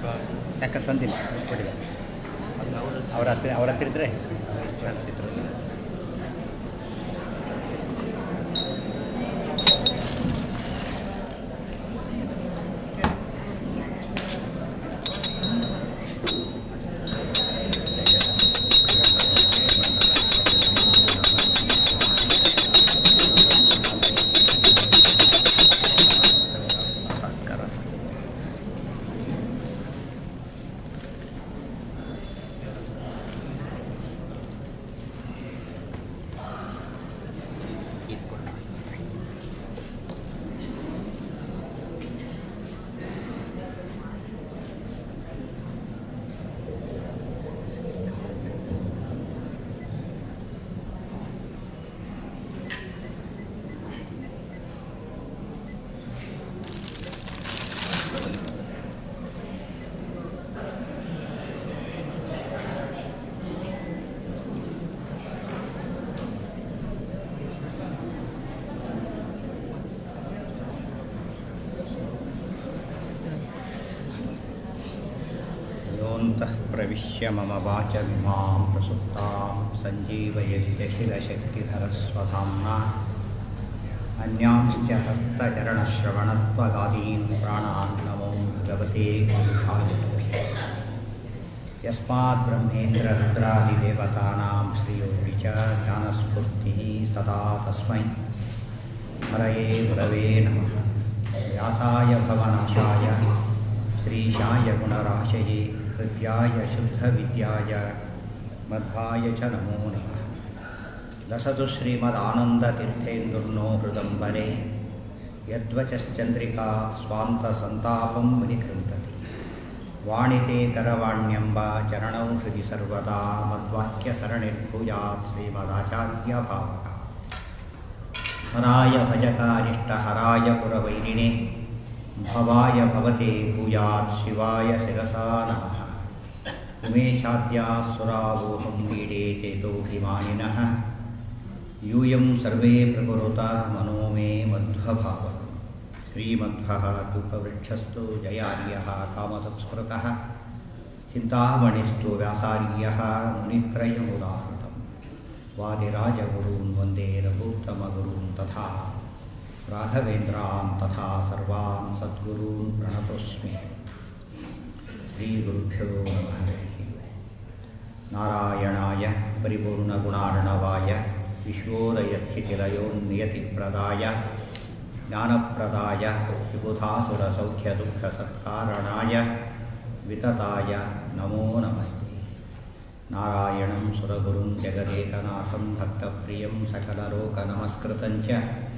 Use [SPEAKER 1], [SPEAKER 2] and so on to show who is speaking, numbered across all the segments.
[SPEAKER 1] ಯಾಕೆ ತಂದಿಲ್ಲ ಕೊಟ್ಟಿಲ್ಲ ಅವ್ರ ಹತ್ರ ಅವ್ರ ಹತ್ರ ಇದ್ರೆ ಕಳಿಸಿದ್ರು ಭಾಸ್ಕರ योऽन्तः प्रविश्य मम वाचमिमां प्रसुप्तां सञ्जीवयत्यखिलशक्तिधरस्वधाम्ना अन्यांश्च हस्तचरणश्रवणत्वगादीन् प्राणान् नमो भगवते पुरुषाय यस्मात् ब्रह्मेन्द्ररुद्रादिदेवतानां श्रियोऽपि च ज्ञानस्फूर्तिः सदा तस्मै हरये गुरवे नमः व्यासाय भवनाशाय श्रीशाय गुणराशये हृद्याय शुद्धविद्याय मध्वाय च नमो नमः लसतु श्रीमदानन्दतीर्थेन्दुर्नो हृदम्बरे यद्वचश्चन्द्रिका स्वान्तसन्तापं विनिकृन्तति वाणिते करवाण्यम्ब चरणौ हृदि सर्वदा मद्वाक्यसरणिर्भूयात् श्रीमदाचार्यभावः हराय भजकारिष्टहराय पुरवैरिणे भवाय भवते भूयात् शिवाय शिरसा नमः उमेशाद्याः सुरावोहं मीडे चेतोऽभिमानिनः यूयं सर्वे प्रकुरुता मनो मे मध्वभावः श्रीमध्वः कल्पवृक्षस्तु जयार्यः कामसंस्मृतः चिन्तामणिस्तु व्यासार्यः मुनित्रयमुदाहृतम् वादिराजगुरून् वन्दे रघुत्तमगुरून् तथा राघवेन्द्रान् तथा सर्वान् सद्गुरून् प्रणतोऽस्मि श्रीगुरुभ्यो नमः हरिः नारायणाय परिपूर्णगुणार्णवाय विश्वोदयस्थितिलयोन्नियतिप्रदाय ज्ञानप्रदाय विबुधासुरसौख्यदुःखसत्कारणाय वितताय नमो नमस्ते नारायणं सुरगुरुं जगदेकनाथं भक्तप्रियं सकललोकनमस्कृतं च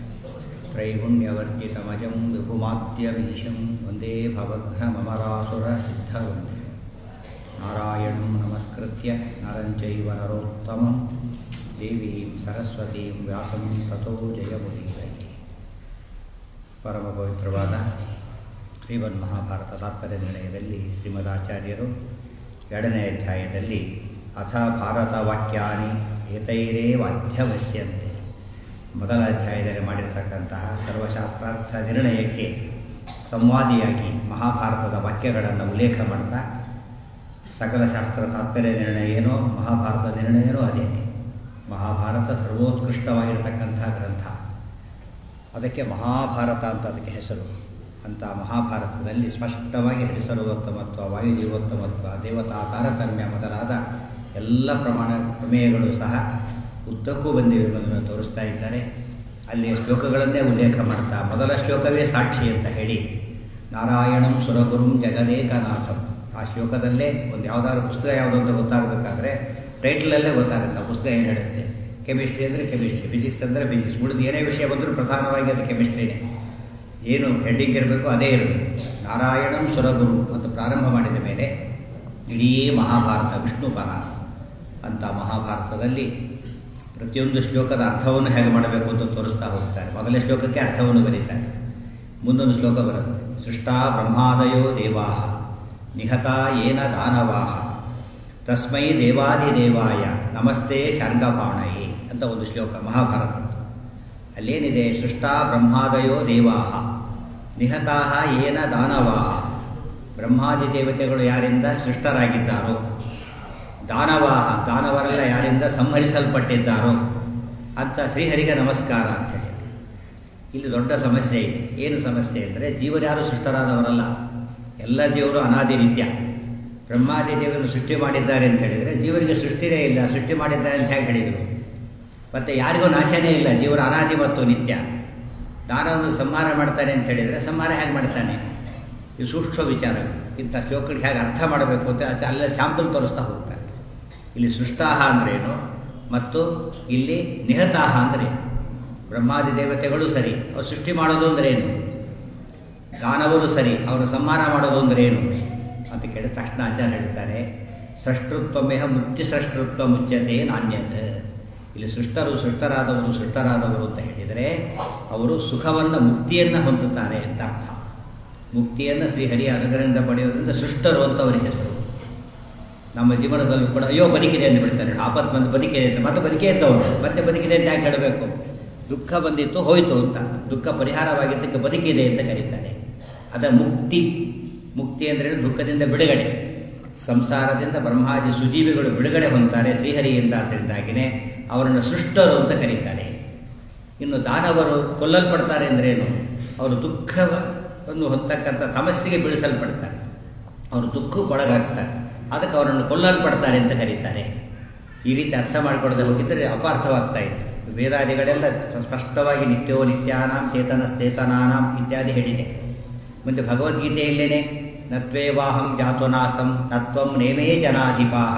[SPEAKER 1] त्रैगुण्यवर्जितमजं विपुमाद्यमीशं वन्दे भवघ्नममरासुरसिद्धवन्दे नारायणं नमस्कृत्य नरं चैव नरोत्तमं देवीं सरस्वतीं व्यासं ततो जयमुदीरये ಪರಮ ಪವಿತ್ರವಾದ ಶ್ರೀಮನ್ ಮಹಾಭಾರತ ತಾತ್ಪರ್ಯ ನಿರ್ಣಯದಲ್ಲಿ ಶ್ರೀಮದಾಚಾರ್ಯರು ಎರಡನೇ ಅಧ್ಯಾಯದಲ್ಲಿ ಅಥ ಭಾರತ ವಾಕ್ಯಾನಿ ಏತೈರೇ ವಾಧ್ಯವಶ್ಯಂತೆ ಮೊದಲ ಅಧ್ಯಾಯದಲ್ಲಿ ಮಾಡಿರ್ತಕ್ಕಂತಹ ಸರ್ವಶಾಸ್ತ್ರಾರ್ಥ ನಿರ್ಣಯಕ್ಕೆ ಸಂವಾದಿಯಾಗಿ ಮಹಾಭಾರತದ ವಾಕ್ಯಗಳನ್ನು ಉಲ್ಲೇಖ ಮಾಡ್ತಾ ಸಕಲ ಶಾಸ್ತ್ರ ತಾತ್ಪರ್ಯ ನಿರ್ಣಯ ಏನೋ ಮಹಾಭಾರತ ನಿರ್ಣಯನೂ ಅದೇ ಮಹಾಭಾರತ ಸರ್ವೋತ್ಕೃಷ್ಟವಾಗಿರ್ತಕ್ಕಂಥ ಗ್ರಂಥ ಅದಕ್ಕೆ ಮಹಾಭಾರತ ಅಂತ ಅದಕ್ಕೆ ಹೆಸರು ಅಂತ ಮಹಾಭಾರತದಲ್ಲಿ ಸ್ಪಷ್ಟವಾಗಿ ಹರಿಸರ್ವೋತ್ತಮತ್ವ ವಾಯುಜೀವೋತ್ತಮತ್ವ ದೇವತಾ ತಾರತಮ್ಯ ಮೊದಲಾದ ಎಲ್ಲ ಪ್ರಮಾಣ ಪ್ರಮೇಯಗಳು ಸಹ ಉದ್ದಕ್ಕೂ ಬಂದಿವೆ ಎಂಬುದನ್ನು ತೋರಿಸ್ತಾ ಇದ್ದಾರೆ ಅಲ್ಲಿ ಶ್ಲೋಕಗಳನ್ನೇ ಉಲ್ಲೇಖ ಮಾಡ್ತಾ ಮೊದಲ ಶ್ಲೋಕವೇ ಸಾಕ್ಷಿ ಅಂತ ಹೇಳಿ ನಾರಾಯಣಂ ಸುರಗುರುಂ ಜಗದೇಕನಾಥಂ ಆ ಶ್ಲೋಕದಲ್ಲೇ ಒಂದು ಯಾವುದಾದ್ರು ಪುಸ್ತಕ ಯಾವುದು ಅಂತ ಗೊತ್ತಾಗಬೇಕಾದ್ರೆ ಟೈಟಲಲ್ಲೇ ಗೊತ್ತಾಗುತ್ತೆ ಆ ಪುಸ್ತಕ ಏನು ಹೇಳುತ್ತೆ ಕೆಮಿಸ್ಟ್ರಿ ಅಂದರೆ ಕೆಮಿಸ್ಟ್ರಿ ಫಿಸಿಕ್ಸ್ ಅಂದರೆ ಫಿಸಿಕ್ಸ್ ಉಳಿದು ಏನೇ ವಿಷಯ ಬಂದರೂ ಪ್ರಧಾನವಾಗಿ ಅದು ಕೆಮಿಸ್ಟ್ರಿನೇ ಏನು ಹೆಡ್ಡಿಂಗ್ ಇರಬೇಕು ಅದೇ ಇರಬೇಕು ನಾರಾಯಣಂ ಸುರಗುರು ಅಂತ ಪ್ರಾರಂಭ ಮಾಡಿದ ಮೇಲೆ ಇಡೀ ಮಹಾಭಾರತ ವಿಷ್ಣು ಪರ ಅಂತ ಮಹಾಭಾರತದಲ್ಲಿ ಪ್ರತಿಯೊಂದು ಶ್ಲೋಕದ ಅರ್ಥವನ್ನು ಹೇಗೆ ಮಾಡಬೇಕು ಅಂತ ತೋರಿಸ್ತಾ ಹೋಗ್ತಾರೆ ಮೊದಲನೇ ಶ್ಲೋಕಕ್ಕೆ ಅರ್ಥವನ್ನು ಬರೀತಾರೆ ಮುಂದೊಂದು ಶ್ಲೋಕ ಬರುತ್ತೆ ಸೃಷ್ಟಾ ಬ್ರಹ್ಮಾದಯೋ ದೇವಾ ನಿಹತ ಏನ ದಾನವಾಹ ತಸ್ಮೈ ದೇವಾದಿದೇವಾಯ ನಮಸ್ತೆ ಶಾರ್ಗಪಾಣಯೇ ಅಂತ ಒಂದು ಶ್ಲೋಕ ಮಹಾಭಾರತ ಅಲ್ಲೇನಿದೆ ಸೃಷ್ಟಾ ಬ್ರಹ್ಮಾದಯೋ ದೇವಾ ನಿಹತಾ ಏನ ದಾನವಾಹ ಬ್ರಹ್ಮಾದಿ ದೇವತೆಗಳು ಯಾರಿಂದ ಸೃಷ್ಟರಾಗಿದ್ದಾರೋ ದಾನವಾಹ ದಾನವರೆಲ್ಲ ಯಾರಿಂದ ಸಂಹರಿಸಲ್ಪಟ್ಟಿದ್ದಾರೋ ಅಂತ ಶ್ರೀಹರಿಗೆ ನಮಸ್ಕಾರ ಅಂತ ಹೇಳಿ ಇಲ್ಲಿ ದೊಡ್ಡ ಸಮಸ್ಯೆ ಇದೆ ಏನು ಸಮಸ್ಯೆ ಅಂದರೆ ಜೀವರ್ಯಾರು ಸೃಷ್ಟರಾದವರಲ್ಲ ಎಲ್ಲ ಜೀವರು ಅನಾದಿ ನಿತ್ಯ ಬ್ರಹ್ಮಾದಿ ದೇವರು ಸೃಷ್ಟಿ ಮಾಡಿದ್ದಾರೆ ಅಂತ ಹೇಳಿದರೆ ಜೀವರಿಗೆ ಸೃಷ್ಟಿನೇ ಇಲ್ಲ ಸೃಷ್ಟಿ ಮಾಡಿದ್ದಾರೆ ಅಂತ ಹೇಗೆ ಹೇಳಿದರು ಮತ್ತು ಯಾರಿಗೂ ನಾಶನೇ ಇಲ್ಲ ಜೀವರ ಅನಾದಿ ಮತ್ತು ನಿತ್ಯ ದಾನವನ್ನು ಸಂಹಾರ ಮಾಡ್ತಾನೆ ಅಂತ ಹೇಳಿದರೆ ಸಂಹಾರ ಹೇಗೆ ಮಾಡ್ತಾನೆ ಇದು ಸೂಕ್ಷ್ಮ ವಿಚಾರ ಇಂಥ ಶ್ಲೋಕಗಳಿಗೆ ಹೇಗೆ ಅರ್ಥ ಮಾಡಬೇಕು ಅಂತ ಅದು ಅಲ್ಲೇ ಸ್ಯಾಂಪಲ್ ತೋರಿಸ್ತಾ ಹೋಗ್ತಾರೆ ಇಲ್ಲಿ ಸೃಷ್ಟಾಹ ಅಂದ್ರೇನು ಮತ್ತು ಇಲ್ಲಿ ನಿಹತಾಹ ಅಂದರೆ ಬ್ರಹ್ಮಾದಿ ದೇವತೆಗಳು ಸರಿ ಅವ್ರು ಸೃಷ್ಟಿ ಮಾಡೋದು ಅಂದ್ರೆ ಏನು ದಾನವರು ಸರಿ ಅವರು ಸಂಹಾರ ಮಾಡೋದು ಅಂದ್ರೆ ಏನು ಅಂತ ಕೇಳಿದ ತಕ್ಷಣ ಆಚಾರ್ಯ ಹೇಳ್ತಾರೆ ಸೃಷ್ಟೃತ್ವಮೇಹ ಮುಕ್ತಿ ಸೃಷ್ಟೃತ್ವ ಮುಚ್ಯತೆ ನಾಣ್ಯತೆ ಇಲ್ಲಿ ಸೃಷ್ಟರು ಸೃಷ್ಟರಾದವರು ಸೃಷ್ಟರಾದವರು ಅಂತ ಹೇಳಿದರೆ ಅವರು ಸುಖವನ್ನು ಮುಕ್ತಿಯನ್ನು ಹೊಂದುತ್ತಾರೆ ಅಂತ ಅರ್ಥ ಮುಕ್ತಿಯನ್ನು ಶ್ರೀಹರಿಯ ಅನುಗ್ರಹದಿಂದ ಪಡೆಯೋದ್ರಿಂದ ಸೃಷ್ಟರು ಅಂತ ಅವರಿಗೆ ಹೆಸರು ನಮ್ಮ ಜೀವನದಲ್ಲೂ ಕೂಡ ಅಯ್ಯೋ ಬದುಕಿದೆ ಅಂತ ಬಿಡ್ತಾರೆ ಆಪತ್ ಬಂದು ಬದುಕಿದೆ ಅಂತ ಮತ್ತೆ ಬದುಕೇ ಇದ್ದವರು ಮತ್ತೆ ಬದುಕಿದೆ ಅಂತ ಯಾಕೆ ಹೇಳಬೇಕು ದುಃಖ ಬಂದಿತ್ತು ಹೋಯಿತು ಅಂತ ದುಃಖ ಪರಿಹಾರವಾಗಿದ್ದಕ್ಕೆ ಬದುಕಿದೆ ಅಂತ ಕರೀತಾರೆ ಅದ ಮುಕ್ತಿ ಮುಕ್ತಿ ಅಂದರೆ ದುಃಖದಿಂದ ಬಿಡುಗಡೆ ಸಂಸಾರದಿಂದ ಬ್ರಹ್ಮಾದಿ ಸುಜೀವಿಗಳು ಬಿಡುಗಡೆ ಹೊಂದ್ತಾರೆ ಶ್ರೀಹರಿಯಿಂದ ಅದರಿಂದಾಗಿನೇ ಅವರನ್ನು ಸೃಷ್ಟರು ಅಂತ ಕರೀತಾರೆ ಇನ್ನು ದಾನವರು ಕೊಲ್ಲಲ್ಪಡ್ತಾರೆ ಅಂದ್ರೇನು ಅವರು ದುಃಖವನ್ನು ಹೊಂದತಕ್ಕಂಥ ತಮಸ್ಸಿಗೆ ಬೀಳಿಸಲ್ಪಡ್ತಾರೆ ಅವರು ದುಃಖಕ್ಕೊಳಗಾಗ್ತಾರೆ ಅದಕ್ಕೆ ಅವರನ್ನು ಕೊಲ್ಲಲ್ಪಡ್ತಾರೆ ಅಂತ ಕರೀತಾರೆ ಈ ರೀತಿ ಅರ್ಥ ಮಾಡಿಕೊಡದೆ ಹೋಗಿದ್ದರೆ ಅಪಾರ್ಥವಾಗ್ತಾ ಇತ್ತು ವೇದಾದಿಗಳೆಲ್ಲ ಸ್ಪಷ್ಟವಾಗಿ ನಿತ್ಯೋ ನಿತ್ಯಾನಾಂ ಚೇತನ ಚೇತನಾನಾಂ ಇತ್ಯಾದಿ ಹೇಳಿದೆ ಮುಂದೆ ಭಗವದ್ಗೀತೆಯಲ್ಲೇನೆ ನತ್ವೇವಾಹಂ ಜಾತುನಾಸಂ ನತ್ವಂ ನೇಮೇ ಜನಾಧಿಪಾಹ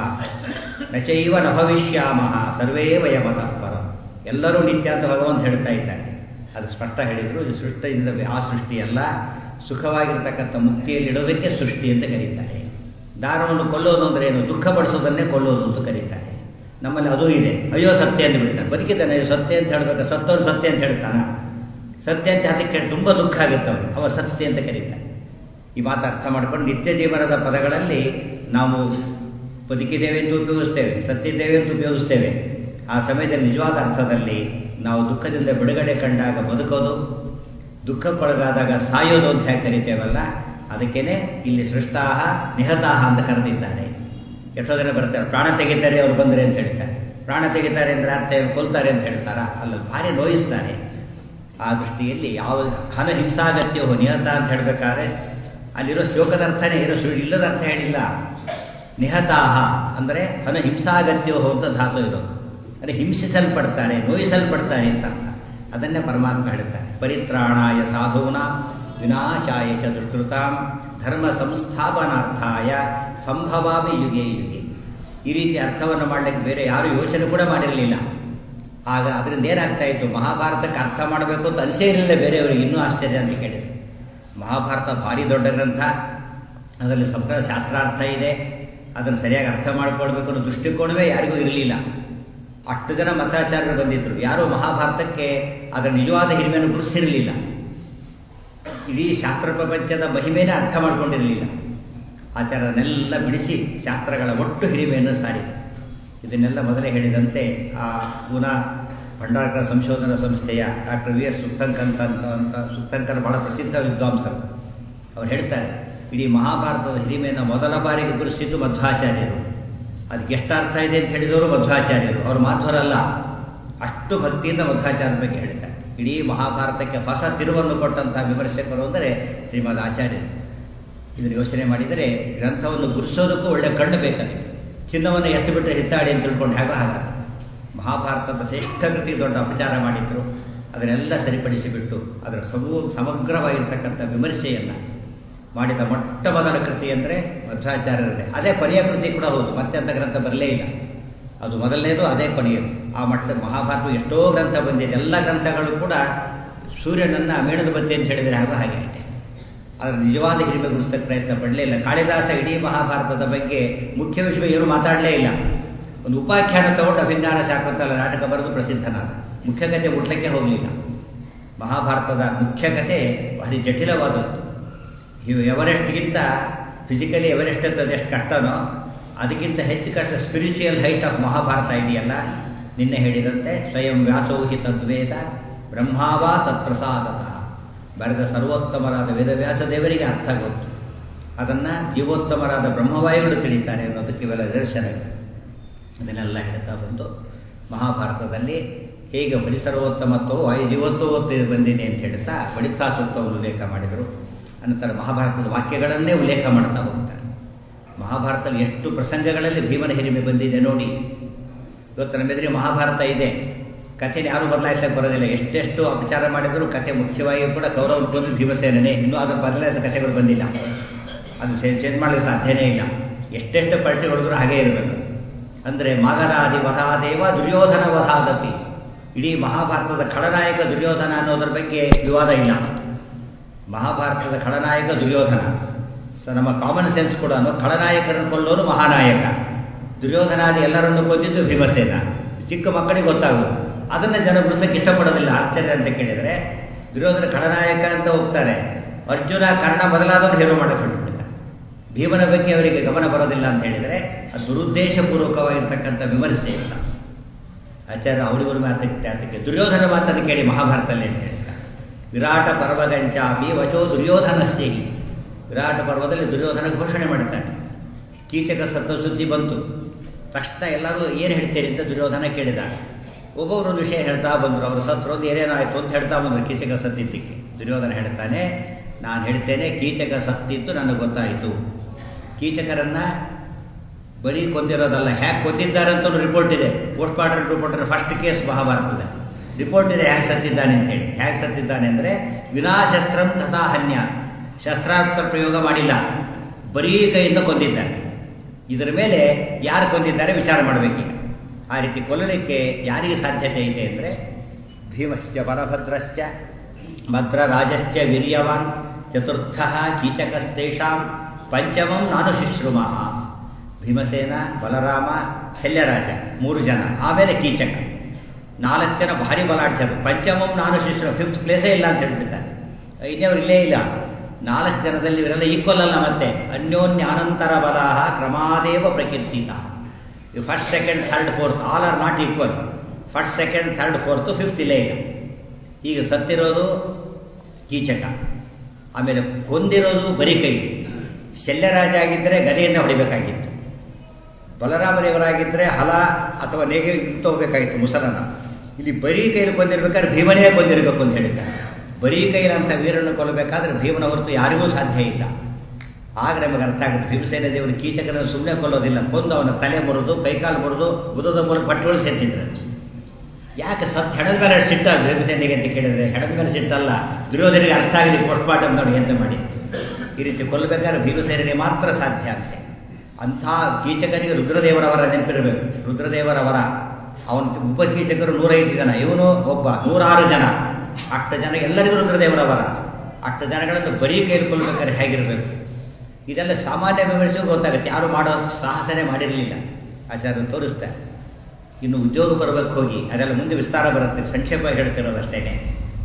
[SPEAKER 1] ನಚೈವ ನ ಭವಿಷ್ಯಾಮಹ ಸರ್ವೇ ವಯಮತಃ ಪರ ಎಲ್ಲರೂ ನಿತ್ಯ ಅಂತ ಭಗವಂತ ಹೇಳ್ತಾ ಇದ್ದಾರೆ ಅದು ಸ್ಪಷ್ಟ ಹೇಳಿದರು ಇದು ಸೃಷ್ಟಿಯಿಂದ ಆ ಸೃಷ್ಟಿಯಲ್ಲ ಸುಖವಾಗಿರ್ತಕ್ಕಂಥ ಮುಕ್ತಿಯಲ್ಲಿಡೋದಕ್ಕೆ ಸೃಷ್ಟಿ ಅಂತ ಕರೀತಾರೆ ದಾನವನ್ನು ಕೊಲ್ಲೋದು ಅಂದ್ರೆ ಏನು ದುಃಖ ಪಡಿಸೋದನ್ನೇ ಕೊಲ್ಲೋದು ಅಂತ ಕರೀತಾರೆ ನಮ್ಮಲ್ಲಿ ಅದು ಇದೆ ಅಯ್ಯೋ ಸತ್ಯ ಅಂತ ಬಿಡ್ತಾನೆ ಬದುಕಿದ್ದಾನೆ ಸತ್ಯ ಅಂತ ಹೇಳ್ಬೇಕು ಸತ್ತವನು ಸತ್ಯ ಅಂತ ಹೇಳ್ತಾನ ಸತ್ಯ ಅಂತ ಅದಕ್ಕೆ ತುಂಬ ದುಃಖ ಆಗುತ್ತೆ ಅವನು ಅವ ಸತ್ಯ ಅಂತ ಕರೀತಾನೆ ಈ ಮಾತು ಅರ್ಥ ಮಾಡ್ಕೊಂಡು ನಿತ್ಯ ಜೀವನದ ಪದಗಳಲ್ಲಿ ನಾವು ಬದುಕಿದ್ದೇವೆ ಅಂತ ಉಪಯೋಗಿಸ್ತೇವೆ ಸತ್ತಿದ್ದೇವೆ ಅಂತ ಉಪಯೋಗಿಸ್ತೇವೆ ಆ ಸಮಯದಲ್ಲಿ ನಿಜವಾದ ಅರ್ಥದಲ್ಲಿ ನಾವು ದುಃಖದಿಂದ ಬಿಡುಗಡೆ ಕಂಡಾಗ ಬದುಕೋದು ದುಃಖಕ್ಕೊಳಗಾದಾಗ ಸಾಯೋದು ಅಂತ ಹೇಗೆ ಕರಿತೇವಲ್ಲ ಅದಕ್ಕೇನೆ ಇಲ್ಲಿ ಸೃಷ್ಟಾಹ ನಿಹತಾಹ ಅಂತ ಕರೆದಿದ್ದಾರೆ ಎಷ್ಟೋ ಜನ ಬರ್ತಾರೆ ಪ್ರಾಣ ತೆಗಿತಾರೆ ಅವ್ರು ಬಂದರೆ ಅಂತ ಹೇಳ್ತಾರೆ ಪ್ರಾಣ ತೆಗಿತಾರೆ ಅಂದರೆ ಅರ್ಥ ಕೊಲ್ತಾರೆ ಅಂತ ಹೇಳ್ತಾರ ಅಲ್ಲ ಭಾರಿ ನೋಯಿಸ್ತಾರೆ ಆ ದೃಷ್ಟಿಯಲ್ಲಿ ಯಾವ ಹನ ಹಿಂಸಾಗತ್ಯವೋ ನಿಹತ ಅಂತ ಹೇಳಬೇಕಾದ್ರೆ ಅಲ್ಲಿರೋ ಶ್ಲೋಕದ ಅರ್ಥನೇ ಇರೋ ಇಲ್ಲದ ಅರ್ಥ ಹೇಳಿಲ್ಲ ನಿಹತಾಹ ಅಂದರೆ ಹನ ಹಿಂಸಾಗತ್ಯವೋ ಅಂತ ಧಾತು ಇರೋದು ಅಂದರೆ ಹಿಂಸಿಸಲ್ಪಡ್ತಾರೆ ನೋಯಿಸಲ್ಪಡ್ತಾರೆ ಅಂತ ಅರ್ಥ ಅದನ್ನೇ ಪರಮಾತ್ಮ ಹೇಳ್ತಾನೆ ಪರಿತ್ರಾಣಾಯ ಸಾಧೂನ ವಿನಾಶಾಯ ಚ ದುಷ್ಕೃತಾಂ ಧರ್ಮ ಸಂಸ್ಥಾಪನಾರ್ಥಾಯ ಸಂಭವಾಮಿ ಯುಗೆ ಯುಗೆ ಈ ರೀತಿ ಅರ್ಥವನ್ನು ಮಾಡಲಿಕ್ಕೆ ಬೇರೆ ಯಾರು ಯೋಚನೆ ಕೂಡ ಮಾಡಿರಲಿಲ್ಲ ಆಗ ಅದರಿಂದ ಏನಾಗ್ತಾ ಇತ್ತು ಮಹಾಭಾರತಕ್ಕೆ ಅರ್ಥ ಮಾಡಬೇಕು ಅಂತ ಅನಿಸೇ ಇರಲಿಲ್ಲ ಬೇರೆಯವರಿಗೆ ಇನ್ನೂ ಆಶ್ಚರ್ಯ ಅಂತ ಕೇಳಿದ್ರು ಮಹಾಭಾರತ ಭಾರಿ ದೊಡ್ಡ ಗ್ರಂಥ ಅದರಲ್ಲಿ ಸಂಪ್ರ ಶಾಸ್ತ್ರಾರ್ಥ ಇದೆ ಅದನ್ನು ಸರಿಯಾಗಿ ಅರ್ಥ ಮಾಡ್ಕೊಳ್ಬೇಕು ಅನ್ನೋ ದೃಷ್ಟಿಕೋನವೇ ಯಾರಿಗೂ ಇರಲಿಲ್ಲ ಅಷ್ಟು ಜನ ಮತಾಚಾರ್ಯರು ಬಂದಿದ್ರು ಯಾರೂ ಮಹಾಭಾರತಕ್ಕೆ ಅದರ ನಿಜವಾದ ಹಿರಿಮೆಯನ್ನು ಗುರುತಿಸಿರಲಿಲ್ಲ ಇಡೀ ಶಾಸ್ತ್ರ ಪ್ರಪಂಚದ ಮಹಿಮೆನೇ ಅರ್ಥ ಮಾಡ್ಕೊಂಡಿರಲಿಲ್ಲ ಆಚಾರನೆಲ್ಲ ಬಿಡಿಸಿ ಶಾಸ್ತ್ರಗಳ ಒಟ್ಟು ಹಿರಿಮೆಯನ್ನು ಸಾರಿ ಇದನ್ನೆಲ್ಲ ಮೊದಲೇ ಹೇಳಿದಂತೆ ಆ ಪೂನಾ ಭಂಡಾರಕರ ಸಂಶೋಧನಾ ಸಂಸ್ಥೆಯ ಡಾಕ್ಟರ್ ವಿ ಎಸ್ ಸುತ್ತಂಕಂತ ಅಂತ ಅಂತ ಸುತ್ತಂಕರ್ ಬಹಳ ಪ್ರಸಿದ್ಧ ವಿದ್ವಾಂಸರು ಅವ್ರು ಹೇಳ್ತಾರೆ ಇಡೀ ಮಹಾಭಾರತದ ಹಿರಿಮೆಯನ್ನು ಮೊದಲ ಬಾರಿಗೆ ಗುರುಸಿದ್ದು ಮಧ್ವಾಚಾರ್ಯರು ಅದಕ್ಕೆ ಎಷ್ಟು ಅರ್ಥ ಇದೆ ಅಂತ ಹೇಳಿದವರು ಮಧ್ವಾಚಾರ್ಯರು ಅವರು ಮಾಧ್ವರಲ್ಲ ಅಷ್ಟು ಭಕ್ತಿಯಿಂದ ಮಧ್ವಾಚಾರ್ಯರ ಬಗ್ಗೆ ಹೇಳ್ತಾರೆ ಇಡೀ ಮಹಾಭಾರತಕ್ಕೆ ಹೊಸ ತಿರುವನ್ನು ಕೊಟ್ಟಂತಹ ವಿಮರ್ಶಕರು ಅಂದರೆ ಶ್ರೀಮದ್ ಆಚಾರ್ಯರು ಇದನ್ನು ಯೋಚನೆ ಮಾಡಿದರೆ ಗ್ರಂಥವನ್ನು ಗುರುಸೋದಕ್ಕೂ ಒಳ್ಳೆ ಕಣ್ಣು ಬೇಕಾಗಿತ್ತು ಚಿನ್ನವನ್ನು ಎಷ್ಟು ಬಿಟ್ಟರೆ ಹಿತ್ತಾಡಿ ಅಂತ ತಿಳ್ಕೊಂಡು ಹೇಗೋ ಹಾಗ ಮಹಾಭಾರತದ ಶ್ರೇಷ್ಠ ಕೃತಿ ದೊಡ್ಡ ಅಪಚಾರ ಮಾಡಿದ್ರು ಅದನ್ನೆಲ್ಲ ಸರಿಪಡಿಸಿಬಿಟ್ಟು ಅದರ ಸಮೂ ಸಮಗ್ರವಾಗಿರ್ತಕ್ಕಂಥ ವಿಮರ್ಶೆಯನ್ನು ಮಾಡಿದ ಮೊಟ್ಟ ಮೊದಲ ಕೃತಿ ಅಂದರೆ ಮಧ್ವಾಚಾರ್ಯರದೇ ಅದೇ ಕೊನೆಯ ಕೃತಿ ಕೂಡ ಹೌದು ಮತ್ತೆ ಅಂತ ಗ್ರಂಥ ಬರಲೇ ಇಲ್ಲ ಅದು ಮೊದಲನೇದು ಅದೇ ಕೊನೆಯದು ಆ ಮಟ್ಟ ಮಹಾಭಾರತ ಎಷ್ಟೋ ಗ್ರಂಥ ಬಂದಿದೆ ಎಲ್ಲ ಗ್ರಂಥಗಳು ಕೂಡ ಸೂರ್ಯನನ್ನು ಮೇಣದ ಬತ್ತಿ ಅಂತ ಹೇಳಿದರೆ ಹಾಗೆ ಹಾಗೆ ಅದರ ನಿಜವಾದ ಹಿರಿಮೆ ಗುರುಸ್ತಕ್ಕೆ ಪ್ರಯತ್ನ ಪಡಲೇ ಇಲ್ಲ ಕಾಳಿದಾಸ ಇಡೀ ಮಹಾಭಾರತದ ಬಗ್ಗೆ ಮುಖ್ಯ ವಿಷಯ ಏನು ಮಾತಾಡಲೇ ಇಲ್ಲ ಒಂದು ಉಪಾಖ್ಯಾನ ತಗೊಂಡು ಅಭಿಜ್ಞಾನ ಶಾಕುಂತಲ ನಾಟಕ ಬರೆದು ಪ್ರಸಿದ್ಧನಾದ ಮುಖ್ಯ ಕಥೆ ಮುಟ್ಲಕ್ಕೆ ಹೋಗಲಿಲ್ಲ ಮಹಾಭಾರತದ ಮುಖ್ಯ ಕಥೆ ಭಾರಿ ಜಟಿಲವಾದದ್ದು ಇವು ಎವರೆಸ್ಟ್ಗಿಂತ ಫಿಸಿಕಲಿ ಎವರೆಸ್ಟ್ ಅಂತ ಎಷ್ಟು ಕಷ್ಟನೋ ಅದಕ್ಕಿಂತ ಹೆಚ್ಚು ಕಷ್ಟ ಸ್ಪಿರಿಚುವಲ್ ಹೈಟ್ ಆಫ್ ಮಹಾಭಾರತ ಇದೆಯಲ್ಲ ನಿನ್ನೆ ಹೇಳಿದಂತೆ ಸ್ವಯಂ ವ್ಯಾಸೌಹಿ ತದ್ವೇದ ಬ್ರಹ್ಮಾವಾ ತತ್ಪ್ರಸಾದತಃ ಬರೆದ ಸರ್ವೋತ್ತಮರಾದ ವೇದವ್ಯಾಸ ದೇವರಿಗೆ ಅರ್ಥ ಗೊತ್ತು ಅದನ್ನು ಜೀವೋತ್ತಮರಾದ ಬ್ರಹ್ಮವಾಯುಗಳು ತಿಳಿತಾರೆ ಅನ್ನೋದಕ್ಕೆ ಇವೆಲ್ಲ ನಿದರ್ಶನಗಳು ಅದನ್ನೆಲ್ಲ ಹೇಳ್ತಾ ಬಂದು ಮಹಾಭಾರತದಲ್ಲಿ ಹೇಗೆ ಬಲಿಸರ್ವೋತ್ತಮತ್ವವು ವಾಯು ಜೀವೋತ್ತಮತ್ವ ಬಂದಿದೆ ಅಂತ ಹೇಳ್ತಾ ಬಳಿತಾ ಸೂಕ್ತವನ್ನು ಉಲ್ಲೇಖ ಮಾಡಿದರು ಅನಂತರ ಮಹಾಭಾರತದ ವಾಕ್ಯಗಳನ್ನೇ ಉಲ್ಲೇಖ ಮಾಡ್ತಾ ಹೋಗ್ತಾರೆ ಮಹಾಭಾರತದಲ್ಲಿ ಎಷ್ಟು ಪ್ರಸಂಗಗಳಲ್ಲಿ ಭೀಮನ ಹಿರಿಮೆ ಬಂದಿದೆ ನೋಡಿ ಇವತ್ತು ನಮ್ಮೆದುರಿಗೆ ಮಹಾಭಾರತ ಇದೆ ಕಥೆನ ಯಾರು ಬದಲಾಯಿಸಕ್ಕೆ ಬರೋದಿಲ್ಲ ಎಷ್ಟೆಷ್ಟು ಅಪಚಾರ ಮಾಡಿದರೂ ಕಥೆ ಮುಖ್ಯವಾಗಿ ಕೂಡ ಕೌರವರು ಕೊಂದು ಭೀಮಸೇನೇ ಇನ್ನೂ ಅದರ ಬದಲಾಯಿಸೋ ಕಥೆಗಳು ಬಂದಿಲ್ಲ ಅದು ಚೇಂಜ್ ಮಾಡಲಿಕ್ಕೆ ಸಾಧ್ಯನೇ ಇಲ್ಲ ಎಷ್ಟೆಷ್ಟು ಪಲ್ಟಿ ಹೊಡೆದ್ರು ಹಾಗೇ ಇರಬೇಕು ಅಂದರೆ ಮಗರಾದಿ ವಧಾದೇವ ದುರ್ಯೋಧನ ವಧಾದಪಿ ಇಡೀ ಮಹಾಭಾರತದ ಖಳನಾಯಕ ದುರ್ಯೋಧನ ಅನ್ನೋದ್ರ ಬಗ್ಗೆ ವಿವಾದ ಇಲ್ಲ ಮಹಾಭಾರತದ ಖಳನಾಯಕ ದುರ್ಯೋಧನ ಸ ನಮ್ಮ ಕಾಮನ್ ಸೆನ್ಸ್ ಕೂಡ ಖಳನಾಯಕರನ್ನು ಕೊಲ್ಲೋರು ಮಹಾನಾಯಕ ದುರ್ಯೋಧನಾದಿ ಎಲ್ಲರನ್ನು ಕೊಂದಿದ್ದು ಭೀಮಸೇನ ಚಿಕ್ಕ ಮಕ್ಕಳಿಗೆ ಗೊತ್ತಾಗೋದು ಅದನ್ನು ಜನ ಬಿಡಿಸೋಕ್ಕೆ ಇಷ್ಟಪಡೋದಿಲ್ಲ ಆಶ್ಚರ್ಯ ಅಂತ ಕೇಳಿದರೆ ದುರ್ಯೋಧನ ಖಳನಾಯಕ ಅಂತ ಹೋಗ್ತಾರೆ ಅರ್ಜುನ ಕರ್ಣ ಬದಲಾದವರು ಹೀರೋ ಮಾಡಿಕೊಂಡಿರ್ತಾರೆ ಭೀಮನ ಬಗ್ಗೆ ಅವರಿಗೆ ಗಮನ ಬರೋದಿಲ್ಲ ಅಂತ ಹೇಳಿದರೆ ಅದು ದುರುದ್ದೇಶಪೂರ್ವಕವಾಗಿರ್ತಕ್ಕಂಥ ವಿಮರ್ಶೆ ಇಲ್ಲ ಆಚಾರ್ಯ ಅವರಿವರು ಮಾತಕ್ಕೆ ಅದಕ್ಕೆ ದುರ್ಯೋಧನ ಮಾತನ್ನು ಕೇಳಿ ಮಹಾಭಾರತದಲ್ಲಿ ಅಂತ ಹೇಳ್ತಾರೆ ವಿರಾಟ ಪರ್ವಗಂಚಾಪಿ ವಚೋ ದುರ್ಯೋಧನಸ್ಥೇಹಿ ವಿರಾಟ ಪರ್ವದಲ್ಲಿ ದುರ್ಯೋಧನ ಘೋಷಣೆ ಮಾಡ್ತಾನೆ ಕೀಚಕ ಸತ್ತ ಸುದ್ದಿ ಬಂತು ತಕ್ಷಣ ಎಲ್ಲರೂ ಏನು ಹೇಳ್ತೀರಿ ಅಂತ ದುರ್ಯೋಧನ ಕೇಳಿದಾಗ ಒಬ್ಬೊಬ್ಬರು ವಿಷಯ ಹೇಳ್ತಾ ಬಂದರು ಅವರು ಸತ್ರೋದು ಏನೇನೋ ಆಯಿತು ಅಂತ ಹೇಳ್ತಾ ಬಂದರು ಕೀಚಕ ಸತ್ತಿದ್ದಕ್ಕೆ ದುರ್ಯೋಧನ ಹೇಳ್ತಾನೆ ನಾನು ಹೇಳ್ತೇನೆ ಕೀಚಕ ಸತ್ತಿತ್ತು ನನಗೆ ಗೊತ್ತಾಯಿತು ಕೀಚಕರನ್ನು ಬರೀ ಕೊಂದಿರೋದಲ್ಲ ಹ್ಯಾಕ್ ಕೊಂದಿದ್ದಾರೆ ಅಂತ ರಿಪೋರ್ಟ್ ಇದೆ post mortem report first case ಮಹಾಭಾರತದ ರಿಪೋರ್ಟ್ ಇದೆ ಹ್ಯಾಕ್ ಸತ್ತಿದ್ದಾನೆ ಅಂತ ಹೇಳಿ ಹ್ಯಾಕ್ ಸತ್ತಿದ್ದಾನೆ ಅಂದರೆ ವಿನಾಶಸ್ತ್ರಂ ತಥಾ ಹನ್ಯ ಶಸ್ತ್ರಾಸ್ತ್ರ ಪ್ರಯೋಗ ಮಾಡಿಲ್ಲ ಬರೀ ಕೈಯಿಂದ ಕೊಂದಿದ್ದಾನೆ ಇದರ ಮೇಲೆ ಯಾರು ಕೊಂದಿದ್ದಾರೆ ವಿಚಾರ ಮಾಡಬೇಕೀಗ ಆ ರೀತಿ ಕೊಲ್ಲಲಿಕ್ಕೆ ಯಾರಿಗೆ ಸಾಧ್ಯತೆ ಇದೆ ಅಂದರೆ ಭೀಮಶ್ಚ ಬಲಭದ್ರಶ್ಚ ಭದ್ರರಾಜಶ್ಚ ವೀರ್ಯವಾನ್ ಚತುರ್ಥ ಕೀಚಕಸ್ತೇಷಾಂ ಪಂಚಮಂ ನಾನು ಶಿಶ್ರುಮಃ ಭೀಮಸೇನ ಬಲರಾಮ ಶಲ್ಯರಾಜ ಮೂರು ಜನ ಆಮೇಲೆ ಕೀಚಕ ನಾಲ್ಕು ಜನ ಭಾರಿ ಬಲಾಢ್ಯರು ಪಂಚಮಂ ನಾನು ಶಿಶ್ರು ಫಿಫ್ತ್ ಪ್ಲೇಸೇ ಇಲ್ಲ ಅಂತ ಹೇಳ್ತಿದ್ದಾರೆ ಐದನೇವ್ರು ಇಲ್ಲೇ ಇಲ್ಲ ನಾಲ್ಕು ಜನದಲ್ಲಿ ಇವರೆಲ್ಲ ಈಕ್ವಲ್ ಅಲ್ಲ ಮತ್ತೆ ಅನ್ಯೋನ್ಯಾನಂತರ ಬಲಾಹ ಕ್ರಮಾದೇವ ಪ್ರಕೀರ್ತಿತ first second third fourth all are not equal first second third fourth fifth ಇಲ್ಲೇ ಇಲ್ಲ ಈಗ ಸತ್ತಿರೋದು ಕೀಚಕ ಆಮೇಲೆ ಕೊಂದಿರೋದು ಬರೀ ಕೈ ಶಲ್ಯರಾಜ ಆಗಿದ್ದರೆ ಗದೆಯಿಂದ ಹೊಡಿಬೇಕಾಗಿತ್ತು ಬಲರಾಮದೇವರಾಗಿದ್ದರೆ ಹಲ ಅಥವಾ ನೇಗೆ ಹೋಗ್ಬೇಕಾಗಿತ್ತು ಮುಸಲನ ಇಲ್ಲಿ ಬರೀ ಕೈಲಿ ಕೊಂದಿರ್ಬೇಕಾದ್ರೆ ಭೀಮನೇ ಕೊಂದಿರಬೇಕು ಅಂತ ಹೇಳಿದ್ದಾರೆ ಬರೀ ಕೈಲಂಥ ವೀರನ್ನು ಕೊಲ್ಲಬೇಕಾದ್ರೆ ಭೀಮನ ಹೊರತು ಯಾರಿಗೂ ಸಾಧ್ಯ ಇಲ್ಲ ಆಗ ನಮಗೆ ಅರ್ಥ ಆಗುತ್ತೆ ಭೀಮಸೇನ ದೇವರು ಕೀಚಕರನ್ನು ಸುಮ್ಮನೆ ಕೊಲ್ಲೋದಿಲ್ಲ ಕೊಂದು ಅವನ ತಲೆ ಮುರಿದು ಕೈಕಾಲು ಮುರಿದು ಬುಧದ ಮೂಲಕ ಪಟ್ಟುಗಳು ಸೇರ್ತಿದ್ರು ಯಾಕೆ ಸತ್ ಹೆಣದ ಮೇಲೆ ಸಿಟ್ಟಲ್ಲ ಭೀಮಸೇನಿಗೆ ಅಂತ ಕೇಳಿದ್ರೆ ಹೆಣದ ಮೇಲೆ ಸಿಟ್ಟಲ್ಲ ದುರ್ಯೋಧನಿಗೆ ಅರ್ಥ ಆಗಲಿ ಪೋಸ್ಟ್ ಮಾರ್ಟಮ್ ನೋಡಿ ಎಂತ ಮಾಡಿ ಈ ರೀತಿ ಕೊಲ್ಲಬೇಕಾದ್ರೆ ಭೀಮಸೇನಿಗೆ ಮಾತ್ರ ಸಾಧ್ಯ ಅಂತೆ ಅಂಥ ಕೀಚಕನಿಗೆ ರುದ್ರದೇವರವರ ನೆನಪಿರಬೇಕು ರುದ್ರದೇವರವರ ಅವನ ಉಪಕೀಚಕರು ನೂರೈದು ಜನ ಇವನು ಒಬ್ಬ ನೂರಾರು ಜನ ಅಷ್ಟು ಜನ ಎಲ್ಲರಿಗೂ ರುದ್ರದೇವರವರ ಅಷ್ಟು ಜನಗಳನ್ನು ಬರೀ ಕೈಯಲ್ಲಿ ಕೊಲ್ಲಬೇಕಾದ್ರೆ ಹೇಗಿರಬೇಕು ಇದೆಲ್ಲ ಸಾಮಾನ್ಯ ವಿಮರ್ಶೆಗೂ ಗೊತ್ತಾಗುತ್ತೆ ಯಾರು ಮಾಡೋ ಸಾಹಸನೇ ಮಾಡಿರಲಿಲ್ಲ ಆಚಾರ್ಯರು ತೋರಿಸ್ತಾರೆ ಇನ್ನು ಉದ್ಯೋಗ ಬರಬೇಕು ಹೋಗಿ ಅದೆಲ್ಲ ಮುಂದೆ ವಿಸ್ತಾರ ಬರುತ್ತೆ ಸಂಕ್ಷೇಪ ಹೇಳ್ತಿರೋದು ಅಷ್ಟೇನೆ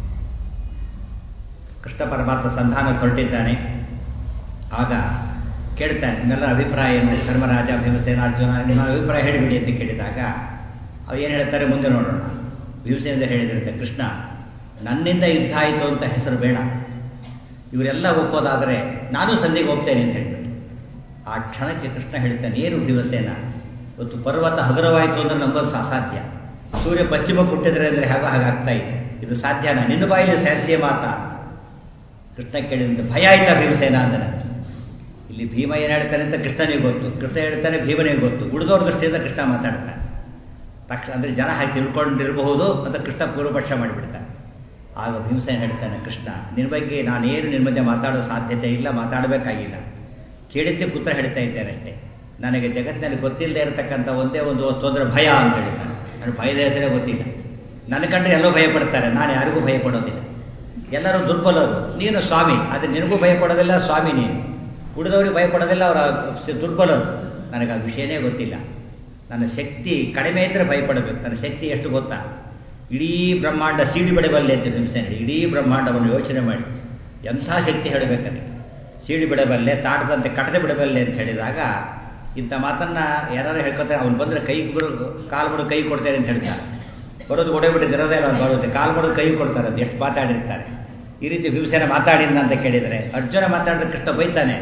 [SPEAKER 1] ಕೃಷ್ಣ ಪರಮಾತ್ಮ ಸಂಧಾನಕ್ಕೆ ಹೊರಟಿದ್ದಾನೆ ಆಗ ಕೇಳ್ತಾನೆ ನಿಮ್ಮೆಲ್ಲ ಅಭಿಪ್ರಾಯ ಏನು ಧರ್ಮರಾಜ ಭೀಮಸೇನ ಅರ್ಜುನ ನಿಮ್ಮ ಅಭಿಪ್ರಾಯ ಹೇಳಿಬಿಡಿ ಅಂತ ಕೇಳಿದಾಗ ಅವ್ರು ಏನು ಹೇಳ್ತಾರೆ ಮುಂದೆ ನೋಡೋಣ ಭೀಮಸೇನ ಹೇಳಿದಿರುತ್ತೆ ಕೃಷ್ಣ ನನ್ನಿಂದ ಯುದ್ಧ ಆಯಿತು ಅಂತ ಹೆಸರು ಬೇಡ ಇವರೆಲ್ಲ ಒಪ್ಪೋದಾದರೆ ನಾನು ಸಂಧಿಗೆ ಹೋಗ್ತೇನೆ ಅಂತ ಹೇಳ್ಬಿಟ್ಟು ಆ ಕ್ಷಣಕ್ಕೆ ಕೃಷ್ಣ ಹೇಳ್ತಾನೆ ಏನು ಭೀಮಸೇನ ಇವತ್ತು ಪರ್ವತ ಹಗುರವಾಯಿತು ಅಂದರೆ ನಂಬೋದು ಅಸಾಧ್ಯ ಸೂರ್ಯ ಪಶ್ಚಿಮ ಹುಟ್ಟಿದ್ರೆ ಅಂದರೆ ಹೇಗೋ ಹಾಗಾಗ್ತಾ ಇದೆ ಇದು ಸಾಧ್ಯನಾ ನಿನ್ನ ಬಾಯಲ್ಲಿ ಸಾಧ್ಯ ಮಾತಾ ಕೃಷ್ಣ ಕೇಳಿದಂತೆ ಭಯ ಆಯ್ತಾ ಭೀಮಸೇನ ಅಂದರೆ ಇಲ್ಲಿ ಭೀಮ ಏನು ಹೇಳ್ತಾನೆ ಅಂತ ಕೃಷ್ಣನಿಗೆ ಗೊತ್ತು ಕೃಷ್ಣ ಹೇಳ್ತಾನೆ ಭೀಮನಿಗೆ ಗೊತ್ತು ಉಳಿದವ್ರ ದೃಷ್ಟಿಯಿಂದ ಕೃಷ್ಣ ಮಾತಾಡ್ತಾನೆ ತಕ್ಷಣ ಅಂದರೆ ಜನ ಹಾಗೆ ತಿಳ್ಕೊಂಡಿರಬಹುದು ಅಂತ ಕೃಷ್ಣ ಪೂರ್ವಪಕ್ಷ ಮಾಡಿಬಿಡ್ತಾನೆ ಆಗ ಭೀಮಸೇನ ಹೇಳ್ತಾನೆ ಕೃಷ್ಣ ನಿನ್ನ ಬಗ್ಗೆ ನಾನೇನು ನಿಮ್ಮ ಮಧ್ಯೆ ಮಾತಾಡೋ ಸಾಧ್ಯತೆ ಇಲ್ಲ ಮಾತಾಡಬೇಕಾಗಿಲ್ಲ ಕೇಳಿದ್ದೆ ಪುತ್ರ ಹೇಳ್ತಾ ಇದ್ದೇನೆ ಅಷ್ಟೇ ನನಗೆ ಜಗತ್ತಿನಲ್ಲಿ ಗೊತ್ತಿಲ್ಲದೆ ಇರತಕ್ಕಂಥ ಒಂದೇ ಒಂದು ವಸ್ತು ಅಂದರೆ ಭಯ ಅಂತ ಹೇಳ್ತಾನೆ ನನಗೆ ಭಯದ ಹೆಸರೇ ಗೊತ್ತಿಲ್ಲ ನನ್ನ ಕಂಡ್ರೆ ಎಲ್ಲೋ ಭಯ ಪಡ್ತಾರೆ ನಾನು ಯಾರಿಗೂ ಭಯ ಪಡೋದಿಲ್ಲ ಎಲ್ಲರೂ ದುರ್ಬಲರು ನೀನು ಸ್ವಾಮಿ ಆದರೆ ನಿನಗೂ ಭಯ ಪಡೋದಿಲ್ಲ ಸ್ವಾಮಿ ನೀನು ಉಳಿದವ್ರಿಗೆ ಭಯ ಪಡೋದಿಲ್ಲ ಅವರ ದುರ್ಬಲರು ನನಗೆ ಆ ವಿಷಯನೇ ಗೊತ್ತಿಲ್ಲ ನನ್ನ ಶಕ್ತಿ ಕಡಿಮೆ ಇದ್ದರೆ ಭಯಪಡಬೇಕು ನನ್ನ ಶಕ್ತಿ ಎಷ್ಟು ಗೊತ್ತಾ ಇಡೀ ಬ್ರಹ್ಮಾಂಡ ಸೀಡಿ ಬಿಡಬಲ್ಲೆ ಅಂತ ಹಿಂಸೆನೆ ಇಡೀ ಬ್ರಹ್ಮಾಂಡವನ್ನು ಯೋಚನೆ ಮಾಡಿ ಎಂಥ ಶಕ್ತಿ ಹೇಳಬೇಕಲ್ಲಿ ಸೀಡಿ ಬಿಡಬಲ್ಲೆ ತಾಟದಂತೆ ಕಟ್ಟದೆ ಬಿಡಬಲ್ಲೆ ಅಂತ ಹೇಳಿದಾಗ ಇಂಥ ಮಾತನ್ನು ಯಾರು ಹೇಳ್ಕೊತಾರೆ ಅವ್ನು ಬಂದರೆ ಕೈ ಬಿಡು ಕಾಲು ಬಿಡು ಕೈ ಕೊಡ್ತೇನೆ ಅಂತ ಹೇಳ್ತಾರೆ ಬರೋದು ಹೊಡೆಬಿಟ್ಟು ಇರೋದೇ ಅವ್ನು ಬರುತ್ತೆ ಕಾಲು ಬಿಡೋದು ಕೈ ಕೊಡ್ತಾರೆ ಅದು ಎಷ್ಟು ಮಾತಾಡಿರ್ತಾರೆ ಈ ರೀತಿ ಭೀಮಸೇನ ಮಾತಾಡಿದ್ನ ಅಂತ ಕೇಳಿದರೆ ಅರ್ಜುನ ಮಾತಾಡಿದ ಕೃಷ್ಣ ಬೈತಾನೆ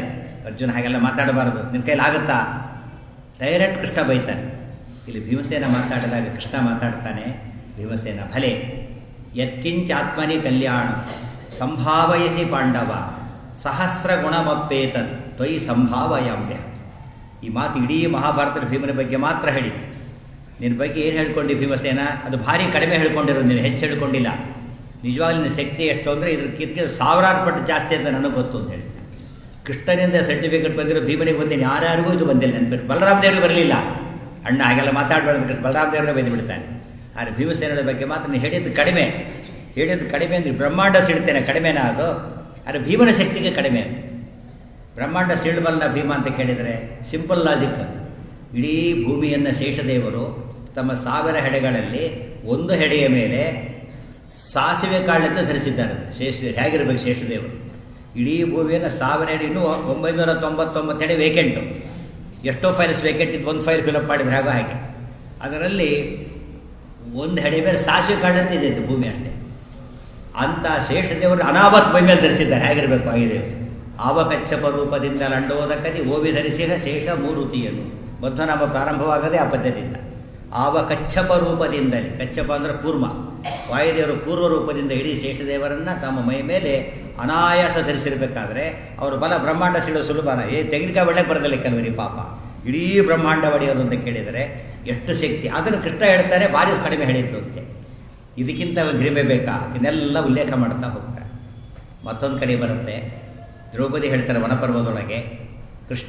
[SPEAKER 1] ಅರ್ಜುನ ಹಾಗೆಲ್ಲ ಮಾತಾಡಬಾರದು ನಿನ್ನ ಕೈಲಾಗುತ್ತಾ ಡೈರೆಕ್ಟ್ ಕೃಷ್ಣ ಬೈತಾನೆ ಇಲ್ಲಿ ಭೀಮಸೇನ ಮಾತಾಡಿದಾಗ ಕೃಷ್ಣ ಮಾತಾಡ್ತಾನೆ ಭೀಮಸೇನ ಭಲೆ ಯತ್ಕಿಂಚ ಆತ್ಮನಿ ಕಲ್ಯಾಣ ಸಂಭಾವಯಸಿ ಪಾಂಡವ ಸಹಸ್ರ ಗುಣಮಪ್ಪೇತನ್ ತ್ವಯಿ ಸಂಭಾವಯಾಮ್ಯ ಈ ಮಾತು ಇಡೀ ಮಹಾಭಾರತದ ಭೀಮನ ಬಗ್ಗೆ ಮಾತ್ರ ಹೇಳಿತ್ತು ನಿನ್ನ ಬಗ್ಗೆ ಏನು ಹೇಳ್ಕೊಂಡು ಭೀಮಸೇನ ಅದು ಭಾರಿ ಕಡಿಮೆ ಹೇಳ್ಕೊಂಡಿರೋದು ನೀನು ಹೆಚ್ಚು ಹೇಳ್ಕೊಂಡಿಲ್ಲ ನಿಜವಾಗ್ಲೂ ನಿನ್ನ ಶಕ್ತಿ ಎಷ್ಟು ಅಂದರೆ ಇದ್ರ ಕಿತ್ಕಿದ ಸಾವಿರಾರು ಪಟ್ಟು ಜಾಸ್ತಿ ಅಂತ ನನಗೆ ಗೊತ್ತು ಅಂತ ಹೇಳಿ ಕೃಷ್ಣನಿಂದ ಸರ್ಟಿಫಿಕೇಟ್ ಬಂದಿರೋ ಭೀಮನಿಗೆ ಬಂದಿನಿ ಯಾರ್ಯಾರಿಗೂ ಇದು ಬಂದಿಲ್ಲ ನೆನಪು ಬಲರಾಮ ದೇವರು ಬರಲಿಲ್ಲ ಅಣ್ಣ ಹಾಗೆಲ್ಲ ಮಾತಾಡಬಾರ್ದು ಬಲರಾಮ ದೇವರೇ ಬಂದು ಬಿಡ್ತಾನೆ ಆದರೆ ಭೀಮಸೇನರ ಬಗ್ಗೆ ಮಾತ್ರ ನೀನು ಹೇಳಿದ್ದು ಕಡಿಮೆ ಹೇಳಿದ್ದು ಕಡಿಮೆ ಅಂದರೆ ಬ್ರಹ್ಮಾಂಡ ಸಿಡ್ತೇನೆ ಕಡಿಮೆನಾ ಅದು ಆದರೆ ಭೀಮನ ಶಕ್ತಿಗೆ ಕಡಿಮೆ ಅದು ಬ್ರಹ್ಮಾಂಡ ಸಿಡ್ಬಲ್ಲ ಭೀಮ ಅಂತ ಕೇಳಿದರೆ ಸಿಂಪಲ್ ಲಾಜಿಕ್ ಇಡೀ ಭೂಮಿಯನ್ನು ಶೇಷದೇವರು ತಮ್ಮ ಸಾವಿರ ಹೆಡೆಗಳಲ್ಲಿ ಒಂದು ಹೆಡೆಯ ಮೇಲೆ ಸಾಸಿವೆ ಕಾಳಂತ ಧರಿಸಿದ್ದಾರೆ ಶೇಷ ಹೇಗಿರಬೇಕು ಶೇಷದೇವರು ಇಡೀ ಭೂಮಿಯನ್ನು ಸಾವಿರ ಹೆಡೆ ಇನ್ನೂ ಒಂಬೈನೂರ ತೊಂಬತ್ತೊಂಬತ್ತು ಹೆಡೆ ವೇಕೆಂಟು ಎಷ್ಟೋ ಫೈಲ್ಸ್ ವೇಕೆಂಟ್ ಇದ್ದು ಒಂದು ಫೈಲ್ ಫಿಲಪ್ ಮಾಡಿದ್ರೆ ಹಾಗೋ ಹಾಗೆ ಅದರಲ್ಲಿ ಒಂದು ಹೆಡೆ ಮೇಲೆ ಸಾಸಿವೆ ಕಾಳಂತ ಇದೆ ಭೂಮಿ ಅಷ್ಟೇ ಅಂಥ ಶೇಷದೇವರು ಅನಾವತ್ ಮೈ ಮೇಲೆ ಧರಿಸಿದ್ದಾರೆ ಹೇಗಿರಬೇಕು ಆಗಿದೇವರು ಆವಕಚ್ಚಪ ರೂಪದಿಂದ ಲಂಡೋದಕದಿ ಓವಿ ಧರಿಸಿದ ಶೇಷ ಮೂರುತಿಯನ್ನು ಮಧ್ವನಾಮ ಪ್ರಾರಂಭವಾಗದೆ ಆ ಪದ್ಯದಿಂದ ಆವ ಕಚ್ಚಪ ರೂಪದಿಂದಲೇ ಕಚ್ಚಪ ಅಂದರೆ ಕೂರ್ಮ ವಾಯುದೇವರು ಪೂರ್ವ ರೂಪದಿಂದ ಇಡೀ ಶೇಷದೇವರನ್ನು ತಮ್ಮ ಮೈ ಮೇಲೆ ಅನಾಯಾಸ ಧರಿಸಿರಬೇಕಾದ್ರೆ ಅವರು ಬಲ ಬ್ರಹ್ಮಾಂಡ ಸಿಡೋ ಸುಲಭನ ಏ ತೆಂಗಿನಕಾಯಿ ಒಳ್ಳೆ ಬರದಲ್ಲಿ ಕೆಲವರಿ ಪಾಪ ಇಡೀ ಬ್ರಹ್ಮಾಂಡ ಒಡೆಯೋರು ಅಂತ ಕೇಳಿದರೆ ಎಷ್ಟು ಶಕ್ತಿ ಅದನ್ನು ಕೃಷ್ಣ ಹೇಳ್ತಾರೆ ಭಾರಿ ಕಡಿಮೆ ಹೇಳಿದ್ದು ಅಂತೆ ಇದಕ್ಕಿಂತ ಗ್ರಿಮೆ ಬೇಕಾ ಇದನ್ನೆಲ್ಲ ಉಲ್ಲೇಖ ಮಾಡ್ತಾ ಹೋಗ್ತಾರೆ ಮತ್ತೊಂದು ಕಡೆ ಬರುತ್ತೆ ದ್ರೌಪದಿ ಹೇಳ್ತಾರೆ ವನಪರ್ವದೊಳಗೆ ಕೃಷ್ಣ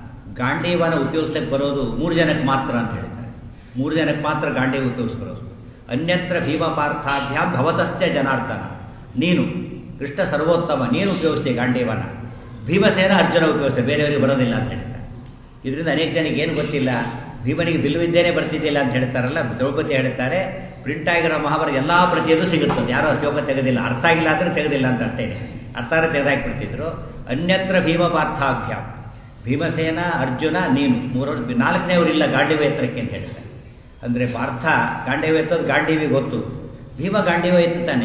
[SPEAKER 1] ಗಾಂಡೀವನ ಉಪಯೋಗಿಸ್ಲಿಕ್ಕೆ ಬರೋದು ಮೂರು ಜನಕ್ಕೆ ಮಾತ್ರ ಅಂತ ಹೇಳ್ತಾರೆ ಮೂರು ಜನಕ್ಕೆ ಮಾತ್ರ ಗಾಂಡೀವ ಉಪಯೋಗಿಸ್ಬರೋದು ಅನ್ಯತ್ರ ಭೀಮ ಪಾರ್ಥಾಭ್ಯಾಂ ಭವತಶ್ಚ ಜನಾರ್ದನ ನೀನು ಕೃಷ್ಣ ಸರ್ವೋತ್ತಮ ನೀನು ಉಪಯೋಗಿಸ್ತೀಯ ಗಾಂಡೀವನ ಭೀಮಸೇನ ಅರ್ಜುನ ಉಪಯೋಗಿಸ್ತಾರೆ ಬೇರೆಯವರಿಗೆ ಬರೋದಿಲ್ಲ ಅಂತ ಹೇಳ್ತಾರೆ ಇದರಿಂದ ಅನೇಕ ಜನಕ್ಕೆ ಏನು ಗೊತ್ತಿಲ್ಲ ಭೀಮನಿಗೆ ಬಿಲ್ಲುವಿದ್ದೇನೆ ಬರ್ತಿದ್ದಿಲ್ಲ ಅಂತ ಹೇಳ್ತಾರಲ್ಲ ದ್ರೌಪದಿ ಹೇಳ್ತಾರೆ ಪ್ರಿಂಟ್ ಆಗಿರೋ ಮಹಾಭಾರತ ಎಲ್ಲ ಪ್ರತಿಯಲ್ಲೂ ಸಿಗುತ್ತದೆ ಯಾರೋ ಶ್ಲೋಕ ತೆಗೆದಿಲ್ಲ ಅರ್ಥ ಆಗಿಲ್ಲ ಅಂದರೆ ತೆಗೆದಿಲ್ಲ ಅಂತ ಅರ್ಥ ಇದೆ ಅರ್ಥಾರ ತೆಗೆದಾಕ್ಬಿಡ್ತಿದ್ರು ಅನ್ಯತ್ರ ಭೀಮ ಪಾರ್ಥಾಭ್ಯಾಮ್ ಭೀಮಸೇನ ಅರ್ಜುನ ನೀನು ಮೂರವರು ನಾಲ್ಕನೇವರಿಲ್ಲ ಗಾಂಡೀವ ಎತ್ತರಕ್ಕೆ ಅಂತ ಹೇಳ್ತಾರೆ ಅಂದರೆ ಪಾರ್ಥ ಗಾಂಡೀವ ಎತ್ತೋದು ಗಾಂಡೀವಿ ಗೊತ್ತು ಭೀಮ ಗಾಂಡೀವ ಎತ್ತುತ್ತಾನೆ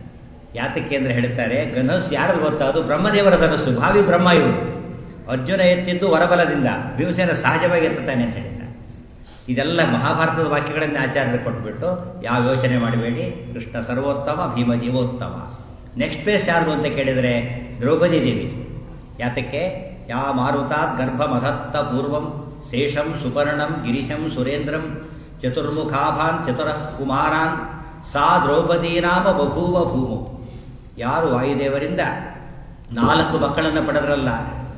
[SPEAKER 1] ಯಾತಕ್ಕೆ ಅಂದರೆ ಹೇಳ್ತಾರೆ ಧನಸ್ಸು ಯಾರು ಗೊತ್ತಾ ಅದು ಬ್ರಹ್ಮದೇವರ ಧನಸ್ಸು ಭಾವಿ ಬ್ರಹ್ಮ ಇವರು ಅರ್ಜುನ ಎತ್ತಿದ್ದು ವರಬಲದಿಂದ ಭೀಮಸೇನ ಸಹಜವಾಗಿ ಎತ್ತುತ್ತಾನೆ ಅಂತ ಹೇಳಿದ್ದಾರೆ ಇದೆಲ್ಲ ಮಹಾಭಾರತದ ವಾಕ್ಯಗಳನ್ನು ಆಚಾರ್ಯರು ಕೊಟ್ಬಿಟ್ಟು ಯಾವ ಯೋಚನೆ ಮಾಡಬೇಡಿ ಕೃಷ್ಣ ಸರ್ವೋತ್ತಮ ಭೀಮ ಜೀವೋತ್ತಮ ನೆಕ್ಸ್ಟ್ ಪ್ಲೇಸ್ ಯಾರು ಅಂತ ಕೇಳಿದರೆ ದ್ರೌಪದಿ ದೇವಿ ಯಾತಕ್ಕೆ ಯಾ ಮಾರುತಾತ್ ಗರ್ಭಮಧತ್ತ ಪೂರ್ವಂ ಶೇಷಂ ಸುಪರ್ಣಂ ಗಿರಿಶಂ ಸುರೇಂದ್ರಂ ಚತುರ್ಮುಖಾಭಾನ್ ಚತುರ ಕುಮಾರಾನ್ ಸಾ ದ್ರೌಪದಿ ನಾಮ ಬಭೂವ ಭೂಮು ಯಾರು ವಾಯುದೇವರಿಂದ ನಾಲ್ಕು ಮಕ್ಕಳನ್ನು ಪಡೆದ್ರಲ್ಲ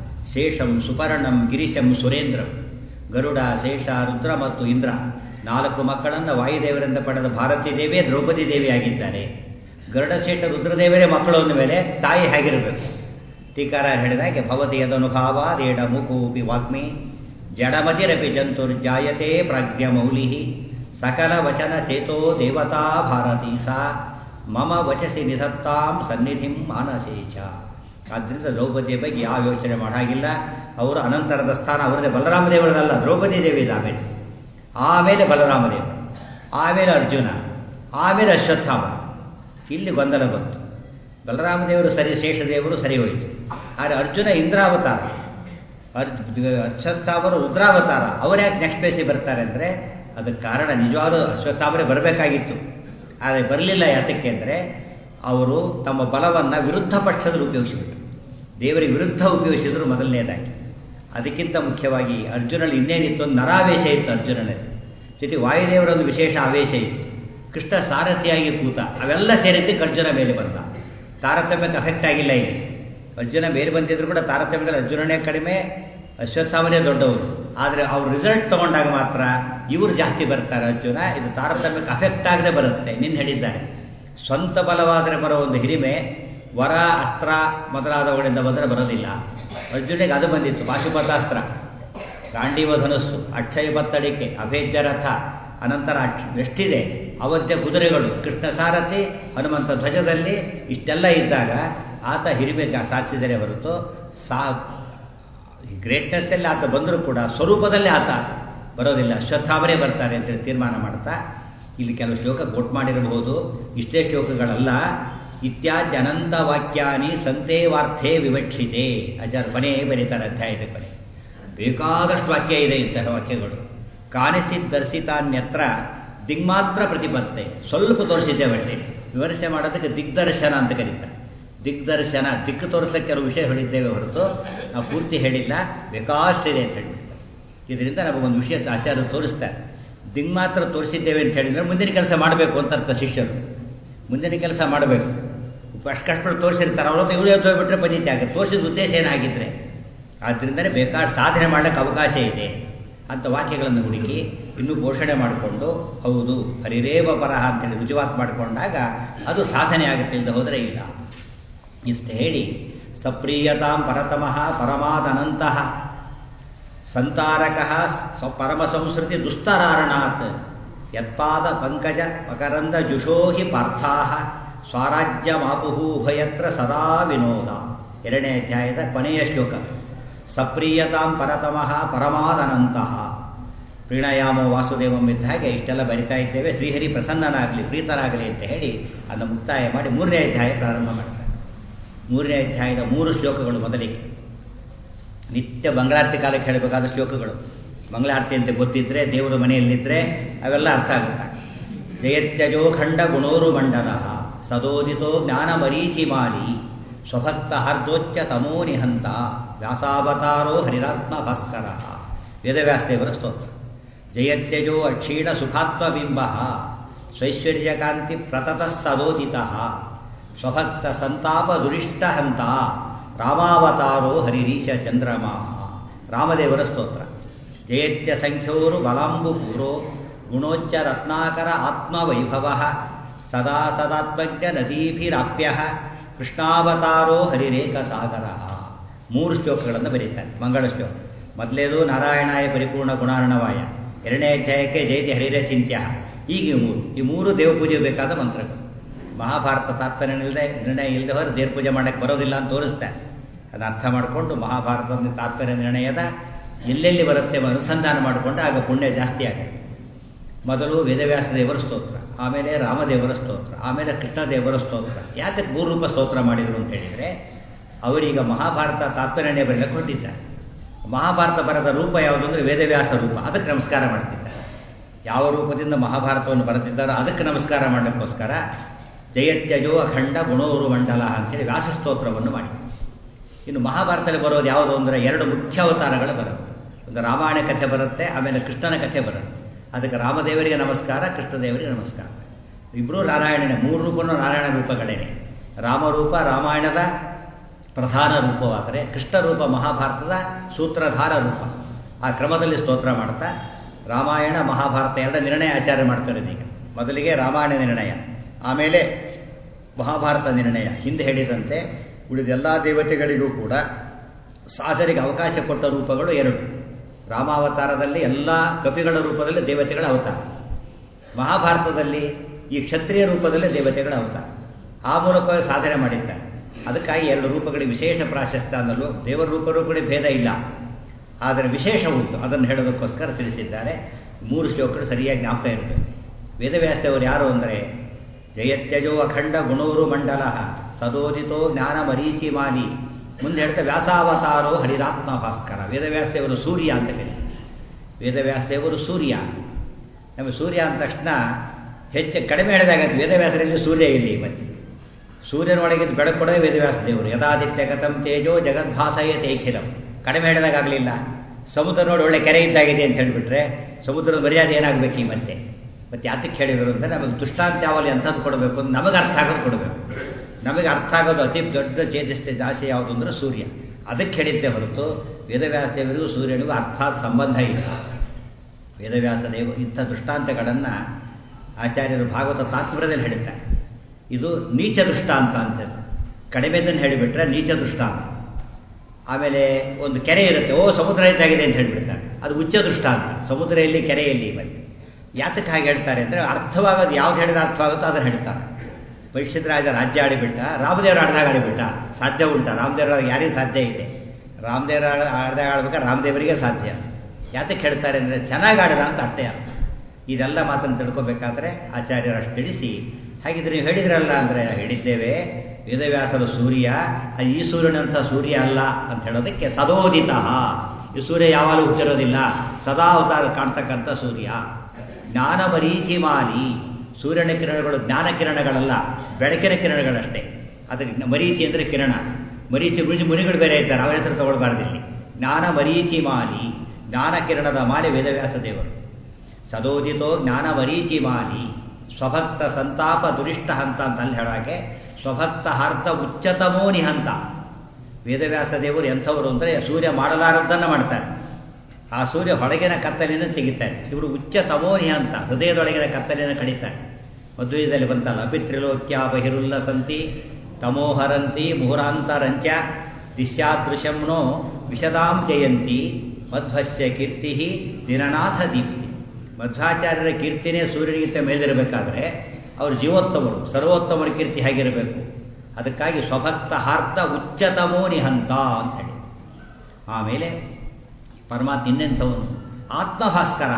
[SPEAKER 1] ಶೇಷಂ ಸುಪರ್ಣಂ ಗಿರಿಶಂ ಸುರೇಂದ್ರಂ ಗರುಡ ಶೇಷ ರುದ್ರ ಮತ್ತು ಇಂದ್ರ ನಾಲ್ಕು ಮಕ್ಕಳನ್ನು ವಾಯುದೇವರಿಂದ ಪಡೆದ ಭಾರತೀ ದೇವಿಯೇ ದ್ರೌಪದಿ ದೇವಿಯಾಗಿದ್ದಾರೆ ಗರುಡಶೇಷ ರುದ್ರದೇವರೇ ಮಕ್ಕಳು ಅಂದ ಮೇಲೆ ತಾಯಿ ಹೇಗಿರಬೇಕು ಟೀಕಾರ ಹೇಳಿದಾಗೆ ಭವತಿ ಯದನುಭಾವ ದೇಡ ಮುಖೂಪಿ ವಾಗ್ಮಿ ಜಡಮತಿರಪಿ ಜಂತುರ್ಜಾಯತೆ ಪ್ರಾಜ್ಞಮೌಲಿ ಸಕಲ ವಚನ ಚೇತೋ ದೇವತಾ ಭಾರತೀ ಸಾ ಮಮ ವಚಸಿ ನಿಧತ್ತಾಂ ಸನ್ನಿಧಿಂ ಮಾನಸೇಚ ಆದ್ದರಿಂದ ದ್ರೌಪದಿಯ ಬಗ್ಗೆ ಯಾವ ಯೋಚನೆ ಮಾಡಾಗಿಲ್ಲ ಅವರು ಅನಂತರದ ಸ್ಥಾನ ಅವರದೇ ಬಲರಾಮದೇವರದಲ್ಲ ದ್ರೌಪದಿ ದೇವಿ ಆಮೇಲೆ ಆಮೇಲೆ ಬಲರಾಮದೇವರು ಆಮೇಲೆ ಅರ್ಜುನ ಆಮೇಲೆ ಅಶ್ವತ್ಥಾಮ ಇಲ್ಲಿ ಗೊಂದಲ ಬಂತು ಬಲರಾಮದೇವರು ಸರಿ ಶೇಷದೇವರು ಸರಿ ಹೋಯಿತು ಆದರೆ ಅರ್ಜುನ ಇಂದ್ರಾವತಾರ ಅರ್ಜ್ ಅಶ್ವತ್ಥಾಮರು ರುದ್ರಾವತಾರ ಅವ್ರು ಯಾಕೆ ನೆಕ್ಸ್ಟ್ ಬೇಸಿಗೆ ಬರ್ತಾರೆ ಅಂದರೆ ಅದಕ್ಕೆ ಕಾರಣ ನಿಜವಾದ ಅಶ್ವತ್ಥಾಮರೇ ಬರಬೇಕಾಗಿತ್ತು ಆದರೆ ಬರಲಿಲ್ಲ ಯಾತಕ್ಕೆ ಅಂದರೆ ಅವರು ತಮ್ಮ ಬಲವನ್ನು ವಿರುದ್ಧ ಪಕ್ಷದಲ್ಲಿ ಉಪಯೋಗಿಸಿಬಿಟ್ರು ದೇವರಿಗೆ ವಿರುದ್ಧ ಉಪಯೋಗಿಸಿದ್ರು ಮೊದಲನೇದಾಗಿ ಅದಕ್ಕಿಂತ ಮುಖ್ಯವಾಗಿ ಅರ್ಜುನಲ್ಲಿ ಇನ್ನೇನಿತ್ತು ಒಂದು ನರಾವೇಶ ಇತ್ತು ಅರ್ಜುನನಲ್ಲಿ ಜೊತೆ ವಾಯುದೇವರ ಒಂದು ವಿಶೇಷ ಆವೇಶ ಇತ್ತು ಕೃಷ್ಣ ಸಾರಥಿಯಾಗಿ ಕೂತ ಅವೆಲ್ಲ ಸೇರಿದ್ದಕ್ಕೆ ಅರ್ಜುನ ಮೇಲೆ ಬಂದ ತಾರತಮ್ಯಕ್ಕೆ ಅಫೆಕ್ಟ್ ಆಗಿಲ್ಲ ಇಲ್ಲಿ ಅರ್ಜುನ ಮೇಲೆ ಬಂದಿದ್ರು ಕೂಡ ತಾರತಮ್ಯದಲ್ಲಿ ಅರ್ಜುನನೇ ಕಡಿಮೆ ಅಶ್ವತ್ಥಾಮನೇ ದೊಡ್ಡವರು ಆದರೆ ಅವ್ರ ರಿಸಲ್ಟ್ ತಗೊಂಡಾಗ ಮಾತ್ರ ಇವರು ಜಾಸ್ತಿ ಬರ್ತಾರೆ ಅರ್ಜುನ ಇದು ತಾರತಮ್ಯಕ್ಕೆ ಅಫೆಕ್ಟ್ ಆಗದೆ ಬರುತ್ತೆ ನಿನ್ನ ಹೇಳಿದ್ದಾರೆ ಸ್ವಂತ ಬಲವಾದರೆ ಬರೋ ಒಂದು ಹಿರಿಮೆ ವರ ಅಸ್ತ್ರ ಮೊದಲಾದವುಗಳಿಂದ ಬಂದರೆ ಬರೋದಿಲ್ಲ ಅರ್ಜುನಿಗೆ ಅದು ಬಂದಿತ್ತು ಪಾಶುಪತಾಸ್ತ್ರ ಗಾಂಡೀವ ಧನಸ್ಸು ಅಕ್ಷಯ ಬತ್ತಡಿಕೆ ಅಭೇದ್ಯ ರಥ ಅನಂತರ ಅಕ್ಷ ಎಷ್ಟಿದೆ ಅವಧ್ಯ ಕುದುರೆಗಳು ಕೃಷ್ಣ ಸಾರಥಿ ಹನುಮಂತ ಧ್ವಜದಲ್ಲಿ ಇಷ್ಟೆಲ್ಲ ಇದ್ದಾಗ ಆತ ಹಿರಿಮೆ ಸಾಧಿಸಿದರೆ ಹೊರತು ಸಾ ಗ್ರೇಟ್ನೆಸ್ಸಲ್ಲಿ ಆತ ಬಂದರೂ ಕೂಡ ಸ್ವರೂಪದಲ್ಲಿ ಆತ ಬರೋದಿಲ್ಲ ಅಶ್ವತ್ಥಾಮರೇ ಬರ್ತಾರೆ ಅಂತೇಳಿ ತೀರ್ಮಾನ ಮಾಡ್ತಾ ಇಲ್ಲಿ ಕೆಲವು ಶ್ಲೋಕ ಕೋಟ್ ಮಾಡಿರಬಹುದು ಇಷ್ಟೇ ಶ್ಲೋಕಗಳಲ್ಲ ಇತ್ಯಾದ್ಯನಂತ ವಾಕ್ಯಾನಿ ಸಂತೇವಾರ್ಥೇ ವಿವಕ್ಷಿತೆ ಆಚಾರ್ಯ ಕೊನೆ ಬರೀತಾರೆ ಅಧ್ಯಾಯದ ಕೊನೆ ಬೇಕಾದಷ್ಟು ವಾಕ್ಯ ಇದೆ ಇಂತಹ ವಾಕ್ಯಗಳು ಕಾಣಿಸಿದ್ ದರ್ಶಿತಾನ್ಯತ್ರ ದಿಗ್ಮಾತ್ರ ಪ್ರತಿಪತ್ತೆ ಸ್ವಲ್ಪ ತೋರಿಸಿದ್ದೇವೆ ವಿಮರ್ಶೆ ಮಾಡೋದಕ್ಕೆ ದಿಗ್ದರ್ಶನ ಅಂತ ಕರೀತಾರೆ ದಿಗ್ದರ್ಶನ ದಿಕ್ಕು ತೋರಿಸೋಕ್ಕೆ ಕೆಲವು ವಿಷಯ ಹೇಳಿದ್ದೇವೆ ಹೊರತು ನಾವು ಪೂರ್ತಿ ಹೇಳಿಲ್ಲ ಬೇಕಾಷ್ಟಿದೆ ಅಂತ ಹೇಳಿಬಿಡ್ತಾರೆ ಇದರಿಂದ ನಮಗೊಂದು ವಿಷಯ ಆಚಾರ್ಯರು ತೋರಿಸ್ತಾರೆ ದಿಗ್ ಮಾತ್ರ ತೋರಿಸಿದ್ದೇವೆ ಅಂತ ಹೇಳಿದ್ರೆ ಮುಂದಿನ ಕೆಲಸ ಮಾಡಬೇಕು ಅಂತ ಅರ್ಥ ಶಿಷ್ಯರು ಮುಂದಿನ ಕೆಲಸ ಮಾಡಬೇಕು ಅಷ್ಟು ಕಷ್ಟಪಟ್ಟು ತೋರಿಸಿರ್ತಾರೆ ಅವರೊಂದು ಇವಳು ಹೋಗ್ಬಿಟ್ರೆ ಪದ್ಧತಿ ಆಗುತ್ತೆ ತೋರಿಸಿದ ಉದ್ದೇಶ ಏನಾಗಿದ್ರೆ ಆದ್ದರಿಂದಲೇ ಬೇಕಾದ ಸಾಧನೆ ಮಾಡಲಿಕ್ಕೆ ಅವಕಾಶ ಇದೆ ಅಂತ ವಾಕ್ಯಗಳನ್ನು ಹುಡುಕಿ ಇನ್ನೂ ಪೋಷಣೆ ಮಾಡಿಕೊಂಡು ಹೌದು ಹರಿರೇವ ಪರಹ ಅಂತೇಳಿ ರುಜುವಾತ್ ಮಾಡಿಕೊಂಡಾಗ ಅದು ಸಾಧನೆ ಆಗುತ್ತೆ ಇಲ್ಲದೆ ಹೋದರೆ ಇಲ್ಲ ಇಷ್ಟು ಹೇಳಿ ಸಪ್ರಿಯತಾಂ ಪರತಮಃ ಪರಮಾದನಂತಹ ಸಂತಾರಕ ಪರಮ ಸಂಸ್ಕೃತಿ ದುಸ್ತರಾರಣಾತ್ ಯತ್ಪಾದ ಪಂಕಜ ಮಕರಂದ ಜುಷೋ ಹಿ ಪಾರ್ಥಾ ಸ್ವರಾಜ್ಯಮಾಪುಹೂಭಯತ್ರ ಸದಾ ವಿನೋದ ಎರಡನೇ ಅಧ್ಯಾಯದ ಕೊನೆಯ ಶ್ಲೋಕ ಸಪ್ರಿಯತಾಂ ಪರತಮಃ ಪರಮಾದನಂತಹ ಪ್ರೀಣಯಾಮೋ ವಾಸುದೇವಂ ಇದ್ದ ಹಾಗೆ ಇಷ್ಟೆಲ್ಲ ಬರಿತಾ ಇದ್ದೇವೆ ಶ್ರೀಹರಿ ಪ್ರಸನ್ನನಾಗಲಿ ಪ್ರೀತನಾಗಲಿ ಅಂತ ಹೇಳಿ ಅದನ್ನು ಮುಕ್ತಾಯ ಮಾಡಿ ಮೂರನೇ ಅಧ್ಯಾಯ ಪ್ರಾರಂಭ ಮಾಡ್ತಾರೆ ಮೂರನೇ ಅಧ್ಯಾಯದ ಮೂರು ಶ್ಲೋಕಗಳು ಮೊದಲಿಗೆ ನಿತ್ಯ ಮಂಗಳಾರತಿ ಕಾಲಕ್ಕೆ ಹೇಳಬೇಕಾದ ಶ್ಲೋಕಗಳು ಮಂಗಳಾರತಿ ಅಂತ ಗೊತ್ತಿದ್ರೆ ದೇವರ ಮನೆಯಲ್ಲಿದ್ದರೆ ಅವೆಲ್ಲ ಅರ್ಥ ಆಗುತ್ತೆ ಜಯತ್ಯಜೋ ಖಂಡ ಗುಣೋರು ಮಂಡಲ ಸದೋದಿತೋ ಜ್ಞಾನ ಮರೀಚಿ ಮಾಲಿ ಸ್ವಭಕ್ತ ಹರ್ದೋಚ್ಚ ತಮೋ ನಿಹಂತ ವ್ಯಾಸಾವತಾರೋ ಹರಿರಾತ್ಮ ಭಾಸ್ಕರ ವೇದವ್ಯಾಸದೇವರ ಸ್ತೋತ್ರ ಜಯತ್ಯಜೋ ಅಕ್ಷೀಣ ಸುಖಾತ್ಮಬಿಂಬ ಸ್ವೈಶ್ವರ್ಯಕಾಂತಿ ಪ್ರತತ ಸದೋದಿತ ಸ್ವಭಕ್ತ ಸಂತಾಪ ದುರಿಷ್ಟ ಹಂತ ರಾಮಾವತಾರೋ ಹರಿರೀಶ ಚಂದ್ರಮಾ ರಾಮದೇವರ ಸ್ತೋತ್ರ ಜಯತ್ಯ ಸಂಖ್ಯೋರು ಬಲಾಂಬು ಪೂರೋ ಗುಣೋಚ್ಚ ರತ್ನಾಕರ ಆತ್ಮವೈಭವ ಸದಾ ಸದಾತ್ಮಜ್ಞ ನದೀಭಿರಾಪ್ಯ ಕೃಷ್ಣಾವತಾರೋ ಹರಿರೇಖ ಸಾಗರ ಮೂರು ಶ್ಲೋಕಗಳನ್ನು ಬರೀತಾರೆ ಮಂಗಳ ಶ್ಲೋಕ ಮೊದಲೇದು ನಾರಾಯಣಾಯ ಪರಿಪೂರ್ಣ ಗುಣಾರ್ಣವಾಯ ಎರಡನೇ ಅಧ್ಯಾಯಕ್ಕೆ ಜಯತಿ ಹರಿರೇ ಚಿಂತ್ಯ ಈಗ ಈ ಮೂರು ಈ ಮೂರು ದೇವ ಪೂಜೆ ಬೇಕಾದ ಮಂತ್ರಗಳು ಮಹಾಭಾರತ ತಾತ್ಪರ್ಯ ಇಲ್ಲದೆ ನಿರ್ಣಯ ಇಲ್ಲದೆ ಹೋದ್ರೆ ದೇವ್ರ ಪೂಜೆ ಮಾಡೋಕ್ಕೆ ಬರೋದಿಲ್ಲ ಅಂತ ತೋರಿಸ್ತಾರೆ ಅದನ್ನ ಅರ್ಥ ಮಾಡಿಕೊಂಡು ಮಹಾಭಾರತದ ತಾತ್ಪರ್ಯ ನಿರ್ಣಯದ ಎಲ್ಲೆಲ್ಲಿ ಬರುತ್ತೆ ಅನುಸಂಧಾನ ಮಾಡಿಕೊಂಡು ಆಗ ಪುಣ್ಯ ಜಾಸ್ತಿ ಆಗುತ್ತೆ ಮೊದಲು ವೇದವ್ಯಾಸ ದೇವರ ಸ್ತೋತ್ರ ಆಮೇಲೆ ರಾಮದೇವರ ಸ್ತೋತ್ರ ಆಮೇಲೆ ಕೃಷ್ಣದೇವರ ಸ್ತೋತ್ರ ಯಾಕೆ ಮೂರು ರೂಪ ಸ್ತೋತ್ರ ಮಾಡಿದರು ಅಂತ ಹೇಳಿದರೆ ಅವರೀಗ ಮಹಾಭಾರತ ತಾತ್ಪರ್ಯನೇ ಬರಲಿಕ್ಕೆ ಹೊರಟಿದ್ದಾರೆ ಮಹಾಭಾರತ ಬರದ ರೂಪ ಯಾವುದು ಅಂದರೆ ವೇದವ್ಯಾಸ ರೂಪ ಅದಕ್ಕೆ ನಮಸ್ಕಾರ ಮಾಡ್ತಿದ್ದಾರೆ ಯಾವ ರೂಪದಿಂದ ಮಹಾಭಾರತವನ್ನು ಬರೆದಿದ್ದಾರೋ ಅದಕ್ಕೆ ನಮಸ್ಕಾರ ಮಾಡಲಿಕ್ಕೋಸ್ಕರ ಜಯತ್ಯಜೋ ಅಖಂಡ ಗುಣೋರು ಮಂಡಲ ಅಂತೇಳಿ ವ್ಯಾಸಸ್ತೋತ್ರವನ್ನು ಮಾಡಿ ಇನ್ನು ಮಹಾಭಾರತದಲ್ಲಿ ಬರೋದು ಯಾವುದು ಅಂದರೆ ಎರಡು ಮುಖ್ಯ ಅವತಾರಗಳು ಬರುತ್ತೆ ಒಂದು ರಾಮಾಯಣ ಕಥೆ ಬರುತ್ತೆ ಆಮೇಲೆ ಕೃಷ್ಣನ ಕಥೆ ಬರುತ್ತೆ ಅದಕ್ಕೆ ರಾಮದೇವರಿಗೆ ನಮಸ್ಕಾರ ಕೃಷ್ಣದೇವರಿಗೆ ನಮಸ್ಕಾರ ಇಬ್ಬರೂ ನಾರಾಯಣನೇ ಮೂರು ರೂಪನೂ ನಾರಾಯಣ ರೂಪಗಳೇನೆ ರಾಮರೂಪ ರಾಮಾಯಣದ ಪ್ರಧಾನ ರೂಪವಾದರೆ ಕೃಷ್ಣ ರೂಪ ಮಹಾಭಾರತದ ಸೂತ್ರಧಾರ ರೂಪ ಆ ಕ್ರಮದಲ್ಲಿ ಸ್ತೋತ್ರ ಮಾಡ್ತಾ ರಾಮಾಯಣ ಮಹಾಭಾರತ ಎಲ್ಲ ನಿರ್ಣಯ ಆಚಾರ್ಯ ಮಾಡ್ತಾರೆ ಈಗ ಮೊದಲಿಗೆ ರಾಮಾಯಣ ನಿರ್ಣಯ ಆಮೇಲೆ ಮಹಾಭಾರತ ನಿರ್ಣಯ ಹಿಂದೆ ಹೇಳಿದಂತೆ ಉಳಿದ ಎಲ್ಲ ದೇವತೆಗಳಿಗೂ ಕೂಡ ಸಾಧನೆಗೆ ಅವಕಾಶ ಕೊಟ್ಟ ರೂಪಗಳು ಎರಡು ರಾಮಾವತಾರದಲ್ಲಿ ಎಲ್ಲ ಕಪಿಗಳ ರೂಪದಲ್ಲಿ ದೇವತೆಗಳ ಅವತಾರ ಮಹಾಭಾರತದಲ್ಲಿ ಈ ಕ್ಷತ್ರಿಯ ರೂಪದಲ್ಲಿ ದೇವತೆಗಳ ಅವತಾರ ಆ ಮೂಲಕ ಸಾಧನೆ ಮಾಡಿದ್ದಾರೆ ಅದಕ್ಕಾಗಿ ಎರಡು ರೂಪಗಳಿಗೆ ವಿಶೇಷ ಪ್ರಾಶಸ್ತ್ಯ ಅನ್ನಲು ದೇವರ ರೂಪಗಳು ಭೇದ ಇಲ್ಲ ಆದರೆ ವಿಶೇಷ ಉಂಟು ಅದನ್ನು ಹೇಳೋದಕ್ಕೋಸ್ಕರ ತಿಳಿಸಿದ್ದಾರೆ ಮೂರು ಶ್ಲೋಕಗಳು ಸರಿಯಾಗಿ ಜ್ಞಾಪಕ ಇರಬೇಕು ವೇದವ್ಯಾಸವರು ಯಾರು ಅಂದರೆ ಜಯತ್ಯಜೋ ಅಖಂಡ ಗುಣೋರು ಮಂಡಲ ಸದೋದಿತೋ ಜ್ಞಾನ ಮರೀಚಿ ಮಾಲಿ ಮುಂದೆ ಹೇಳ್ತಾ ವ್ಯಾಸಾವತಾರೋ ಹರಿರಾತ್ಮ ಭಾಸ್ಕರ ವೇದವ್ಯಾಸದೇವರು ಸೂರ್ಯ ಅಂತ ಕರೀತಾರೆ ವೇದವ್ಯಾಸದೇವರು ಸೂರ್ಯ ನಮ್ಮ ಸೂರ್ಯ ಅಂದ ತಕ್ಷಣ ಹೆಚ್ಚು ಕಡಿಮೆ ಹೇಳಿದಾಗ ವೇದವ್ಯಾಸರಲ್ಲಿ ಸೂರ್ಯ ಇಲ್ಲಿ ಮತ್ತೆ ಸೂರ್ಯನೊಳಗಿದ್ದು ಬೆಳಕು ಕೊಡೋದೇ ವೇದವ್ಯಾಸ ದೇವರು ಯಥಾದಿತ್ಯ ಗತಂ ತೇಜೋ ಜಗದ್ಭಾಸಯ ತೇಖಿಲಂ ಕಡಿಮೆ ಹೇಳಿದಾಗಲಿಲ್ಲ ಸಮುದ್ರ ನೋಡಿ ಒಳ್ಳೆ ಕೆರೆ ಇದ್ದಾಗಿದೆ ಅಂತ ಹೇಳಿಬಿಟ್ರೆ ಸಮುದ್ರದ ಮರ್ಯಾದೆ ಏನಾಗಬೇಕು ಈ ಮತ್ತೆ ಮತ್ತೆ ಯಾತಕ್ಕೆ ಹೇಳಿದರು ಅಂದರೆ ನಮಗೆ ದುಷ್ಟಾಂತ ಯಾವಲ್ಲಿ ಅಂಥದ್ದು ಕೊಡಬೇಕು ಅಂತ ನಮಗೆ ಅರ್ಥ ಆಗೋದು ಕೊಡಬೇಕು ನಮಗೆ ಅರ್ಥ ಆಗೋದು ಅತಿ ದೊಡ್ಡ ಚೇತಸ್ಥ ಜಾಸ್ತಿ ಯಾವುದು ಅಂದರೆ ಸೂರ್ಯ ಅದಕ್ಕೆ ಹೇಳಿದ್ದೆ ಹೊರತು ವೇದವ್ಯಾಸ ದೇವರಿಗೂ ಸೂರ್ಯನಿಗೂ ಅರ್ಥಾತ್ ಸಂಬಂಧ ಇಲ್ಲ ವೇದವ್ಯಾಸ ದೇವ ಇಂಥ ದೃಷ್ಟಾಂತಗಳನ್ನು ಆಚಾರ್ಯರು ಭಾಗವತ ತಾತ್ಪರ್ಯದಲ್ಲಿ ಹೇಳಿದ್ದಾರೆ ಇದು ನೀಚ ದೃಷ್ಟಾಂತ ಅಂತದ್ದು ಕಡಿಮೆದನ್ನು ಹೇಳಿಬಿಟ್ರೆ ನೀಚ ದೃಷ್ಟಾಂತ ಆಮೇಲೆ ಒಂದು ಕೆರೆ ಇರುತ್ತೆ ಓ ಸಮುದ್ರ ಇದ್ದಾಗಿದೆ ಅಂತ ಹೇಳಿಬಿಡ್ತಾರೆ ಅದು ಉಚ್ಚ ದೃಷ್ಟಾಂತ ಸಮುದ್ರ ಎಲ್ಲಿ ಕೆರೆ ಎಲ್ಲಿ ಬಂದು ಯಾತಕ್ಕೆ ಹಾಗೆ ಹೇಳ್ತಾರೆ ಅಂದರೆ ಅರ್ಥವಾಗೋದು ಯಾವ್ದು ಹೇಳಿದ್ರೆ ಅರ್ಥವಾಗುತ್ತೋ ಅದನ್ನು ಹೇಳ್ತಾರೆ ಪರೀಕ್ಷಿತ ರಾಜ ರಾಜ್ಯ ಆಡಿಬಿಟ್ಟ ರಾಮದೇವ್ರ ಆಡ್ದಾಗ ಆಡಿಬಿಟ್ಟ ಸಾಧ್ಯ ಉಂಟಾ ರಾಮದೇವ್ರ ಯಾರಿಗೆ ಸಾಧ್ಯ ಇದೆ ರಾಮದೇವ್ರ ಆಡ್ದಾಗ ಆಡ್ಬೇಕಾದ್ರೆ ರಾಮದೇವರಿಗೆ ಸಾಧ್ಯ ಯಾತಕ್ಕೆ ಹೇಳ್ತಾರೆ ಅಂದರೆ ಚೆನ್ನಾಗಿ ಆಡಿದ ಅಂತ ಅರ್ಥ ಇದೆಲ್ಲ ಮಾತನ್ನು ತಿಳ್ಕೊಬೇಕಾದ್ರೆ ಆಚಾರ್ಯರು ಅಷ್ಟು ತಿಳಿಸಿ ಹಾಗಿದ್ರೆ ನೀವು ಹೇಳಿದ್ರಲ್ಲ ಅಂದರೆ ಹೇಳಿದ್ದೇವೆ ವೇದವ್ಯಾಸರು ಸೂರ್ಯ ಅದು ಈ ಸೂರ್ಯನಂಥ ಸೂರ್ಯ ಅಲ್ಲ ಅಂತ ಹೇಳೋದಕ್ಕೆ ಸದೋದಿತ ಈ ಸೂರ್ಯ ಯಾವಾಗಲೂ ಹುಟ್ಟಿರೋದಿಲ್ಲ ಸದಾ ಅವತಾರ ಕಾಣ್ತಕ್ಕಂಥ ಸೂರ್ಯ ಜ್ಞಾನ ಮರೀಚಿಮಾಲಿ ಸೂರ್ಯನ ಕಿರಣಗಳು ಜ್ಞಾನ ಕಿರಣಗಳಲ್ಲ ಬೆಳಕಿನ ಕಿರಣಗಳಷ್ಟೇ ಅದಕ್ಕೆ ಮರೀಚಿ ಅಂದರೆ ಕಿರಣ ಮರೀಚಿ ಮುನಿ ಮುನಿಗಳು ಬೇರೆ ಇದ್ದಾರೆ ಅವರ ಹೆಸರು ತಗೊಳ್ಬಾರ್ದು ಇಲ್ಲಿ ಜ್ಞಾನ ಮರೀಚಿ ಮಾಲಿ ಜ್ಞಾನ ಕಿರಣದ ಮಾಲೆ ವೇದವ್ಯಾಸ ದೇವರು ಸದೋದಿತೋ ಜ್ಞಾನ ಮರೀಚಿ ಮಾಲಿ ಸ್ವಭಕ್ತ ಸಂತಾಪ ದುರಿಷ್ಟ ಹಂತ ಅಂತ ಅಲ್ಲಿ ಹೇಳಾಕೆ ಸ್ವಭಕ್ತ ಹಾರ್ಥ ಉಚ್ಚತಮೋ ನಿಹಂತ ವೇದವ್ಯಾಸ ದೇವರು ಎಂಥವರು ಅಂದರೆ ಸೂರ್ಯ ಮಾಡಲಾರದ್ದನ್ನು ಮಾಡ್ತಾರೆ ಆ ಸೂರ್ಯ ಹೊರಗಿನ ಕತ್ತಲೆಯನ್ನು ತೆಗಿತಾರೆ ಇವರು ಉಚ್ಚ ತಮೋನಿ ಅಂತ ಹೃದಯದೊಳಗಿನ ಕತ್ತಲೆಯನ್ನು ಕಡಿತಾರೆ ಮಧ್ವಯದಲ್ಲಿ ಬಂತಲ್ಲ ಅಪಿತ್ರಿಲೋಕ್ಯ ಬಹಿರುಲ್ಲ ಸಂತಿ ತಮೋಹರಂತಿ ಮುಹುರಾಂತರಂಚ ದಿಶ್ಯಾದೃಶಂನೋ ವಿಶದಾಂ ಜಯಂತಿ ಮಧ್ವಸ್ಯ ಕೀರ್ತಿ ದಿನನಾಥ ದೀಪ್ತಿ ಮಧ್ವಾಚಾರ್ಯರ ಕೀರ್ತಿನೇ ಸೂರ್ಯನಿಗಿಂತ ಮೇಲಿರಬೇಕಾದ್ರೆ ಅವರು ಜೀವೋತ್ತಮರು ಸರ್ವೋತ್ತಮರ ಕೀರ್ತಿ ಹೇಗಿರಬೇಕು ಅದಕ್ಕಾಗಿ ಸ್ವಭಕ್ತ ಹಾರ್ಥ ಉಚ್ಚತಮೋ ನಿಹಂತ ಅಂತ ಹೇಳಿ ಆಮೇಲೆ ಪರಮಾತ್ಮ ಇನ್ನೆಂಥವನು ಆತ್ಮಭಾಸ್ಕರ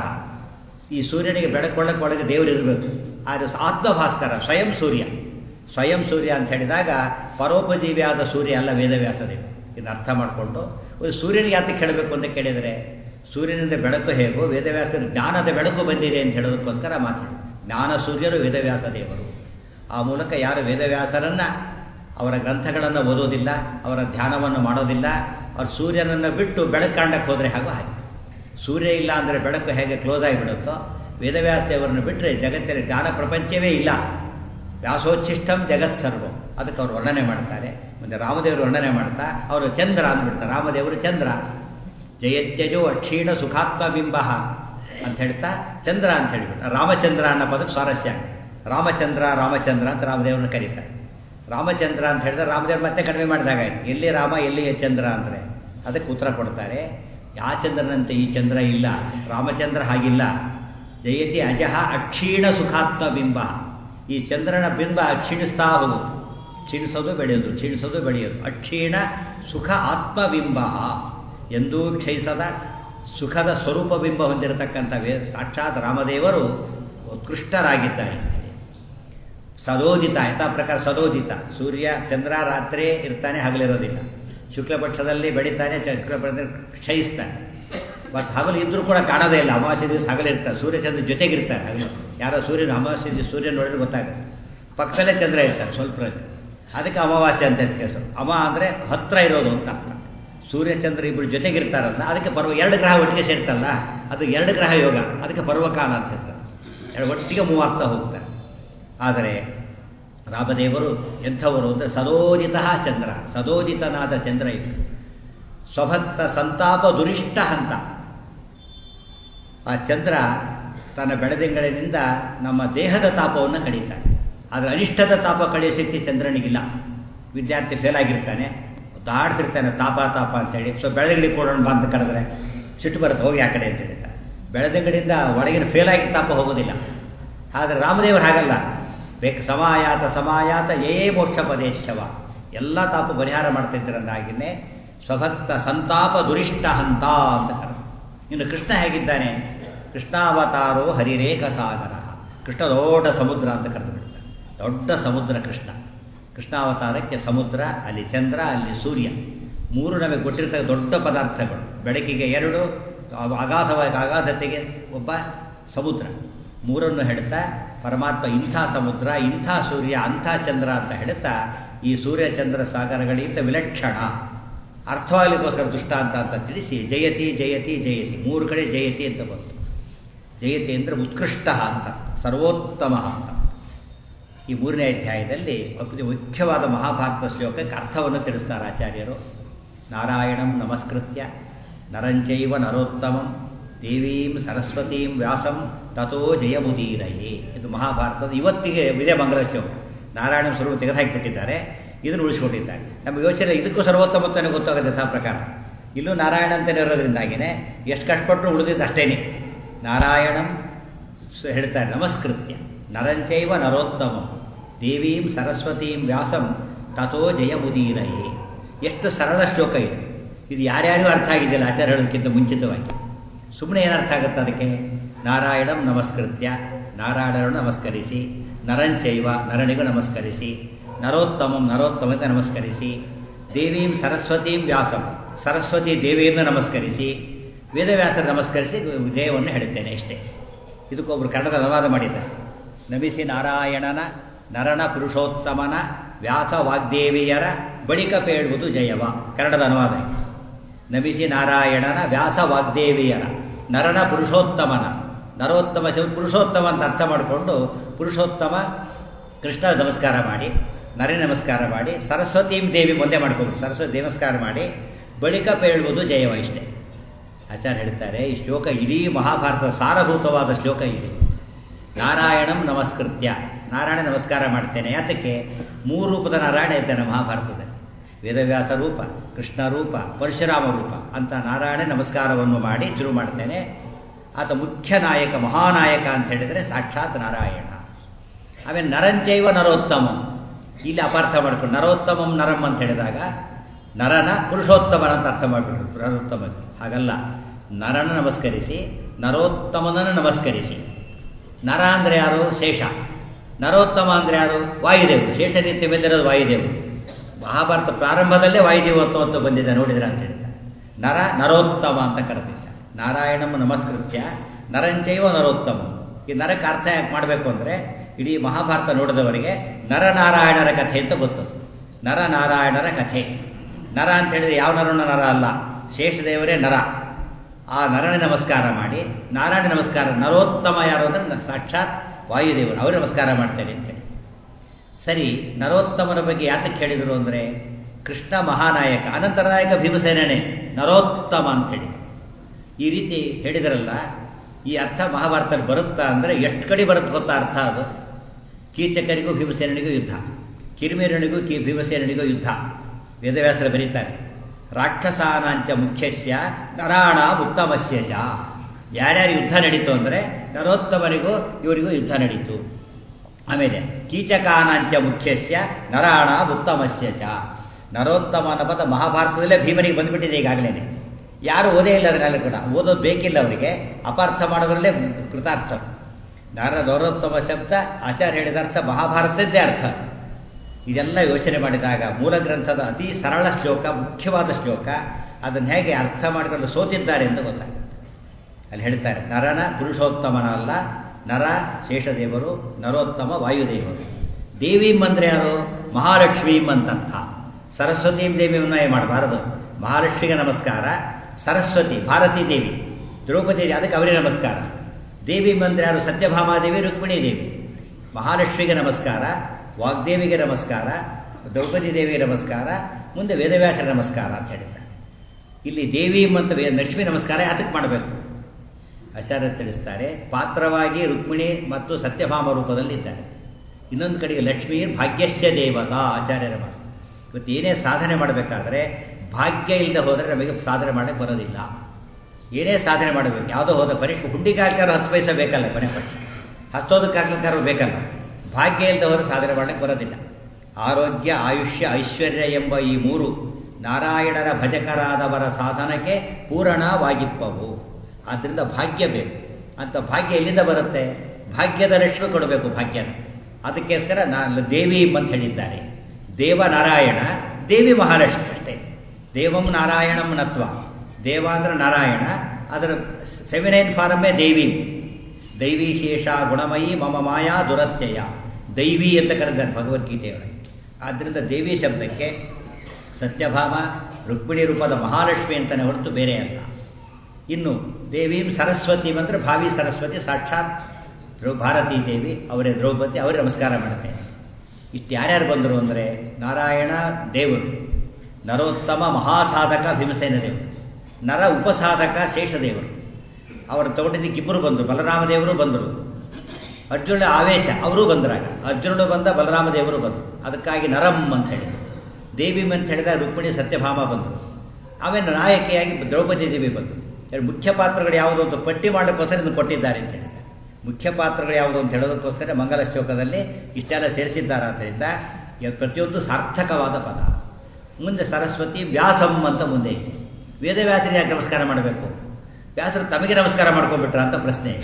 [SPEAKER 1] ಈ ಸೂರ್ಯನಿಗೆ ಬೆಳಕೊಳ್ಳಕ್ಕೆ ಒಳಗೆ ದೇವರು ಇರಬೇಕು ಆದರೆ ಆತ್ಮಭಾಸ್ಕರ ಸ್ವಯಂ ಸೂರ್ಯ ಸ್ವಯಂ ಸೂರ್ಯ ಅಂತ ಹೇಳಿದಾಗ ಪರೋಪಜೀವಿಯಾದ ಸೂರ್ಯ ಅಲ್ಲ ವೇದವ್ಯಾಸ ದೇವರು ಇದು ಅರ್ಥ ಮಾಡಿಕೊಂಡು ಒಂದು ಸೂರ್ಯನಿಗೆ ಯಾತಕ್ಕೆ ಹೇಳಬೇಕು ಅಂತ ಕೇಳಿದರೆ ಸೂರ್ಯನಿಂದ ಬೆಳಕು ಹೇಗೋ ವೇದವ್ಯಾಸದ ಜ್ಞಾನದ ಬೆಳಕು ಬಂದಿದೆ ಅಂತ ಹೇಳೋದಕ್ಕೋಸ್ಕರ ಮಾತಾಡಿ ಜ್ಞಾನ ಸೂರ್ಯರು ವೇದವ್ಯಾಸ ದೇವರು ಆ ಮೂಲಕ ಯಾರು ವೇದವ್ಯಾಸರನ್ನು ಅವರ ಗ್ರಂಥಗಳನ್ನು ಓದೋದಿಲ್ಲ ಅವರ ಧ್ಯಾನವನ್ನು ಮಾಡೋದಿಲ್ಲ ಅವ್ರು ಸೂರ್ಯನನ್ನು ಬಿಟ್ಟು ಬೆಳಕು ಕಾಣಕ್ಕೆ ಹೋದರೆ ಹಾಗೂ ಹಾಗೆ ಸೂರ್ಯ ಇಲ್ಲ ಅಂದರೆ ಬೆಳಕು ಹೇಗೆ ಕ್ಲೋಸ್ ಆಗಿಬಿಡುತ್ತೋ ವೇದವ್ಯಾಸ ದೇವರನ್ನು ಬಿಟ್ಟರೆ ಜಗತ್ತಿನ ಜ್ಞಾನ ಪ್ರಪಂಚವೇ ಇಲ್ಲ ವ್ಯಾಸೋಚ್ಛಿಷ್ಟಂ ಜಗತ್ ಸರ್ವಂ ಅದಕ್ಕೆ ಅವರು ವರ್ಣನೆ ಮಾಡ್ತಾರೆ ಮುಂದೆ ರಾಮದೇವರು ವರ್ಣನೆ ಮಾಡ್ತಾ ಅವರು ಚಂದ್ರ ಅಂದ್ಬಿಡ್ತಾರೆ ರಾಮದೇವರು ಚಂದ್ರ ಜಯತ್ಯಜೋ ಅಕ್ಷೀಣ ಸುಖಾತ್ಮ ಬಿಂಬ ಅಂತ ಹೇಳ್ತಾ ಚಂದ್ರ ಅಂತ ಹೇಳಿಬಿಟ್ಟು ರಾಮಚಂದ್ರ ಅನ್ನೋ ಪದಕ್ಕೆ ಸ್ವಾರಸ್ಯ ರಾಮಚಂದ್ರ ರಾಮಚಂದ್ರ ಅಂತ ರಾಮದೇವ್ರನ್ನ ಕರೀತಾರೆ ರಾಮಚಂದ್ರ ಅಂತ ಹೇಳಿದ್ರೆ ರಾಮದೇವ್ರು ಮತ್ತೆ ಕಡಿಮೆ ಮಾಡಿದಾಗ ಎಲ್ಲಿ ರಾಮ ಎಲ್ಲಿ ಚಂದ್ರ ಅಂದರೆ ಅದಕ್ಕೆ ಉತ್ತರ ಕೊಡ್ತಾರೆ ಯಾ ಚಂದ್ರನಂತೆ ಈ ಚಂದ್ರ ಇಲ್ಲ ರಾಮಚಂದ್ರ ಹಾಗಿಲ್ಲ ಜಯತಿ ಅಜಹ ಅಕ್ಷೀಣ ಸುಖಾತ್ಮ ಬಿಂಬ ಈ ಚಂದ್ರನ ಬಿಂಬ ಕ್ಷೀಣಿಸ್ತಾ ಹೋಗುತ್ತೆ ಕ್ಷೀಣಿಸೋದು ಬೆಳೆಯೋದು ಕ್ಷೀಣಿಸೋದು ಬೆಳೆಯೋದು ಅಕ್ಷೀಣ ಸುಖ ಆತ್ಮಬಿಂಬ ಎಂದೂ ಕ್ಷಯಿಸದ ಸುಖದ ಸ್ವರೂಪ ಬಿಂಬ ಹೊಂದಿರತಕ್ಕಂಥ ವೇ ಸಾಕ್ಷಾತ್ ರಾಮದೇವರು ಉತ್ಕೃಷ್ಟರಾಗಿದ್ದಾರೆ ಸದೋದಿತ ಯಥಾ ಪ್ರಕಾರ ಸದೋದಿತ ಸೂರ್ಯ ಚಂದ್ರ ರಾತ್ರಿ ಇರ್ತಾನೆ ಹಗಲಿರೋದಿಲ್ಲ ಶುಕ್ಲಪಕ್ಷದಲ್ಲಿ ಬೆಳಿತಾನೆ ಶುಕ್ಲಪಕ್ಷದಲ್ಲಿ ಕ್ಷಯಿಸ್ತಾನೆ ಮತ್ತು ಹಗಲು ಇದ್ರೂ ಕೂಡ ಕಾಣೋದೇ ಇಲ್ಲ ಅಮಾವಾಸ್ಯ ದಿವಸ ಹಗಲಿರ್ತಾರೆ ಸೂರ್ಯ ಚಂದ್ರ ಜೊತೆಗಿರ್ತಾರೆ ಹಗಲು ಯಾರೋ ಸೂರ್ಯನ ಅಮಾವಾಸ್ಯ ದಿವಸ ಸೂರ್ಯ ನೋಡಿದ್ರೆ ಗೊತ್ತಾಗುತ್ತೆ ಪಕ್ಕದಲ್ಲೇ ಚಂದ್ರ ಇರ್ತಾರೆ ಸ್ವಲ್ಪ ಅದಕ್ಕೆ ಅಮಾವಾಸ್ಯೆ ಅಂತ ಹೆಸರು ಅಮ ಅಂದರೆ ಹತ್ರ ಇರೋದು ಅಂತ ಅರ್ಥ ಸೂರ್ಯ ಚಂದ್ರ ಇಬ್ಬರು ಜೊತೆಗಿರ್ತಾರಲ್ಲ ಅದಕ್ಕೆ ಪರ್ವ ಎರಡು ಗ್ರಹ ಒಟ್ಟಿಗೆ ಸೇರ್ತಲ್ಲ ಅದು ಎರಡು ಗ್ರಹ ಯೋಗ ಅದಕ್ಕೆ ಪರ್ವಕಾಲ ಅಂತ ಹೇಳ್ತಾರೆ ಒಟ್ಟಿಗೆ ಮೂವ್ ಆಗ್ತಾ ಹೋಗ್ತಾರೆ ಆದರೆ ರಾಮದೇವರು ಎಂಥವರು ಅಂದರೆ ಸದೋದಿತ ಚಂದ್ರ ಸದೋದಿತನಾದ ಚಂದ್ರ ಇದು ಸ್ವಭಕ್ತ ಸಂತಾಪ ದುರಿಷ್ಟ ಹಂತ ಆ ಚಂದ್ರ ತನ್ನ ಬೆಳದಿಂಗಳಿನಿಂದ ನಮ್ಮ ದೇಹದ ತಾಪವನ್ನು ಕಳೀತಾನೆ ಆದರೆ ಅನಿಷ್ಟದ ತಾಪ ಕಳೆಯೋ ಶಕ್ತಿ ಚಂದ್ರನಿಗಿಲ್ಲ ವಿದ್ಯಾರ್ಥಿ ಫೇಲ್ ಆಗಿರ್ತಾನೆ ದಾಡ್ತಿರ್ತಾನೆ ತಾಪ ತಾಪ ಅಂತೇಳಿ ಸೊ ಬೆಳದಿಂಗಡಿ ಕೊಡೋಣ ಬಾ ಅಂತ ಕರೆದ್ರೆ ಸಿಟ್ಟು ಬರುತ್ತೆ ಹೋಗಿ ಆ ಕಡೆ ಅಂತ ಹೇಳ್ತಾರೆ ಬೆಳದಿಂಗಡಿಯಿಂದ ಒಳಗಿನ ಫೇಲ್ ಆಗಿ ತಾಪ ಹೋಗೋದಿಲ್ಲ ಆದರೆ ರಾಮದೇವರು ಹಾಗಲ್ಲ ಬೇಕು ಸಮಾಯಾತ ಸಮಾಯಾತ ಏ ಮೋಕ್ಷ ಪದೇಚ್ಛವ ಎಲ್ಲ ತಾಪ ಪರಿಹಾರ ಮಾಡ್ತಿದ್ದರಂದಾಗಿನೇ ಸ್ವಭಕ್ತ ಸಂತಾಪ ದುರಿಷ್ಟ ಹಂತ ಅಂತ ಕರೆದು ಇನ್ನು ಕೃಷ್ಣ ಹೇಗಿದ್ದಾನೆ ಕೃಷ್ಣಾವತಾರೋ ಹರಿರೇಖ ಸಾಗರ ಕೃಷ್ಣ ದೊಡ್ಡ ಸಮುದ್ರ ಅಂತ ಕರೆದು ಬಿಡ್ತಾರೆ ದೊಡ್ಡ ಸಮುದ್ರ ಕೃಷ್ಣ ಕೃಷ್ಣಾವತಾರಕ್ಕೆ ಸಮುದ್ರ ಅಲ್ಲಿ ಚಂದ್ರ ಅಲ್ಲಿ ಸೂರ್ಯ ಮೂರು ನಮಗೆ ಕೊಟ್ಟಿರ್ತಕ್ಕ ದೊಡ್ಡ ಪದಾರ್ಥಗಳು ಬೆಳಕಿಗೆ ಎರಡು ಅಗಾಧವಾಗಿ ಅಗಾಧತೆಗೆ ಒಬ್ಬ ಸಮುದ್ರ ಮೂರನ್ನು ಹೇಳ್ತಾ ಪರಮಾತ್ಮ ಇಂಥ ಸಮುದ್ರ ಇಂಥ ಸೂರ್ಯ ಅಂಥ ಚಂದ್ರ ಅಂತ ಹೇಳ್ತಾ ಈ ಸೂರ್ಯ ಚಂದ್ರ ಸಾಗರಗಳಿಂದ ವಿಲಕ್ಷಣ ಅರ್ಥವಾಗಲಿಕ್ಕೋಸ್ಕರ ದುಷ್ಟಾಂತ ಅಂತ ತಿಳಿಸಿ ಜಯತಿ ಜಯತಿ ಜಯತಿ ಮೂರು ಕಡೆ ಜಯತಿ ಅಂತ ಬಂತು ಜಯತಿ ಅಂದರೆ ಉತ್ಕೃಷ್ಟ ಅಂತ ಸರ್ವೋತ್ತಮ ಅಂತ ಈ ಮೂರನೇ ಅಧ್ಯಾಯದಲ್ಲಿ ಮುಖ್ಯವಾದ ಮಹಾಭಾರತ ಶ್ಲೋಕಕ್ಕೆ ಅರ್ಥವನ್ನು ತಿಳಿಸ್ತಾರೆ ಆಚಾರ್ಯರು ನಾರಾಯಣಂ ನಮಸ್ಕೃತ್ಯ ನರಂಚೈವ ನರೋತ್ತಮಂ ದೇವೀಂ ಸರಸ್ವತೀಂ ವ್ಯಾಸಂ ತಥೋ ಜಯಮುದೀರಯೇ ಇದು ಮಹಾಭಾರತದ ಇವತ್ತಿಗೆ ವಿಜಯ ಮಂಗಲ ಶ್ಲೋಕ ನಾರಾಯಣ ಸ್ವರೂಪ ತೆಗೆದುಹಾಕಿಬಿಟ್ಟಿದ್ದಾರೆ ಇದನ್ನು ಉಳಿಸಿಕೊಂಡಿದ್ದಾರೆ ನಮ್ಮ ಯೋಚನೆ ಇದಕ್ಕೂ ಸರ್ವೋತ್ತಮತ್ವನೇ ಗೊತ್ತಾಗುತ್ತೆ ಯಥಾ ಪ್ರಕಾರ ಇಲ್ಲೂ ನಾರಾಯಣ ಅಂತಲೇ ಇರೋದ್ರಿಂದಾಗಿನೇ ಎಷ್ಟು ಕಷ್ಟಪಟ್ಟರು ಉಳಿದಿದ್ದು ಅಷ್ಟೇನೆ ನಾರಾಯಣಂ ಹೇಳ್ತಾರೆ ನಮಸ್ಕೃತ್ಯ ನರಂಚೈವ ನರೋತ್ತಮಂ ದೇವೀಂ ಸರಸ್ವತೀಂ ವ್ಯಾಸಂ ತಥೋ ಜಯಮುದೀರಯೇ ಎಷ್ಟು ಸರಳ ಶ್ಲೋಕ ಇದು ಇದು ಯಾರ್ಯಾರಿಗೂ ಅರ್ಥ ಆಗಿದೆಯಲ್ಲ ಆಚಾರ್ಯ ಹೇಳೋದಕ್ಕಿಂತ ಮುಂಚಿತವಾಗಿ ಸುಮ್ಮನೆ ಏನರ್ಥ ಆಗುತ್ತೆ ಅದಕ್ಕೆ ನಾರಾಯಣಂ ನಮಸ್ಕೃತ್ಯ ನಾರಾಯಣರನ್ನು ನಮಸ್ಕರಿಸಿ ನರಂಚೈವ ನರನಿಗೂ ನಮಸ್ಕರಿಸಿ ನರೋತ್ತಮಂ ನರೋತ್ತಮಕ್ಕೆ ನಮಸ್ಕರಿಸಿ ದೇವೀಂ ಸರಸ್ವತೀಂ ವ್ಯಾಸಂ ಸರಸ್ವತಿ ದೇವಿಯನ್ನು ನಮಸ್ಕರಿಸಿ ವೇದವ್ಯಾಸರ ನಮಸ್ಕರಿಸಿ ದೇಹವನ್ನು ಹೇಳುತ್ತೇನೆ ಇಷ್ಟೇ ಇದಕ್ಕೊಬ್ಬರು ಕನ್ನಡದ ಅನುವಾದ ಮಾಡಿದ್ದಾರೆ ನಮಿಸಿ ನಾರಾಯಣನ ನರನ ಪುರುಷೋತ್ತಮನ ವ್ಯಾಸ ವಾಗ್ದೇವಿಯರ ಬಳಿಕ ಪೇಳುವುದು ಜಯವ ಕನ್ನಡದ ಅನುವಾದ ನಮಿಸಿ ನಾರಾಯಣನ ವ್ಯಾಸ ವಾಗ್ದೇವಿಯರ ನರನ ಪುರುಷೋತ್ತಮನ ನರೋತ್ತಮ ಶಿವ ಪುರುಷೋತ್ತಮ ಅಂತ ಅರ್ಥ ಮಾಡಿಕೊಂಡು ಪುರುಷೋತ್ತಮ ಕೃಷ್ಣ ನಮಸ್ಕಾರ ಮಾಡಿ ನರ ನಮಸ್ಕಾರ ಮಾಡಿ ಸರಸ್ವತೀಂ ದೇವಿ ಮುಂದೆ ಮಾಡ್ಕೊಂಡು ಸರಸ್ವತಿ ನಮಸ್ಕಾರ ಮಾಡಿ ಬಳಿಕ ಪೇಳುವುದು ಜಯವ ಇಷ್ಟೇ ಆಚಾರ್ಯ ಹೇಳ್ತಾರೆ ಈ ಶ್ಲೋಕ ಇಡೀ ಮಹಾಭಾರತದ ಸಾರಭೂತವಾದ ಶ್ಲೋಕ ಇದೆ ನಾರಾಯಣಂ ನಮಸ್ಕೃತ್ಯ ನಾರಾಯಣ ನಮಸ್ಕಾರ ಮಾಡ್ತೇನೆ ಯಾತಕ್ಕೆ ಮೂರು ರೂಪದ ನಾರಾಯಣ ಇದ್ದಾನೆ ಮಹಾಭಾರತದಲ್ಲಿ ವೇದವ್ಯಾಸ ರೂಪ ಕೃಷ್ಣ ರೂಪ ಪರಶುರಾಮ ರೂಪ ಅಂತ ನಾರಾಯಣ ನಮಸ್ಕಾರವನ್ನು ಮಾಡಿ ಶುರು ಮಾಡ್ತೇನೆ ಆತ ಮುಖ್ಯ ನಾಯಕ ಮಹಾನಾಯಕ ಅಂತ ಹೇಳಿದರೆ ಸಾಕ್ಷಾತ್ ನಾರಾಯಣ ಆಮೇಲೆ ನರಂಚೈವ ನರೋತ್ತಮಂ ಇಲ್ಲಿ ಅಪಾರ್ಥ ಮಾಡ್ಕೊಂಡು ನರೋತ್ತಮಂ ನರಂ ಅಂತ ಹೇಳಿದಾಗ ನರನ ಪುರುಷೋತ್ತಮನ ಅಂತ ಅರ್ಥ ಮಾಡಿಬಿಟ್ರು ನರೋತ್ತಮ ಹಾಗಲ್ಲ ನರನ ನಮಸ್ಕರಿಸಿ ನರೋತ್ತಮನನ್ನು ನಮಸ್ಕರಿಸಿ ನರ ಅಂದರೆ ಯಾರು ಶೇಷ ನರೋತ್ತಮ ಅಂದರೆ ಯಾರು ವಾಯುದೇವರು ಶೇಷ ರೀತಿ ಬಂದಿರೋದು ವಾಯುದೇವರು ಮಹಾಭಾರತ ಪ್ರಾರಂಭದಲ್ಲೇ ವಾಯುದೇವತ್ವ ಅಂತ ಬಂದಿದೆ ನೋಡಿದ್ರೆ ಅಂತ ಹೇಳ್ತಾರೆ ನರ ನರೋತ್ತಮ ಅಂತ ಕರೆದಿದ್ದ ನಾರಾಯಣಮ್ಮ ನಮಸ್ಕೃತ್ಯ ನರಂಚೈವ ನರೋತ್ತಮ ಈ ನರಕ್ಕೆ ಅರ್ಥ ಯಾಕೆ ಮಾಡಬೇಕು ಅಂದರೆ ಇಡೀ ಮಹಾಭಾರತ ನೋಡಿದವರಿಗೆ ನರನಾರಾಯಣರ ಕಥೆ ಅಂತ ಗೊತ್ತು ನರನಾರಾಯಣರ ಕಥೆ ನರ ಅಂತ ಹೇಳಿದ್ರೆ ಯಾವ ನರನ ನರ ಅಲ್ಲ ಶೇಷದೇವರೇ ನರ ಆ ನರನ ನಮಸ್ಕಾರ ಮಾಡಿ ನಾರಾಯಣ ನಮಸ್ಕಾರ ನರೋತ್ತಮ ಯಾರು ಅಂದರೆ ಸಾಕ್ಷಾತ್ ವಾಯುದೇವರು ಅವರು ನಮಸ್ಕಾರ ಮಾಡ್ತೇನೆ ಅಂತೇಳಿ ಸರಿ ನರೋತ್ತಮನ ಬಗ್ಗೆ ಯಾತಕ್ಕೆ ಹೇಳಿದರು ಅಂದರೆ ಕೃಷ್ಣ ಮಹಾನಾಯಕ ಅನಂತರನಾಯಕ ಭೀಮಸೇನೇ ನರೋತ್ತಮ ಅಂತ ಹೇಳಿ ಈ ರೀತಿ ಹೇಳಿದರಲ್ಲ ಈ ಅರ್ಥ ಮಹಾಭಾರತದಲ್ಲಿ ಬರುತ್ತಾ ಅಂದರೆ ಎಷ್ಟು ಕಡೆ ಬರುತ್ತೆ ಗೊತ್ತಾ ಅರ್ಥ ಅದು ಕೀಚಕರಿಗೂ ಭೀಮಸೇನಿಗೂ ಯುದ್ಧ ಕಿರಿಮೇರನಿಗೂ ಕಿ ಭೀಮಸೇನಿಗೂ ಯುದ್ಧ ವೇದವ್ಯಾಸರು ಬರೀತಾರೆ ರಾಕ್ಷಸಾನಾಂಚ ಮುಖ್ಯಸ್ಯ ನರಾಣ ಉತ್ತಮಸ್ಯ ಚ ಯಾರ್ಯಾರು ಯುದ್ಧ ನಡೀತು ಅಂದರೆ ನರೋತ್ತಮನಿಗೂ ಇವರಿಗೂ ಯುದ್ಧ ನಡೀತು ಆಮೇಲೆ ಕೀಚಕಾನಾಂಚ ಮುಖ್ಯಸ್ಯ ನರಾಣ ಉತ್ತಮಸ್ಯ ಚ ನರೋತ್ತಮ ಅನ್ನೋ ಪದ ಮಹಾಭಾರತದಲ್ಲೇ ಭೀಮನಿಗೆ ಬಂದುಬಿಟ್ಟಿದೆ ಈಗಾಗಲೇ ಯಾರು ಓದೇ ಇಲ್ಲ ಅದನ್ನೆಲ್ಲ ಕೂಡ ಓದೋದು ಬೇಕಿಲ್ಲ ಅವರಿಗೆ ಅಪಾರ್ಥ ಮಾಡೋದ್ರಲ್ಲೇ ಕೃತಾರ್ಥ ನರ ನರೋತ್ತಮ ಶಬ್ದ ಆಚಾರ್ಯ ಹೇಳಿದ ಅರ್ಥ ಮಹಾಭಾರತದ್ದೇ ಅರ್ಥ ಇದೆಲ್ಲ ಯೋಚನೆ ಮಾಡಿದಾಗ ಮೂಲ ಗ್ರಂಥದ ಅತಿ ಸರಳ ಶ್ಲೋಕ ಮುಖ್ಯವಾದ ಶ್ಲೋಕ ಅದನ್ನು ಹೇಗೆ ಅರ್ಥ ಮಾಡಿಕೊಂಡು ಸೋತಿದ್ದಾರೆ ಅಂತ ಗೊತ್ತಾಗುತ್ತೆ ಅಲ್ಲಿ ಹೇಳ್ತಾರೆ ನರನ ಪುರುಷೋತ್ತಮನ ಅಲ್ಲ ನರ ಶೇಷದೇವರು ನರೋತ್ತಮ ವಾಯುದೇವರು ದೇವೀಂ ಅಂದರೆ ಯಾರು ಮಹಾಲಕ್ಷ್ಮೀಂ ಅಂತ ಅರ್ಥ ಸರಸ್ವತೀಂ ದೇವಿಯನ್ನ ಮಾಡಬಾರದು ಮಹಾಲಕ್ಷ್ಮಿಗೆ ನಮಸ್ಕಾರ ಸರಸ್ವತಿ ಭಾರತೀ ದೇವಿ ದ್ರೌಪದಿ ದೇವಿ ಅದಕ್ಕೆ ಅವರಿಗೆ ನಮಸ್ಕಾರ ದೇವಿ ಮಂದ್ರೆ ಯಾರು ಸತ್ಯಭಾಮಾದೇವಿ ರುಕ್ಮಿಣಿ ದೇವಿ ಮಹಾಲಕ್ಷ್ಮಿಗೆ ನಮಸ್ಕಾರ ವಾಗ್ದೇವಿಗೆ ನಮಸ್ಕಾರ ದ್ರೌಪದಿ ದೇವಿಗೆ ನಮಸ್ಕಾರ ಮುಂದೆ ವೇದವ್ಯಾಸರ ನಮಸ್ಕಾರ ಅಂತ ಹೇಳಿದ್ದಾರೆ ಇಲ್ಲಿ ದೇವಿ ಮತ್ತು ವೇ ಲಕ್ಷ್ಮಿ ನಮಸ್ಕಾರ ಯಾತಕ್ಕೆ ಮಾಡಬೇಕು ಆಚಾರ್ಯ ತಿಳಿಸ್ತಾರೆ ಪಾತ್ರವಾಗಿ ರುಕ್ಮಿಣಿ ಮತ್ತು ಸತ್ಯಭಾಮ ರೂಪದಲ್ಲಿದ್ದಾರೆ ಇನ್ನೊಂದು ಕಡೆಗೆ ಲಕ್ಷ್ಮೀ ಭಾಗ್ಯಸ್ಯ ದೇವತಾ ಆಚಾರ್ಯರ ಮಾತು ಇವತ್ತು ಏನೇ ಸಾಧನೆ ಮಾಡಬೇಕಾದ್ರೆ ಭಾಗ್ಯ ಇಲ್ಲದೆ ಹೋದರೆ ನಮಗೆ ಸಾಧನೆ ಮಾಡಕ್ಕೆ ಬರೋದಿಲ್ಲ ಏನೇ ಸಾಧನೆ ಮಾಡಬೇಕು ಯಾವುದೋ ಹೋದ ಪರೀಕ್ಷೆ ಹುಂಡಿಗಾಗ್ಲಾರು ಹತ್ತು ಪೈಸೆ ಬೇಕಲ್ಲ ಕೊನೆ ಪಕ್ಷ ಹತ್ತೋದಕ್ಕಾಗ್ಲಿಕ್ಕಾರು ಬೇಕಲ್ಲ ಭಾಗ್ಯ ಇಲ್ಲದೆ ಹೋದರೆ ಸಾಧನೆ ಮಾಡಕ್ಕೆ ಬರೋದಿಲ್ಲ ಆರೋಗ್ಯ ಆಯುಷ್ಯ ಐಶ್ವರ್ಯ ಎಂಬ ಈ ಮೂರು ನಾರಾಯಣರ ಭಜಕರಾದವರ ಸಾಧನಕ್ಕೆ ಪೂರಣವಾಗಿಪ್ಪವು ಆದ್ದರಿಂದ ಭಾಗ್ಯ ಬೇಕು ಅಂತ ಭಾಗ್ಯ ಎಲ್ಲಿಂದ ಬರುತ್ತೆ ಭಾಗ್ಯದ ಲಕ್ಷ್ಮಿ ಕೊಡಬೇಕು ಭಾಗ್ಯನ ಅದಕ್ಕೋಸ್ಕರ ನಾನು ದೇವಿ ಅಂತ ಹೇಳಿದ್ದಾರೆ ದೇವನಾರಾಯಣ ದೇವಿ ಮಹಾಲಕ್ಷ್ಮಿ ಅಷ್ಟೇ ದೇವಂ ನಾರಾಯಣಂ ನತ್ವ ದೇವ ಅಂದ್ರೆ ನಾರಾಯಣ ಅದರ ಫೆಮಿನೈನ್ ಫಾರಮ್ಮೇ ದೇವಿ ದೈವಿ ಶೇಷ ಗುಣಮಯಿ ಮಮ ಮಾಯಾ ದುರತ್ಯಯ ದೈವಿ ಅಂತ ಕರೆದಾರೆ ಭಗವದ್ಗೀತೆಯೊಳಗೆ ಆದ್ದರಿಂದ ದೇವಿ ಶಬ್ದಕ್ಕೆ ಸತ್ಯಭಾಮ ರುಕ್ಮಿಣಿ ರೂಪದ ಮಹಾಲಕ್ಷ್ಮಿ ಅಂತಲೇ ಹೊರತು ಬೇರೆ ಅಲ್ಲ ಇನ್ನು ದೇವೀಂ ಸರಸ್ವತಿ ಅಂದರೆ ಭಾವಿ ಸರಸ್ವತಿ ಸಾಕ್ಷಾತ್ ದ್ರೌ ಭಾರತೀ ದೇವಿ ಅವರೇ ದ್ರೌಪದಿ ಅವರೇ ನಮಸ್ಕಾರ ಮಾಡುತ್ತೆ ಇಷ್ಟು ಯಾರ್ಯಾರು ಬಂದರು ಅಂದರೆ ನಾರಾಯಣ ದೇವರು ನರೋತ್ತಮ ಮಹಾಸಾಧಕ ಭೀಮಸೇನ ದೇವರು ನರ ಉಪಸಾಧಕ ಶೇಷದೇವರು ಅವರು ತಗೊಂಡಿದ್ದಕ್ಕೆ ಇಬ್ಬರು ಬಂದರು ಬಲರಾಮ ದೇವರು ಬಂದರು ಅರ್ಜುನ ಆವೇಶ ಅವರೂ ಬಂದ್ರಾಗ ಅರ್ಜುನನು ಬಂದ ಬಲರಾಮ ದೇವರು ಬಂದರು ಅದಕ್ಕಾಗಿ ನರಂ ಅಂತ ಹೇಳಿದರು ದೇವಿ ಅಂತ ಹೇಳಿದ ರುಕ್ಮಿಣಿ ಸತ್ಯಭಾಮ ಬಂದರು ಆಮೇಲೆ ನಾಯಕಿಯಾಗಿ ದ್ರೌಪದಿ ದೇವಿ ಬಂದರು ಮುಖ್ಯ ಪಾತ್ರಗಳು ಯಾವುದು ಅಂತ ಪಟ್ಟಿ ಮಾಡಲಿಕ್ಕೋಸ್ಕರ ಇದನ್ನು ಕೊಟ್ಟಿದ್ದಾರೆ ಅಂತ ಹೇಳಿದ್ದಾರೆ ಮುಖ್ಯ ಪಾತ್ರಗಳು ಯಾವುದು ಅಂತ ಹೇಳೋದಕ್ಕೋಸ್ಕರ ಮಂಗಲ ಶ್ಲೋಕದಲ್ಲಿ ಇಷ್ಟೆಲ್ಲ ಸೇರಿಸಿದ್ದಾರೆ ಆದ್ದರಿಂದ ಪ್ರತಿಯೊಂದು ಸಾರ್ಥಕವಾದ ಪದ ಮುಂದೆ ಸರಸ್ವತಿ ವ್ಯಾಸಂ ಅಂತ ಮುಂದೆ ಇದೆ ವೇದವ್ಯಾಸರಿಗೆ ಯಾಕೆ ನಮಸ್ಕಾರ ಮಾಡಬೇಕು ವ್ಯಾಸರು ತಮಗೆ ನಮಸ್ಕಾರ ಮಾಡ್ಕೊಂಡ್ಬಿಟ್ರ ಅಂತ ಪ್ರಶ್ನೆ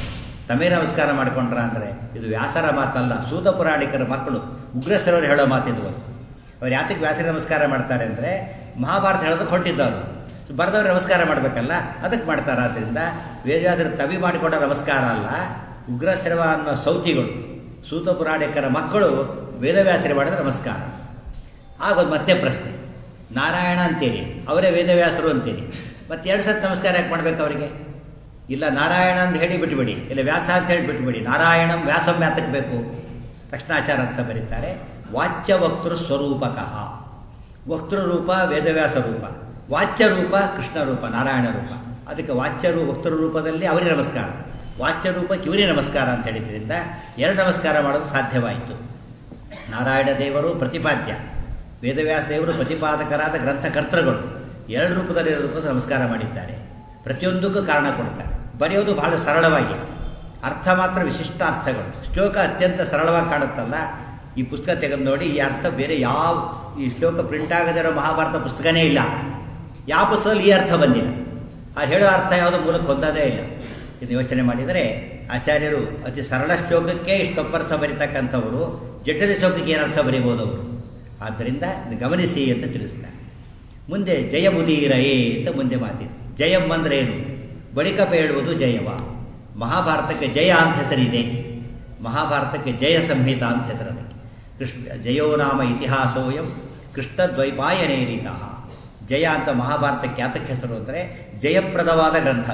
[SPEAKER 1] ತಮೇ ನಮಸ್ಕಾರ ಮಾಡಿಕೊಂಡ್ರ ಅಂದರೆ ಇದು ವ್ಯಾಸರ ಮಾತಲ್ಲ ಸೂತ ಪುರಾಣಿಕರ ಮಕ್ಕಳು ಉಗ್ರಸ್ಥರವರು ಹೇಳೋ ಮಾತಿದು ಒಂದು ಅವ್ರು ಯಾತಕ್ಕೆ ವ್ಯಾಸರ ನಮಸ್ಕಾರ ಮಾಡ್ತಾರೆ ಅಂದರೆ ಮಹಾಭಾರತ ಹೇಳೋದಕ್ಕೆ ಹೊಂಟಿದ್ದವರು ಬರೆದವ್ರು ನಮಸ್ಕಾರ ಮಾಡಬೇಕಲ್ಲ ಅದಕ್ಕೆ ಮಾಡ್ತಾರೆ ಆದ್ದರಿಂದ ವೇದವ್ಯಾಸರು ತವಿ ಮಾಡಿಕೊಂಡ ನಮಸ್ಕಾರ ಅಲ್ಲ ಉಗ್ರಶ್ರವ ಅನ್ನೋ ಸೌತಿಗಳು ಸೂತ ಪುರಾಣಿಕರ ಮಕ್ಕಳು ವೇದವ್ಯಾಸರು ಮಾಡಿದ ನಮಸ್ಕಾರ ಆಗೋದು ಮತ್ತೆ ಪ್ರಶ್ನೆ ನಾರಾಯಣ ಅಂತೇಳಿ ಅವರೇ ವೇದವ್ಯಾಸರು ಅಂತೇಳಿ ಮತ್ತೆ ಎರಡು ಸತ್ ನಮಸ್ಕಾರ ಯಾಕೆ ಮಾಡ್ಬೇಕು ಅವರಿಗೆ ಇಲ್ಲ ನಾರಾಯಣ ಅಂತ ಹೇಳಿ ಬಿಟ್ಬಿಡಿ ಇಲ್ಲ ವ್ಯಾಸ ಅಂತ ಹೇಳಿ ಬಿಟ್ಬಿಡಿ ನಾರಾಯಣಂ ವ್ಯಾಸಂ ಯಾತಕ್ಕೆ ಬೇಕು ತಕ್ಷಣಾಚಾರ ಅಂತ ಬರೀತಾರೆ ವಾಚ್ಯ ವಕ್ತೃ ಸ್ವರೂಪಕಃ ವಕ್ತೃ ರೂಪ ವೇದವ್ಯಾಸ ರೂಪ ವಾಚ್ಯ ರೂಪ ಕೃಷ್ಣ ರೂಪ ನಾರಾಯಣ ರೂಪ ಅದಕ್ಕೆ ವಾಚ್ಯ ರೂ ವಕ್ತೃ ರೂಪದಲ್ಲಿ ಅವರಿಗೆ ನಮಸ್ಕಾರ ವಾಚ್ಯ ರೂಪಕ್ಕೆ ಇವರೇ ನಮಸ್ಕಾರ ಅಂತ ಹೇಳಿದ್ರಿಂದ ಎರಡು ನಮಸ್ಕಾರ ಮಾಡೋದು ಸಾಧ್ಯವಾಯಿತು ನಾರಾಯಣ ದೇವರು ಪ್ರತಿಪಾದ್ಯ ವೇದವ್ಯಾಸ ದೇವರು ಪ್ರತಿಪಾದಕರಾದ ಗ್ರಂಥಕರ್ತೃಗಳು ಎರಡು ರೂಪದಲ್ಲಿ ಇರೋದಕ್ಕೋಸ್ಕರ ನಮಸ್ಕಾರ ಮಾಡಿದ್ದಾರೆ ಪ್ರತಿಯೊಂದಕ್ಕೂ ಕಾರಣ ಕೊಡ್ತಾರೆ ಬರೆಯೋದು ಬಹಳ ಸರಳವಾಗಿ ಅರ್ಥ ಮಾತ್ರ ವಿಶಿಷ್ಟ ಅರ್ಥಗಳು ಶ್ಲೋಕ ಅತ್ಯಂತ ಸರಳವಾಗಿ ಕಾಣುತ್ತಲ್ಲ ಈ ಪುಸ್ತಕ ತೆಗೆದು ನೋಡಿ ಈ ಅರ್ಥ ಬೇರೆ ಯಾವ ಈ ಶ್ಲೋಕ ಪ್ರಿಂಟ್ ಆಗದಿರೋ ಮಹಾಭಾರತ ಪುಸ್ತಕನೇ ಇಲ್ಲ ಯಾವ ಪುಸ್ತಕದಲ್ಲಿ ಈ ಅರ್ಥ ಬಂದಿಲ್ಲ ಆ ಹೇಳೋ ಅರ್ಥ ಯಾವುದೋ ಮೂಲಕ್ಕೆ ಹೊಂದೋದೇ ಇಲ್ಲ ಇದು ಯೋಚನೆ ಮಾಡಿದರೆ ಆಚಾರ್ಯರು ಅತಿ ಸರಳ ಶ್ಲೋಕಕ್ಕೆ ಇಷ್ಟು ತಪ್ಪರ್ಥ ಬರೀತಕ್ಕಂಥವರು ಜಟಿಲ ಶ್ಲೋಕಕ್ಕೆ ಏನರ್ಥ ಬರೀಬೋದು ಅವರು ಆದ್ದರಿಂದ ಇದು ಗಮನಿಸಿ ಅಂತ ತಿಳಿಸ್ತಾರೆ ಮುಂದೆ ಜಯ ಮುದೀರಯೇ ಅಂತ ಮುಂದೆ ಮಾತಿದೆ ಜಯಂ ಅಂದ್ರೆ ಏನು ಬಳಿಕ ಬೇಡುವುದು ಜಯವ ಮಹಾಭಾರತಕ್ಕೆ ಜಯ ಅಂತ ಹೆಸರಿದೆ ಮಹಾಭಾರತಕ್ಕೆ ಜಯ ಸಂಹಿತ ಅಂತ ಹೆಸರು ಅದಕ್ಕೆ ಕೃಷ್ಣ ಜಯೋ ನಾಮ ಇತಿಹಾಸೋಯಂ ಕೃಷ್ಣ ದ್ವೈಪಾಯನೇರಿತ ಜಯ ಅಂತ ಮಹಾಭಾರತಕ್ಕೆ ಯಾತಕ್ಕೆ ಹೆಸರು ಅಂದರೆ ಜಯಪ್ರದವಾದ ಗ್ರಂಥ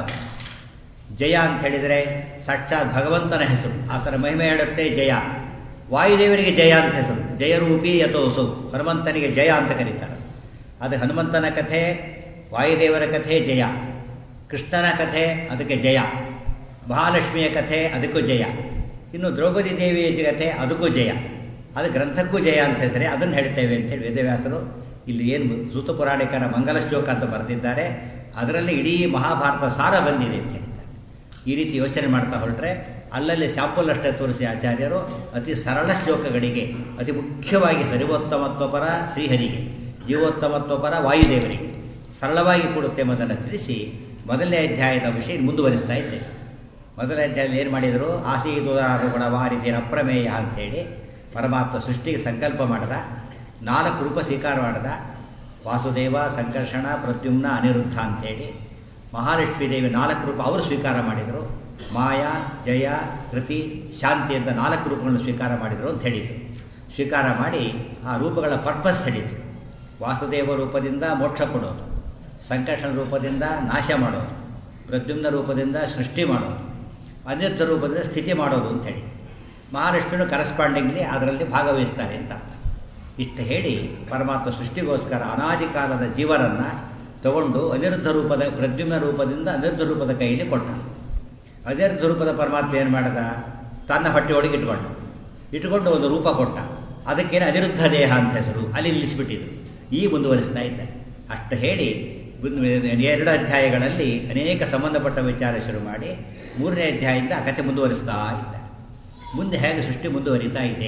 [SPEAKER 1] ಜಯ ಅಂತ ಹೇಳಿದರೆ ಸಾಕ್ಷಾತ್ ಭಗವಂತನ ಹೆಸರು ಆತನ ಮಹಿಮೆ ಹೇಳುತ್ತೆ ಜಯ ವಾಯುದೇವರಿಗೆ ಜಯ ಅಂತ ಹೆಸರು ಜಯರೂಪಿ ಯಥೋಸು ಹನುಮಂತನಿಗೆ ಜಯ ಅಂತ ಕರೀತಾರೆ ಅದು ಹನುಮಂತನ ಕಥೆ ವಾಯುದೇವರ ಕಥೆ ಜಯ ಕೃಷ್ಣನ ಕಥೆ ಅದಕ್ಕೆ ಜಯ ಮಹಾಲಕ್ಷ್ಮಿಯ ಕಥೆ ಅದಕ್ಕೂ ಜಯ ಇನ್ನು ದ್ರೌಪದಿ ದೇವಿಯ ಕಥೆ ಅದಕ್ಕೂ ಜಯ ಅದು ಗ್ರಂಥಕ್ಕೂ ಜಯ ಅಂತ ಹೇಳಿದರೆ ಅದನ್ನು ಹೇಳ್ತೇವೆ ಅಂತೇಳಿ ವೇದವ್ಯಾಸರು ಇಲ್ಲಿ ಏನು ಸೂತ ಪುರಾಣಿಕರ ಮಂಗಲ ಶ್ಲೋಕ ಅಂತ ಬರೆದಿದ್ದಾರೆ ಅದರಲ್ಲಿ ಇಡೀ ಮಹಾಭಾರತ ಸಾರ ಬಂದಿದೆ ಅಂತ ಹೇಳ್ತಾರೆ ಈ ರೀತಿ ಯೋಚನೆ ಮಾಡ್ತಾ ಹೊರಟ್ರೆ ಅಲ್ಲಲ್ಲಿ ಶಾಂಪಲ್ ಅಷ್ಟೇ ತೋರಿಸಿ ಆಚಾರ್ಯರು ಅತಿ ಸರಳ ಶ್ಲೋಕಗಳಿಗೆ ಅತಿ ಮುಖ್ಯವಾಗಿ ಸರ್ವೋತ್ತಮತ್ವಪರ ಶ್ರೀಹರಿಗೆ ಜೀವೋತ್ತಮತ್ವಪರ ವಾಯುದೇವರಿಗೆ ಸರಳವಾಗಿ ಕೊಡುತ್ತೆ ಎಂಬುದನ್ನು ತಿಳಿಸಿ ಮೊದಲನೇ ಅಧ್ಯಾಯದ ವಿಷಯ ಮುಂದುವರಿಸ್ತಾ ಇದ್ದೆ ಮೊದಲನೇ ಅಧ್ಯಾಯದಲ್ಲಿ ಏನು ಮಾಡಿದರು ಆಸೀದುದಾರುಗಳ ವಾರಿದಿರ ಅಪ್ರಮೇಯ ಅಂತೇಳಿ ಪರಮಾತ್ಮ ಸೃಷ್ಟಿಗೆ ಸಂಕಲ್ಪ ಮಾಡಿದ ನಾಲ್ಕು ರೂಪ ಸ್ವೀಕಾರ ಮಾಡಿದ ವಾಸುದೇವ ಸಂಕರ್ಷಣ ಪ್ರದ್ಯುಮ್ನ ಅನಿರುದ್ಧ ಅಂತೇಳಿ ಮಹಾಲಕ್ಷ್ಮೀ ದೇವಿ ನಾಲ್ಕು ರೂಪ ಅವರು ಸ್ವೀಕಾರ ಮಾಡಿದರು ಮಾಯಾ ಜಯ ಕೃತಿ ಶಾಂತಿ ಅಂತ ನಾಲ್ಕು ರೂಪಗಳನ್ನು ಸ್ವೀಕಾರ ಮಾಡಿದರು ಅಂತ ಹೇಳಿದರು ಸ್ವೀಕಾರ ಮಾಡಿ ಆ ರೂಪಗಳ ಪರ್ಪಸ್ ಹೇಳಿದರು ವಾಸುದೇವ ರೂಪದಿಂದ ಮೋಕ್ಷ ಕೊಡೋದು ಸಂಕರ್ಷಣ ರೂಪದಿಂದ ನಾಶ ಮಾಡೋದು ಪ್ರದ್ಯುಮ್ನ ರೂಪದಿಂದ ಸೃಷ್ಟಿ ಮಾಡೋದು ಅನಿರುದ್ಧ ರೂಪದಿಂದ ಸ್ಥಿತಿ ಮಾಡೋದು ಅಂತ ಹೇಳಿ ಮಹಾಲಕ್ಷ್ಮಿನು ಕರೆಸ್ಪಾಂಡಿಂಗ್ಲಿ ಅದರಲ್ಲಿ ಭಾಗವಹಿಸ್ತಾರೆ ಅಂತ ಅರ್ಥ ಇಷ್ಟು ಹೇಳಿ ಪರಮಾತ್ಮ ಸೃಷ್ಟಿಗೋಸ್ಕರ ಅನಾದಿ ಕಾಲದ ಜೀವರನ್ನು ತಗೊಂಡು ಅನಿರುದ್ಧ ರೂಪದ ಪ್ರದ್ಯುಮ್ನ ರೂಪದಿಂದ ಅನಿರುದ್ಧ ರೂಪದ ಕೈಯಲ್ಲಿ ಕೊಟ್ಟ ಅನಿರುದ್ಧ ರೂಪದ ಪರಮಾತ್ಮ ಏನು ಮಾಡಿದ ತನ್ನ ಹೊಟ್ಟೆ ಒಳಗೆ ಇಟ್ಕೊಂಡ ಇಟ್ಕೊಂಡು ಒಂದು ರೂಪ ಕೊಟ್ಟ ಅದಕ್ಕೇನು ಅನಿರುದ್ಧ ದೇಹ ಅಂತ ಹೆಸರು ಅಲ್ಲಿ ನಿಲ್ಲಿಸಿಬಿಟ್ಟಿದ್ರು ಈ ಮುಂದುವರಿಸ್ತಾ ಇದ್ದಾರೆ ಅಷ್ಟು ಹೇಳಿ ಎರಡು ಅಧ್ಯಾಯಗಳಲ್ಲಿ ಅನೇಕ ಸಂಬಂಧಪಟ್ಟ ವಿಚಾರ ಶುರು ಮಾಡಿ ಮೂರನೇ ಅಧ್ಯಾಯದಿಂದ ಆ ಕಥೆ ಮುಂದುವರಿಸ್ತಾ ಇದ್ದಾರೆ ಮುಂದೆ ಹೇಗೆ ಸೃಷ್ಟಿ ಮುಂದುವರಿತಾ ಇದೆ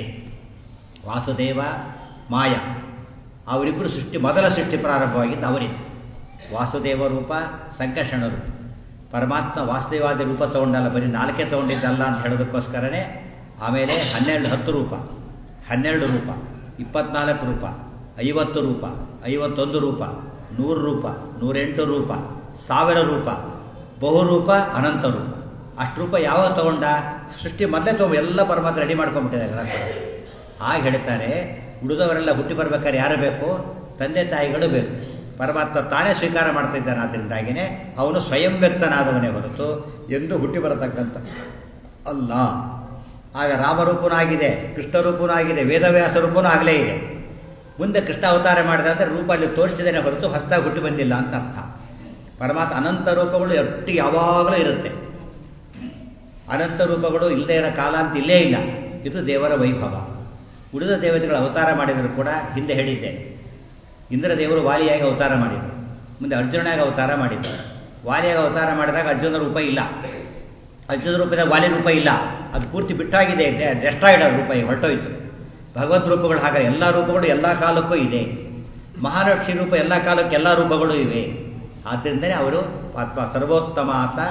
[SPEAKER 1] ವಾಸುದೇವ ಮಾಯ ಅವರಿಬ್ಬರು ಸೃಷ್ಟಿ ಮೊದಲ ಸೃಷ್ಟಿ ಪ್ರಾರಂಭವಾಗಿದ್ದು ಅವರಿದ್ದು ವಾಸುದೇವ ರೂಪ ಸಂಕರ್ಷಣ ರೂಪ ಪರಮಾತ್ಮ ವಾಸುದೇವಾದಿ ರೂಪ ತಗೊಂಡಲ್ಲ ಬರೀ ನಾಲ್ಕೇ ತಗೊಂಡಿದ್ದಲ್ಲ ಅಂತ ಹೇಳೋದಕ್ಕೋಸ್ಕರನೇ ಆಮೇಲೆ ಹನ್ನೆರಡು ಹತ್ತು ರೂಪ ಹನ್ನೆರಡು ರೂಪ ಇಪ್ಪತ್ನಾಲ್ಕು ರೂಪ ಐವತ್ತು ರೂಪ ಐವತ್ತೊಂದು ರೂಪ ನೂರು ರೂಪ ನೂರೆಂಟು ರೂಪ ಸಾವಿರ ರೂಪ ಬಹುರೂಪ ಅನಂತ ರೂಪ ಅಷ್ಟು ರೂಪ ಯಾವಾಗ ತಗೊಂಡ ಸೃಷ್ಟಿ ಮೊದಲೇ ತಗೊಂಡು ಎಲ್ಲ ಪರಮಾತ್ಮ ರೆಡಿ ಮಾಡ್ಕೊಂಡ್ಬಿಟ್ಟಿದ್ದಾರೆ ಆಗ ಹೇಳ್ತಾರೆ ಉಳಿದವರೆಲ್ಲ ಹುಟ್ಟಿ ಬರ್ಬೇಕಾದ್ರೆ ಯಾರು ಬೇಕು ತಂದೆ ತಾಯಿಗಳು ಬೇಕು ಪರಮಾತ್ಮ ತಾನೇ ಸ್ವೀಕಾರ ಮಾಡ್ತಾ ಇದ್ದಾನೆ ಆದ್ದರಿಂದಾಗಿನೇ ಅವನು ಸ್ವಯಂ ವ್ಯಕ್ತನಾದವನೇ ಹೊರತು ಎಂದು ಹುಟ್ಟಿ ಬರತಕ್ಕಂಥ ಅಲ್ಲ ಆಗ ರಾಮರೂಪನೂ ಆಗಿದೆ ಕೃಷ್ಣ ರೂಪನೂ ಆಗಿದೆ ವೇದವ್ಯಾಸ ರೂಪನೂ ಆಗಲೇ ಇದೆ ಮುಂದೆ ಕೃಷ್ಣ ಅವತಾರ ಮಾಡಿದ ಅಂದರೆ ರೂಪ ಅಲ್ಲಿ ತೋರಿಸಿದೇನೆ ಹೊರತು ಹೊಸದಾಗಿ ಹುಟ್ಟಿ ಬಂದಿಲ್ಲ ಅಂತ ಅರ್ಥ ಪರಮಾತ್ಮ ಅನಂತ ರೂಪಗಳು ಒಟ್ಟಿಗೆ ಯಾವಾಗಲೂ ಇರುತ್ತೆ ಅನಂತ ರೂಪಗಳು ಇಲ್ಲದೇ ಇರೋ ಕಾಲ ಅಂತ ಇಲ್ಲೇ ಇಲ್ಲ ಇದು ದೇವರ ವೈಭವ ಉಳಿದ ದೇವತೆಗಳು ಅವತಾರ ಮಾಡಿದರೂ ಕೂಡ ಹಿಂದೆ ಹೇಳಿದ್ದೆ ಇಂದ್ರದೇವರು ವಾಲಿಯಾಗಿ ಅವತಾರ ಮಾಡಿದರು ಮುಂದೆ ಅರ್ಜುನಾಗಿ ಅವತಾರ ಮಾಡಿದರು ವಾಲಿಯಾಗಿ ಅವತಾರ ಮಾಡಿದಾಗ ಅರ್ಜುನ ರೂಪ ಇಲ್ಲ ಅರ್ಜುನ ರೂಪದ ವಾಲಿ ರೂಪ ಇಲ್ಲ ಅದು ಪೂರ್ತಿ ಬಿಟ್ಟಾಗಿದೆ ಡೆಸ್ಟ್ರಾಯ್ಡ್ ರೂಪ ಹೊರಟೋಯ್ತು ಭಗವದ್ ರೂಪಗಳು ಹಾಗೆ ಎಲ್ಲ ರೂಪಗಳು ಎಲ್ಲ ಕಾಲಕ್ಕೂ ಇದೆ ಮಹಾಲಕ್ಷ್ಮಿ ರೂಪ ಎಲ್ಲ ಕಾಲಕ್ಕೆ ಎಲ್ಲ ರೂಪಗಳು ಇವೆ ಆದ್ದರಿಂದಲೇ ಅವರು ಆತ್ಮ ಸರ್ವೋತ್ತಮ ಅಂತ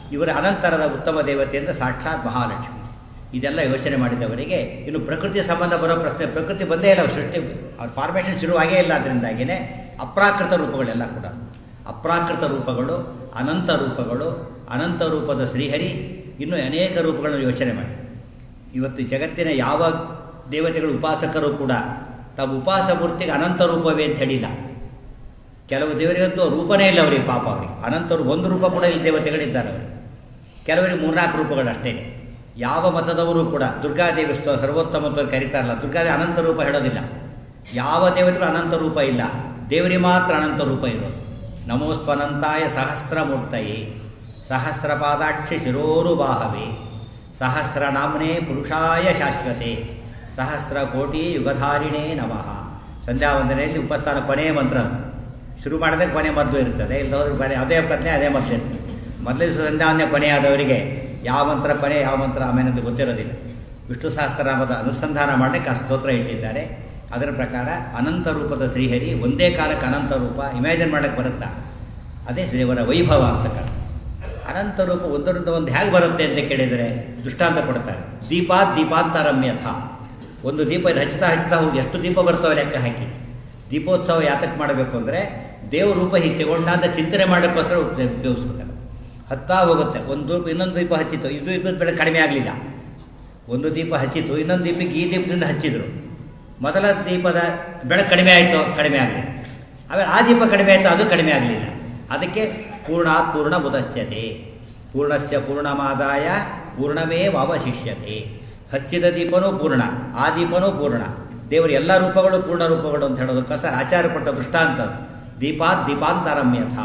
[SPEAKER 1] ಇವರ ಅನಂತರದ ಉತ್ತಮ ದೇವತೆ ಅಂತ ಸಾಕ್ಷಾತ್ ಮಹಾಲಕ್ಷ್ಮಿ ಇದೆಲ್ಲ ಯೋಚನೆ ಮಾಡಿದವರಿಗೆ ಇನ್ನು ಪ್ರಕೃತಿ ಸಂಬಂಧ ಬರೋ ಪ್ರಶ್ನೆ ಪ್ರಕೃತಿ ಬಂದೇ ಇಲ್ಲ ಸೃಷ್ಟಿ ಅವ್ರ ಫಾರ್ಮೇಷನ್ ಶುರುವಾಗೇ ಇಲ್ಲ ಅದರಿಂದಾಗಿಯೇ ಅಪ್ರಾಕೃತ ರೂಪಗಳೆಲ್ಲ ಕೂಡ ಅಪ್ರಾಕೃತ ರೂಪಗಳು ಅನಂತ ರೂಪಗಳು ಅನಂತ ರೂಪದ ಶ್ರೀಹರಿ ಇನ್ನೂ ಅನೇಕ ರೂಪಗಳನ್ನು ಯೋಚನೆ ಮಾಡಿ ಇವತ್ತು ಜಗತ್ತಿನ ಯಾವ ದೇವತೆಗಳು ಉಪಾಸಕರು ಕೂಡ ತಮ್ಮ ಉಪಾಸ ಮೂರ್ತಿಗೆ ಅನಂತ ರೂಪವೇ ಅಂತ ಹೇಳಿಲ್ಲ ಕೆಲವು ದೇವರಿಗಂತೂ ರೂಪನೇ ಇಲ್ಲ ಅವರಿಗೆ ಪಾಪ ಅವರಿಗೆ ಅನಂತರು ಒಂದು ರೂಪ ಕೂಡ ಇಲ್ಲಿ ದೇವತೆಗಳಿದ್ದಾರೆ ಅವರಿಗೆ ಕೆಲವರಿಗೆ ಮೂರ್ನಾಲ್ಕು ರೂಪಗಳು ಅಷ್ಟೇ ಯಾವ ಮತದವರು ಕೂಡ ದುರ್ಗಾದೇವಿ ಸ್ವ ಸರ್ವೋತ್ತಮ ಅಂತ ಕರೀತಾರಲ್ಲ ದುರ್ಗಾದೇವಿ ಅನಂತ ರೂಪ ಹೇಳೋದಿಲ್ಲ ಯಾವ ದೇವತೆಗಳು ಅನಂತ ರೂಪ ಇಲ್ಲ ದೇವರಿಗೆ ಮಾತ್ರ ಅನಂತ ರೂಪ ಇರೋದು ನಮೋಸ್ತ್ವನಂತಾಯ ಸಹಸ್ರಮೂರ್ತಯೇ ಸಹಸ್ರಪಾದಾಕ್ಷಿ ಶಿರೋರುಬಾಹವೇ ಸಹಸ್ರನಾಮ್ನೇ ಪುರುಷಾಯ ಶಾಶ್ವತೆ ಸಹಸ್ರ ಕೋಟಿ ಯುಗಧಾರಿಣೇ ನಮಃ ಸಂಧ್ಯಾ ವಂದನೆಯಲ್ಲಿ ಉಪಸ್ಥಾನ ಕೊನೆಯ ಮಂತ್ರ ಅದು ಶುರು ಮಾಡಿದಾಗ ಕೊನೆ ಮೊದಲು ಇರ್ತದೆ ಇಲ್ಲ ಹೋದ್ರೆ ಕೊನೆ ಅದೇ ಪ್ರಜ್ಞೆ ಅದೇ ಮಂತ್ರ ಇರ್ತದೆ ಮೊದಲೇ ಸಂಧ್ಯಾವಂದನೆ ಕೊನೆಯಾದವರಿಗೆ ಯಾವ ಮಂತ್ರ ಕೊನೆ ಯಾವ ಮಂತ್ರ ಆಮೇಲೆ ಅಂತ ಗೊತ್ತಿರೋದಿಲ್ಲ ವಿಷ್ಣು ಸಹಸ್ರನಾಮದ ಅನುಸಂಧಾನ ಮಾಡಲಿಕ್ಕೆ ಆ ಸ್ತೋತ್ರ ಇಟ್ಟಿದ್ದಾರೆ ಅದರ ಪ್ರಕಾರ ಅನಂತ ರೂಪದ ಶ್ರೀಹರಿ ಒಂದೇ ಕಾಲಕ್ಕೆ ಅನಂತ ರೂಪ ಇಮ್ಯಾಜಿನ್ ಮಾಡಕ್ಕೆ ಬರುತ್ತಾ ಅದೇ ದೇವರ ವೈಭವ ಅಂತ ಕಾರಣ ಅನಂತ ರೂಪ ಒಂದರಿಂದ ಒಂದು ಹೇಗೆ ಬರುತ್ತೆ ಅಂತ ಕೇಳಿದರೆ ದೃಷ್ಟಾಂತ ಕೊಡ್ತಾರೆ ದೀಪಾತ್ ದೀಪಾಂತರಮ್ಯಥ ಒಂದು ದೀಪ ಇದು ಹಚ್ಚುತ್ತಾ ಹಚ್ಚುತ್ತಾ ಹೋಗಿ ಎಷ್ಟು ದೀಪ ಬರ್ತವೆ ಲೆಕ್ಕ ಹಾಕಿ ದೀಪೋತ್ಸವ ಯಾತಕ್ಕೆ ಮಾಡಬೇಕು ಅಂದರೆ ದೇವ ರೂಪ ಹೀಗೆ ತಗೊಂಡ ಅಂತ ಚಿಂತನೆ ಮಾಡೋಕ್ಕೋಸ್ಕರ ಉಪಯೋಗಿಸ್ಬೇಕು ಹತ್ತಾ ಹೋಗುತ್ತೆ ಒಂದು ದೀಪ ಇನ್ನೊಂದು ದೀಪ ಹಚ್ಚಿತ್ತು ಇದು ದೀಪದ ಬೆಳೆ ಕಡಿಮೆ ಆಗಲಿಲ್ಲ ಒಂದು ದೀಪ ಹಚ್ಚಿತ್ತು ಇನ್ನೊಂದು ದೀಪಕ್ಕೆ ಈ ದೀಪದಿಂದ ಹಚ್ಚಿದ್ರು ಮೊದಲ ದೀಪದ ಬೆಳಕು ಕಡಿಮೆ ಆಯಿತು ಕಡಿಮೆ ಆಗಲಿಲ್ಲ ಆಮೇಲೆ ಆ ದೀಪ ಕಡಿಮೆ ಆಯಿತು ಅದು ಕಡಿಮೆ ಆಗಲಿಲ್ಲ ಅದಕ್ಕೆ ಪೂರ್ಣಾತ್ ಪೂರ್ಣ ಮುದಚ್ಯತೆ ಪೂರ್ಣಸ್ಯ ಪೂರ್ಣಮಾದಾಯ ಪೂರ್ಣವೇ ಅವಶಿಷ್ಯತೆ ಹಚ್ಚಿದ ದೀಪನೂ ಪೂರ್ಣ ಆ ದೀಪನೂ ಪೂರ್ಣ ದೇವರ ಎಲ್ಲ ರೂಪಗಳು ಪೂರ್ಣ ರೂಪಗಳು ಅಂತ ಹೇಳೋದಕ್ಕೋಸ್ಕರ ಆಚಾರ ಕೊಟ್ಟ ದೃಷ್ಟಾಂತ ದೀಪಾತ್ ದೀಪಾಂತರಮ್ಯಥ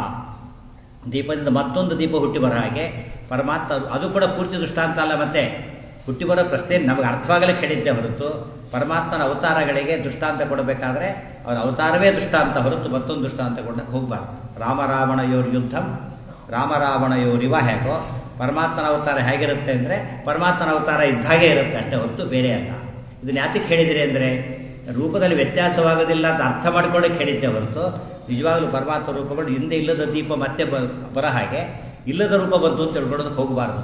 [SPEAKER 1] ದೀಪದಿಂದ ಮತ್ತೊಂದು ದೀಪ ಹುಟ್ಟಿ ಬರೋ ಹಾಗೆ ಪರಮಾತ್ಮ ಅದು ಕೂಡ ಪೂರ್ತಿ ದೃಷ್ಟಾಂತ ಅಲ್ಲ ಮತ್ತೆ ಹುಟ್ಟಿ ಬರೋ ಪ್ರಶ್ನೆ ನಮಗೆ ಅರ್ಥವಾಗಲೇ ಹೇಳಿದ್ದೆ ಹೊರತು ಪರಮಾತ್ಮನ ಅವತಾರಗಳಿಗೆ ದೃಷ್ಟಾಂತ ಕೊಡಬೇಕಾದ್ರೆ ಅವನ ಅವತಾರವೇ ದೃಷ್ಟಾಂತ ಹೊರತು ಮತ್ತೊಂದು ದೃಷ್ಟಾಂತ ಕೊಡಕ್ಕೆ ಹೋಗಬಾರ್ದು ರಾಮರಾವಣಯೋರ್ ಯುದ್ಧಂ ರಾಮರಾವಣಯೋರಿವ ಹೇಗೋ ಪರಮಾತ್ಮನ ಅವತಾರ ಹೇಗಿರುತ್ತೆ ಅಂದರೆ ಪರಮಾತ್ಮನ ಅವತಾರ ಇದ್ದಾಗೆ ಇರುತ್ತೆ ಅಷ್ಟೇ ಹೊರತು ಬೇರೆ ಅಲ್ಲ ಇದನ್ನ ಯಾತಕ್ಕೆ ಹೇಳಿದಿರಿ ಅಂದರೆ ರೂಪದಲ್ಲಿ ವ್ಯತ್ಯಾಸವಾಗೋದಿಲ್ಲ ಅಂತ ಅರ್ಥ ಮಾಡ್ಕೊಳ್ಳೋಕೆ ಹೇಳಿದ್ದೆ ಹೊರತು ನಿಜವಾಗ್ಲೂ ಪರಮಾತ್ಮ ರೂಪಗಳು ಹಿಂದೆ ಇಲ್ಲದ ದೀಪ ಮತ್ತೆ ಬರೋ ಹಾಗೆ ಇಲ್ಲದ ರೂಪ ಬಂತು ಅಂತ ತಿಳ್ಕೊಳ್ಳೋದಕ್ಕೆ ಹೋಗಬಾರ್ದು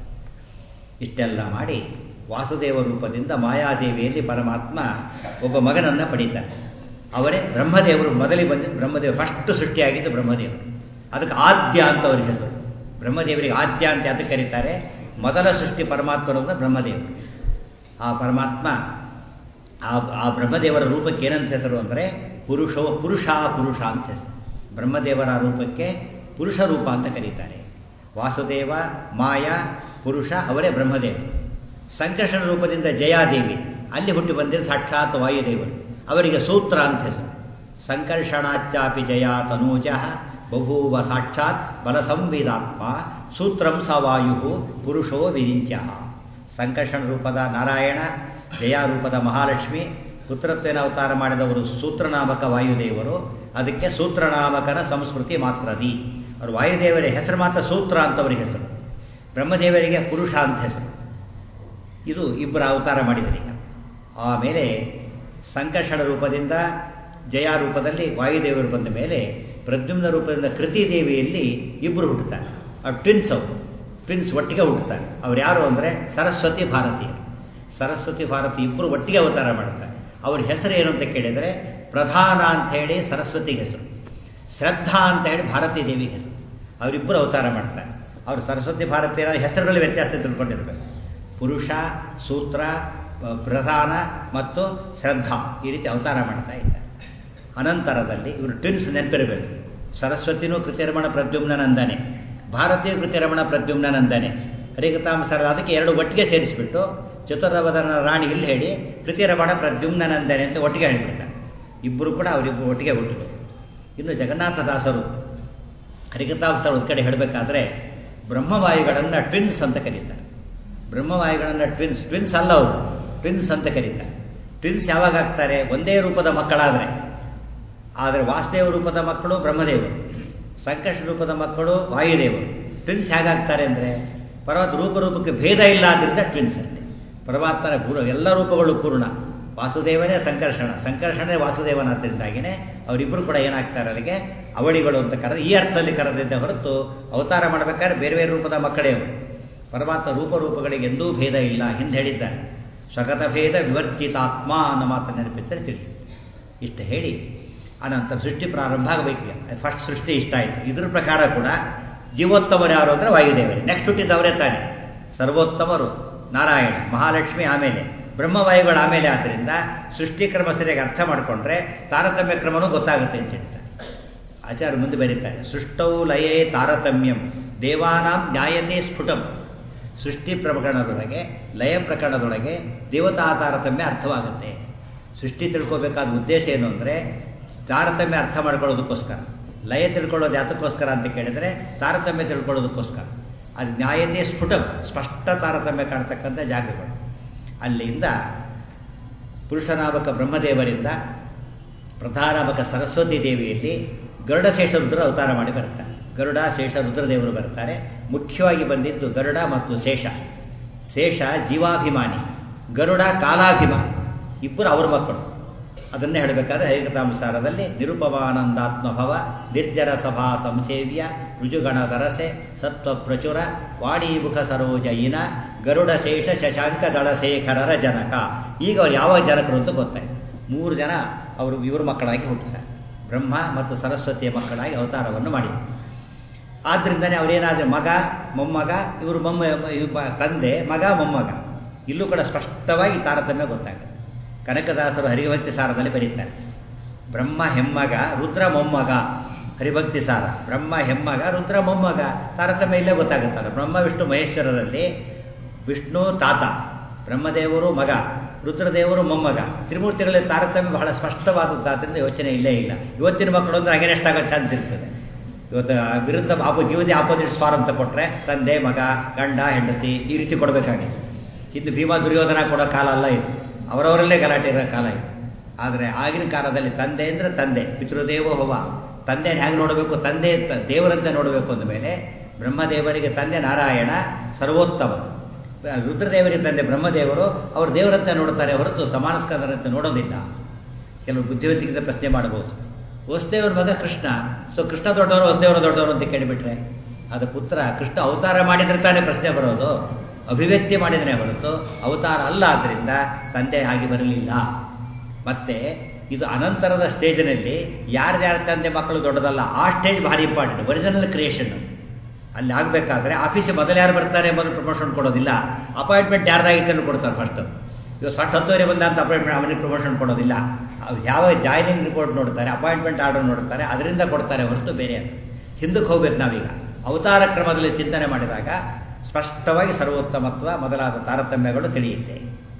[SPEAKER 1] ಇಷ್ಟೆಲ್ಲ ಮಾಡಿ ವಾಸುದೇವ ರೂಪದಿಂದ ಮಾಯಾದೇವಿಯಲ್ಲಿ ಪರಮಾತ್ಮ ಒಬ್ಬ ಮಗನನ್ನು ಪಡೀತಾನೆ ಅವರೇ ಬ್ರಹ್ಮದೇವರು ಮೊದಲಿಗೆ ಬಂದಿದ್ದು ಬ್ರಹ್ಮದೇವ ಫಸ್ಟ್ ಸೃಷ್ಟಿಯಾಗಿದ್ದು ಬ್ರಹ್ಮದೇವರು ಅದಕ್ಕೆ ಆದ್ಯ ಅಂತ ಅವ್ರ ಹೆಸರು ಬ್ರಹ್ಮದೇವರಿಗೆ ಆದ್ಯ ಅಂತ ಯಾತಕ್ಕೆ ಕರೀತಾರೆ ಮೊದಲ ಸೃಷ್ಟಿ ಪರಮಾತ್ಮನಂದ ಬ್ರಹ್ಮದೇವರು ಆ ಪರಮಾತ್ಮ ಆ ಆ ಬ್ರಹ್ಮದೇವರ ರೂಪಕ್ಕೆ ಏನಂತ ಹೆಸರು ಅಂದರೆ ಪುರುಷೋ ಪುರುಷ ಪುರುಷ ಅಂತ ಹೆಸರು ಬ್ರಹ್ಮದೇವರ ರೂಪಕ್ಕೆ ಪುರುಷ ರೂಪ ಅಂತ ಕರೀತಾರೆ ವಾಸುದೇವ ಮಾಯ ಪುರುಷ ಅವರೇ ಬ್ರಹ್ಮದೇವರು ಸಂಕರ್ಷಣ ರೂಪದಿಂದ ಜಯಾದೇವಿ ಅಲ್ಲಿ ಹುಟ್ಟಿ ಬಂದಿರೋ ಸಾಕ್ಷಾತ್ ವಾಯುದೇವರು ಅವರಿಗೆ ಸೂತ್ರ ಅಂತ ಹೆಸರು ಸಂಕರ್ಷಣಾಚ್ಚಾಪಿ ಜಯಾ ತನೂಜ ಬಭೂವ ಸಾಕ್ಷಾತ್ ಬಲ ಸಂವಿಧಾತ್ಮ ಸೂತ್ರಂ ಸ ವಾಯು ಪುರುಷೋ ವಿರಿಂಚ ಸಂಕರ್ಷಣ ರೂಪದ ನಾರಾಯಣ ಜಯಾ ರೂಪದ ಮಹಾಲಕ್ಷ್ಮಿ ಪುತ್ರತ್ವೇನ ಅವತಾರ ಮಾಡಿದವರು ಸೂತ್ರನಾಮಕ ವಾಯುದೇವರು ಅದಕ್ಕೆ ಸೂತ್ರನಾಮಕನ ಸಂಸ್ಕೃತಿ ಮಾತ್ರದಿ ಅವರು ವಾಯುದೇವರ ಹೆಸರು ಮಾತ್ರ ಸೂತ್ರ ಅಂತವರಿಗೆ ಹೆಸರು ಬ್ರಹ್ಮದೇವರಿಗೆ ಪುರುಷ ಅಂತ ಹೆಸರು ಇದು ಇಬ್ಬರ ಅವತಾರ ಮಾಡಿದರು ಈಗ ಆಮೇಲೆ ಸಂಕರ್ಷಣ ರೂಪದಿಂದ ಜಯಾ ರೂಪದಲ್ಲಿ ವಾಯುದೇವರು ಬಂದ ಮೇಲೆ ಪ್ರದ್ಯುಮ್ನ ರೂಪದಿಂದ ಕೃತಿ ದೇವಿಯಲ್ಲಿ ಇಬ್ಬರು ಹುಟ್ಟುತ್ತಾರೆ ಅವ್ರು ಟ್ವಿನ್ಸ್ ಅವರು ಟ್ವಿನ್ಸ್ ಒಟ್ಟಿಗೆ ಹುಟ್ಟುತ್ತಾರೆ ಅವ್ರು ಯಾರು ಅಂದರೆ ಸರಸ್ವತಿ ಭಾರತೀಯರು ಸರಸ್ವತಿ ಭಾರತಿ ಇಬ್ಬರು ಒಟ್ಟಿಗೆ ಅವತಾರ ಮಾಡ್ತಾರೆ ಅವ್ರ ಹೆಸರು ಏನು ಅಂತ ಕೇಳಿದರೆ ಪ್ರಧಾನ ಅಂತ ಹೇಳಿ ಸರಸ್ವತಿಗೆ ಹೆಸರು ಶ್ರದ್ಧಾ ಅಂತ ಹೇಳಿ ಭಾರತೀ ದೇವಿಗೆ ಹೆಸರು ಅವರಿಬ್ಬರು ಅವತಾರ ಮಾಡ್ತಾರೆ ಅವರು ಸರಸ್ವತಿ ಭಾರತೀಯರ ಹೆಸರುಗಳ ವ್ಯತ್ಯಾಸ ತಿಳ್ಕೊಂಡಿರ್ಬೇಕು ಪುರುಷ ಸೂತ್ರ ಪ್ರಧಾನ ಮತ್ತು ಶ್ರದ್ಧಾ ಈ ರೀತಿ ಅವತಾರ ಮಾಡ್ತಾ ಇದ್ದಾರೆ ಅನಂತರದಲ್ಲಿ ಇವರು ಟ್ವಿನ್ಸ್ ನೆನಪಿರಬೇಕು ಸರಸ್ವತಿನೂ ಕೃತಿರಮಣ ಪ್ರದ್ಯುಮ್ನ ನಂದನೆ ಭಾರತೀಯ ಕೃತಿರಮಣ ಪ್ರದ್ಯುಮ್ನ ನಂದನೆ ಹರಿಕತಾಂಸರ ಅದಕ್ಕೆ ಎರಡು ಒಟ್ಟಿಗೆ ಸೇರಿಸಿಬಿಟ್ಟು ಚತುರ್ವದನ ರಾಣಿ ಇಲ್ಲಿ ಹೇಳಿ ಕೃತಿರಮಣ ಪ್ರದ್ಯುಮ್ನ ನಂದನೆ ಅಂತ ಒಟ್ಟಿಗೆ ಹೇಳಿಬಿಡ್ತಾರೆ ಇಬ್ಬರು ಕೂಡ ಅವರಿಬ್ಬರು ಒಟ್ಟಿಗೆ ಹುಟ್ಟಿದರು ಇನ್ನು ಜಗನ್ನಾಥದಾಸರು ಹರಿಕತಾಂಸರು ಒಂದು ಕಡೆ ಹೇಳಬೇಕಾದ್ರೆ ಬ್ರಹ್ಮವಾಯುಗಳನ್ನು ಟ್ವಿನ್ಸ್ ಅಂತ ಕರೀತಾರೆ ಬ್ರಹ್ಮವಾಯುಗಳನ್ನು ಟ್ವಿನ್ಸ್ ಟ್ವಿನ್ಸ್ ಅಲ್ಲ ಅವರು ಟ್ವಿನ್ಸ್ ಅಂತ ಕರೀತಾರೆ ಟ್ವಿನ್ಸ್ ಯಾವಾಗ ಆಗ್ತಾರೆ ಒಂದೇ ರೂಪದ ಮಕ್ಕಳಾದರೆ ಆದರೆ ವಾಸುದೇವ ರೂಪದ ಮಕ್ಕಳು ಬ್ರಹ್ಮದೇವರು ಸಂಕಷ್ಟ ರೂಪದ ಮಕ್ಕಳು ವಾಯುದೇವರು ಟ್ವಿನ್ಸ್ ಹೇಗಾಗ್ತಾರೆ ಅಂದರೆ ಪರ್ವತ ರೂಪರೂಪಕ್ಕೆ ಭೇದ ಇಲ್ಲ ಆದ್ದರಿಂದ ಟ್ವಿನ್ಸ್ ಅಂತೆ ಪರಮಾತ್ಮನ ಪೂರ್ಣ ಎಲ್ಲ ರೂಪಗಳು ಪೂರ್ಣ ವಾಸುದೇವನೇ ಸಂಕರ್ಷಣ ಸಂಕರ್ಷಣೇ ವಾಸುದೇವನಾದ್ದರಿಂದಾಗಿನೇ ಅವರಿಬ್ಬರು ಕೂಡ ಏನಾಗ್ತಾರೆ ಅಲ್ಲಿಗೆ ಅವಳಿಗಳು ಅಂತ ಕರೆದು ಈ ಅರ್ಥದಲ್ಲಿ ಕರೆದಿದ್ದ ಹೊರತು ಅವತಾರ ಮಾಡಬೇಕಾದ್ರೆ ಬೇರೆ ಬೇರೆ ರೂಪದ ಮಕ್ಕಳೇ ಅವರು ಪರಮಾತ್ಮ ರೂಪರೂಪಗಳಿಗೆ ಎಂದೂ ಭೇದ ಇಲ್ಲ ಹಿಂದೆ ಹೇಳಿದ್ದಾರೆ ಸ್ವಗತ ಭೇದ ವಿವರ್ಜಿತಾತ್ಮ ಅನ್ನೋ ಮಾತನ್ನು ನೆನಪಿಸಿದ್ರೆ ತಿಳಿ ಇಷ್ಟು ಹೇಳಿ ಅನಂತರ ಸೃಷ್ಟಿ ಪ್ರಾರಂಭ ಆಗಬೇಕು ಫಸ್ಟ್ ಸೃಷ್ಟಿ ಇಷ್ಟ ಆಯಿತು ಇದ್ರ ಪ್ರಕಾರ ಕೂಡ ಜೀವೋತ್ತಮರು ಯಾರು ಅಂದರೆ ವಾಯುದೇವರೇ ನೆಕ್ಸ್ಟ್ ಹುಟ್ಟಿದ್ದವರೇ ತಾನೆ ಸರ್ವೋತ್ತಮರು ನಾರಾಯಣ ಮಹಾಲಕ್ಷ್ಮಿ ಆಮೇಲೆ ಬ್ರಹ್ಮವಾಯುಗಳು ಆಮೇಲೆ ಆದ್ದರಿಂದ ಸೃಷ್ಟಿ ಕ್ರಮ ಸರಿಯಾಗಿ ಅರ್ಥ ಮಾಡಿಕೊಂಡ್ರೆ ತಾರತಮ್ಯ ಕ್ರಮನೂ ಗೊತ್ತಾಗುತ್ತೆ ಅಂತ ಹೇಳ್ತಾರೆ ಆಚಾರ್ಯ ಮುಂದೆ ಬರೀತಾರೆ ಸೃಷ್ಟೌ ಲಯೇ ತಾರತಮ್ಯಂ ದೇವಾನಾಂ ನ್ಯಾಯತೆ ಸ್ಫುಟಂ ಸೃಷ್ಟಿ ಪ್ರಕರಣದೊಳಗೆ ಲಯ ಪ್ರಕರಣದೊಳಗೆ ದೇವತಾ ತಾರತಮ್ಯ ಅರ್ಥವಾಗುತ್ತೆ ಸೃಷ್ಟಿ ತಿಳ್ಕೋಬೇಕಾದ ಉದ್ದೇಶ ಏನು ಅಂದರೆ ತಾರತಮ್ಯ ಅರ್ಥ ಮಾಡ್ಕೊಳ್ಳೋದಕ್ಕೋಸ್ಕರ ಲಯ ತಿಳ್ಕೊಳ್ಳೋದು ಯಾತಕ್ಕೋಸ್ಕರ ಅಂತ ಕೇಳಿದರೆ ತಾರತಮ್ಯ ತಿಳ್ಕೊಳ್ಳೋದಕ್ಕೋಸ್ಕರ ಅದು ನ್ಯಾಯತೆ ಸ್ಫುಟಂ ಸ್ಪಷ್ಟ ತಾರತಮ್ಯ ಕಾಣ್ತಕ್ಕಂಥ ಜಾಗಗಳು ಅಲ್ಲಿಂದ ಪುರುಷನಾಮಕ ಬ್ರಹ್ಮದೇವರಿಂದ ಪ್ರಧಾನಾಮಕ ಸರಸ್ವತಿ ದೇವಿಯಲ್ಲಿ ಗರುಡ ಶೇಷರುದ್ರ ಅವತಾರ ಮಾಡಿ ಬರ್ತಾರೆ ಗರುಡ ಶೇಷ ರುದ್ರದೇವರು ಬರ್ತಾರೆ ಮುಖ್ಯವಾಗಿ ಬಂದಿದ್ದು ಗರುಡ ಮತ್ತು ಶೇಷ ಶೇಷ ಜೀವಾಭಿಮಾನಿ ಗರುಡ ಕಾಲಾಭಿಮಾನಿ ಇಬ್ಬರು ಅವ್ರ ಮಕ್ಕಳು ಅದನ್ನೇ ಹೇಳಬೇಕಾದ್ರೆ ಹರಿಕಥಾಂಸಾರದಲ್ಲಿ ನಿರುಪಮಾನಂದಾತ್ಮಭವ ನಿರ್ಜರ ಸಭಾ ಸಂಸೇವ್ಯ ರುಜುಗಣಧರಸೆ ಸತ್ವ ಪ್ರಚುರ ವಾಣೀಮುಖ ಸರೋಜಯಿನ ಗರುಡ ಶೇಷ ಶಶಾಂಕ ದಳಶೇಖರರ ಜನಕ ಈಗ ಅವ್ರು ಯಾವ ಜನಕರು ಅಂತ ಗೊತ್ತಾಯ್ತು ಮೂರು ಜನ ಅವರು ಇವ್ರ ಮಕ್ಕಳಾಗಿ ಹುಟ್ಟಿದ್ದಾರೆ ಬ್ರಹ್ಮ ಮತ್ತು ಸರಸ್ವತಿಯ ಮಕ್ಕಳಾಗಿ ಅವತಾರವನ್ನು ಮಾಡಿದರು ಆದ್ದರಿಂದನೇ ಅವರೇನಾದರೆ ಮಗ ಮೊಮ್ಮಗ ಇವರು ಮೊಮ್ಮ ಇವ- ತಂದೆ ಮಗ ಮೊಮ್ಮಗ ಇಲ್ಲೂ ಕೂಡ ಸ್ಪಷ್ಟವಾಗಿ ತಾರತಮ್ಯ ಗೊತ್ತಾಗುತ್ತೆ ಕನಕದಾಸರು ಹರಿಭಕ್ತಿ ಸಾರದಲ್ಲಿ ಬರೀತಾರೆ ಬ್ರಹ್ಮ ಹೆಮ್ಮಗ ರುದ್ರ ಮೊಮ್ಮಗ ಹರಿಭಕ್ತಿ ಸಾರ ಬ್ರಹ್ಮ ಹೆಮ್ಮಗ ರುದ್ರ ಮೊಮ್ಮಗ ತಾರತಮ್ಯ ಇಲ್ಲೇ ಗೊತ್ತಾಗುತ್ತಲ್ಲ ಬ್ರಹ್ಮ ವಿಷ್ಣು ಮಹೇಶ್ವರರಲ್ಲಿ ವಿಷ್ಣು ತಾತ ಬ್ರಹ್ಮದೇವರು ಮಗ ರುದ್ರದೇವರು ಮೊಮ್ಮಗ ತ್ರಿಮೂರ್ತಿಗಳಲ್ಲಿ ತಾರತಮ್ಯ ಬಹಳ ಸ್ಪಷ್ಟವಾದದ್ದಾದ್ರಿಂದ ಯೋಚನೆ ಇಲ್ಲೇ ಇಲ್ಲ ಇವತ್ತಿನ ಮಕ್ಕಳು ಅಂದ್ರೆ ಅಗೇನೆಸ್ಟ್ ಆಗೋ ಚಾನ್ಸ್ ಇರ್ತದೆ ಇವತ್ತು ವಿರುದ್ಧ ಆಪೋ ಗಿವ್ ಆಪೋಸಿಟ್ ಸ್ವಾರ್ ಅಂತ ಕೊಟ್ಟರೆ ತಂದೆ ಮಗ ಗಂಡ ಹೆಂಡತಿ ಈ ರೀತಿ ಕೊಡಬೇಕಾಗಿತ್ತು ಇನ್ನು ಭೀಮಾ ದುರ್ಯೋಧನ ಕೊಡೋ ಕಾಲ ಅಲ್ಲ ಇದು ಅವರವರಲ್ಲೇ ಗಲಾಟೆ ಇರೋ ಕಾಲ ಇದು ಆದರೆ ಆಗಿನ ಕಾಲದಲ್ಲಿ ತಂದೆ ಅಂದರೆ ತಂದೆ ಪಿತೃದೇವೋ ಹೋವ ತಂದೆ ಹೇಗೆ ನೋಡಬೇಕು ತಂದೆ ತ- ದೇವರಂತೆ ನೋಡಬೇಕು ಅಂದಮೇಲೆ ಬ್ರಹ್ಮದೇವರಿಗೆ ತಂದೆ ನಾರಾಯಣ ಸರ್ವೋತ್ತಮ ರುದ್ರದೇವರಿಗೆ ತಂದೆ ಬ್ರಹ್ಮದೇವರು ಅವರು ದೇವರಂತೆ ನೋಡ್ತಾರೆ ಹೊರತು ಸಮಾನಸ್ಕಂದರಂತೆ ನೋಡೋದಿಲ್ಲ ಕೆಲವು ಬುದ್ಧಿವಂತಿಕೆ ಪ್ರಶ್ನೆ ಮಾಡಬಹುದು ವಸುದೇವರ ಮಗ ಕೃಷ್ಣ ಸೊ ಕೃಷ್ಣ ದೊಡ್ಡವರು ವಸುದೇವರು ದೊಡ್ಡವರು ಅಂತ ಕೇಳಿಬಿಟ್ರೆ ಅದು ಪುತ್ರ ಕೃಷ್ಣ ಅವತಾರ ಮಾಡಿದ್ರೆ ತಾನೇ ಪ್ರಶ್ನೆ ಬರೋದು ಅಭಿವ್ಯಕ್ತಿ ಮಾಡಿದ್ರೆ ಹೊರತು ಅವತಾರ ಅಲ್ಲ ಆದ್ದರಿಂದ ತಂದೆ ಆಗಿ ಬರಲಿಲ್ಲ ಮತ್ತೆ ಇದು ಅನಂತರದ ಸ್ಟೇಜ್ನಲ್ಲಿ ಯಾರ್ಯಾರ ತಂದೆ ಮಕ್ಕಳು ದೊಡ್ಡದಲ್ಲ ಆ ಸ್ಟೇಜ್ ಭಾರಿ ಇಂಪಾರ್ಟೆಂಟ್ ಒರಿಜಿನಲ್ ಕ್ರಿಯೇಷನ್ ಅಲ್ಲಿ ಆಗಬೇಕಾದ್ರೆ ಆಫೀಸಿಗೆ ಮೊದಲು ಯಾರು ಬರ್ತಾರೆ ಎಂಬುದು ಪ್ರಮೋಷನ್ ಕೊಡೋದಿಲ್ಲ ಅಪಾಯಿಂಟ್ಮೆಂಟ್ ಯಾರ್ದಾಗಿತ್ತು ಕೊಡ್ತಾರೆ ಫಸ್ಟ್ ಇವಾಗ ಫಸ್ಟ್ ಹತ್ತುವರೆ ಬಂದ ಅಂತ ಅಪಾಯಿಂಟ್ಮೆಂಟ್ ಅವನಿಗೆ ಪ್ರಮೋಷನ್ ಕೊಡೋದಿಲ್ಲ ಅವ್ರು ಯಾವ ಜಾಯ್ನಿಂಗ್ ರಿಪೋರ್ಟ್ ನೋಡ್ತಾರೆ ಅಪಾಯಿಂಟ್ಮೆಂಟ್ ಆರ್ಡರ್ ನೋಡ್ತಾರೆ ಅದರಿಂದ ಕೊಡ್ತಾರೆ ಹೊರತು ಬೇರೆ ಅಲ್ಲ ಹಿಂದಕ್ಕೆ ಹೋಗ್ಬೇಕು ನಾವೀಗ ಅವತಾರ ಕ್ರಮದಲ್ಲಿ ಚಿಂತನೆ ಮಾಡಿದಾಗ ಸ್ಪಷ್ಟವಾಗಿ ಸರ್ವೋತ್ತಮತ್ವ ಮೊದಲಾದ ತಾರತಮ್ಯಗಳು ತಿಳಿಯುತ್ತೆ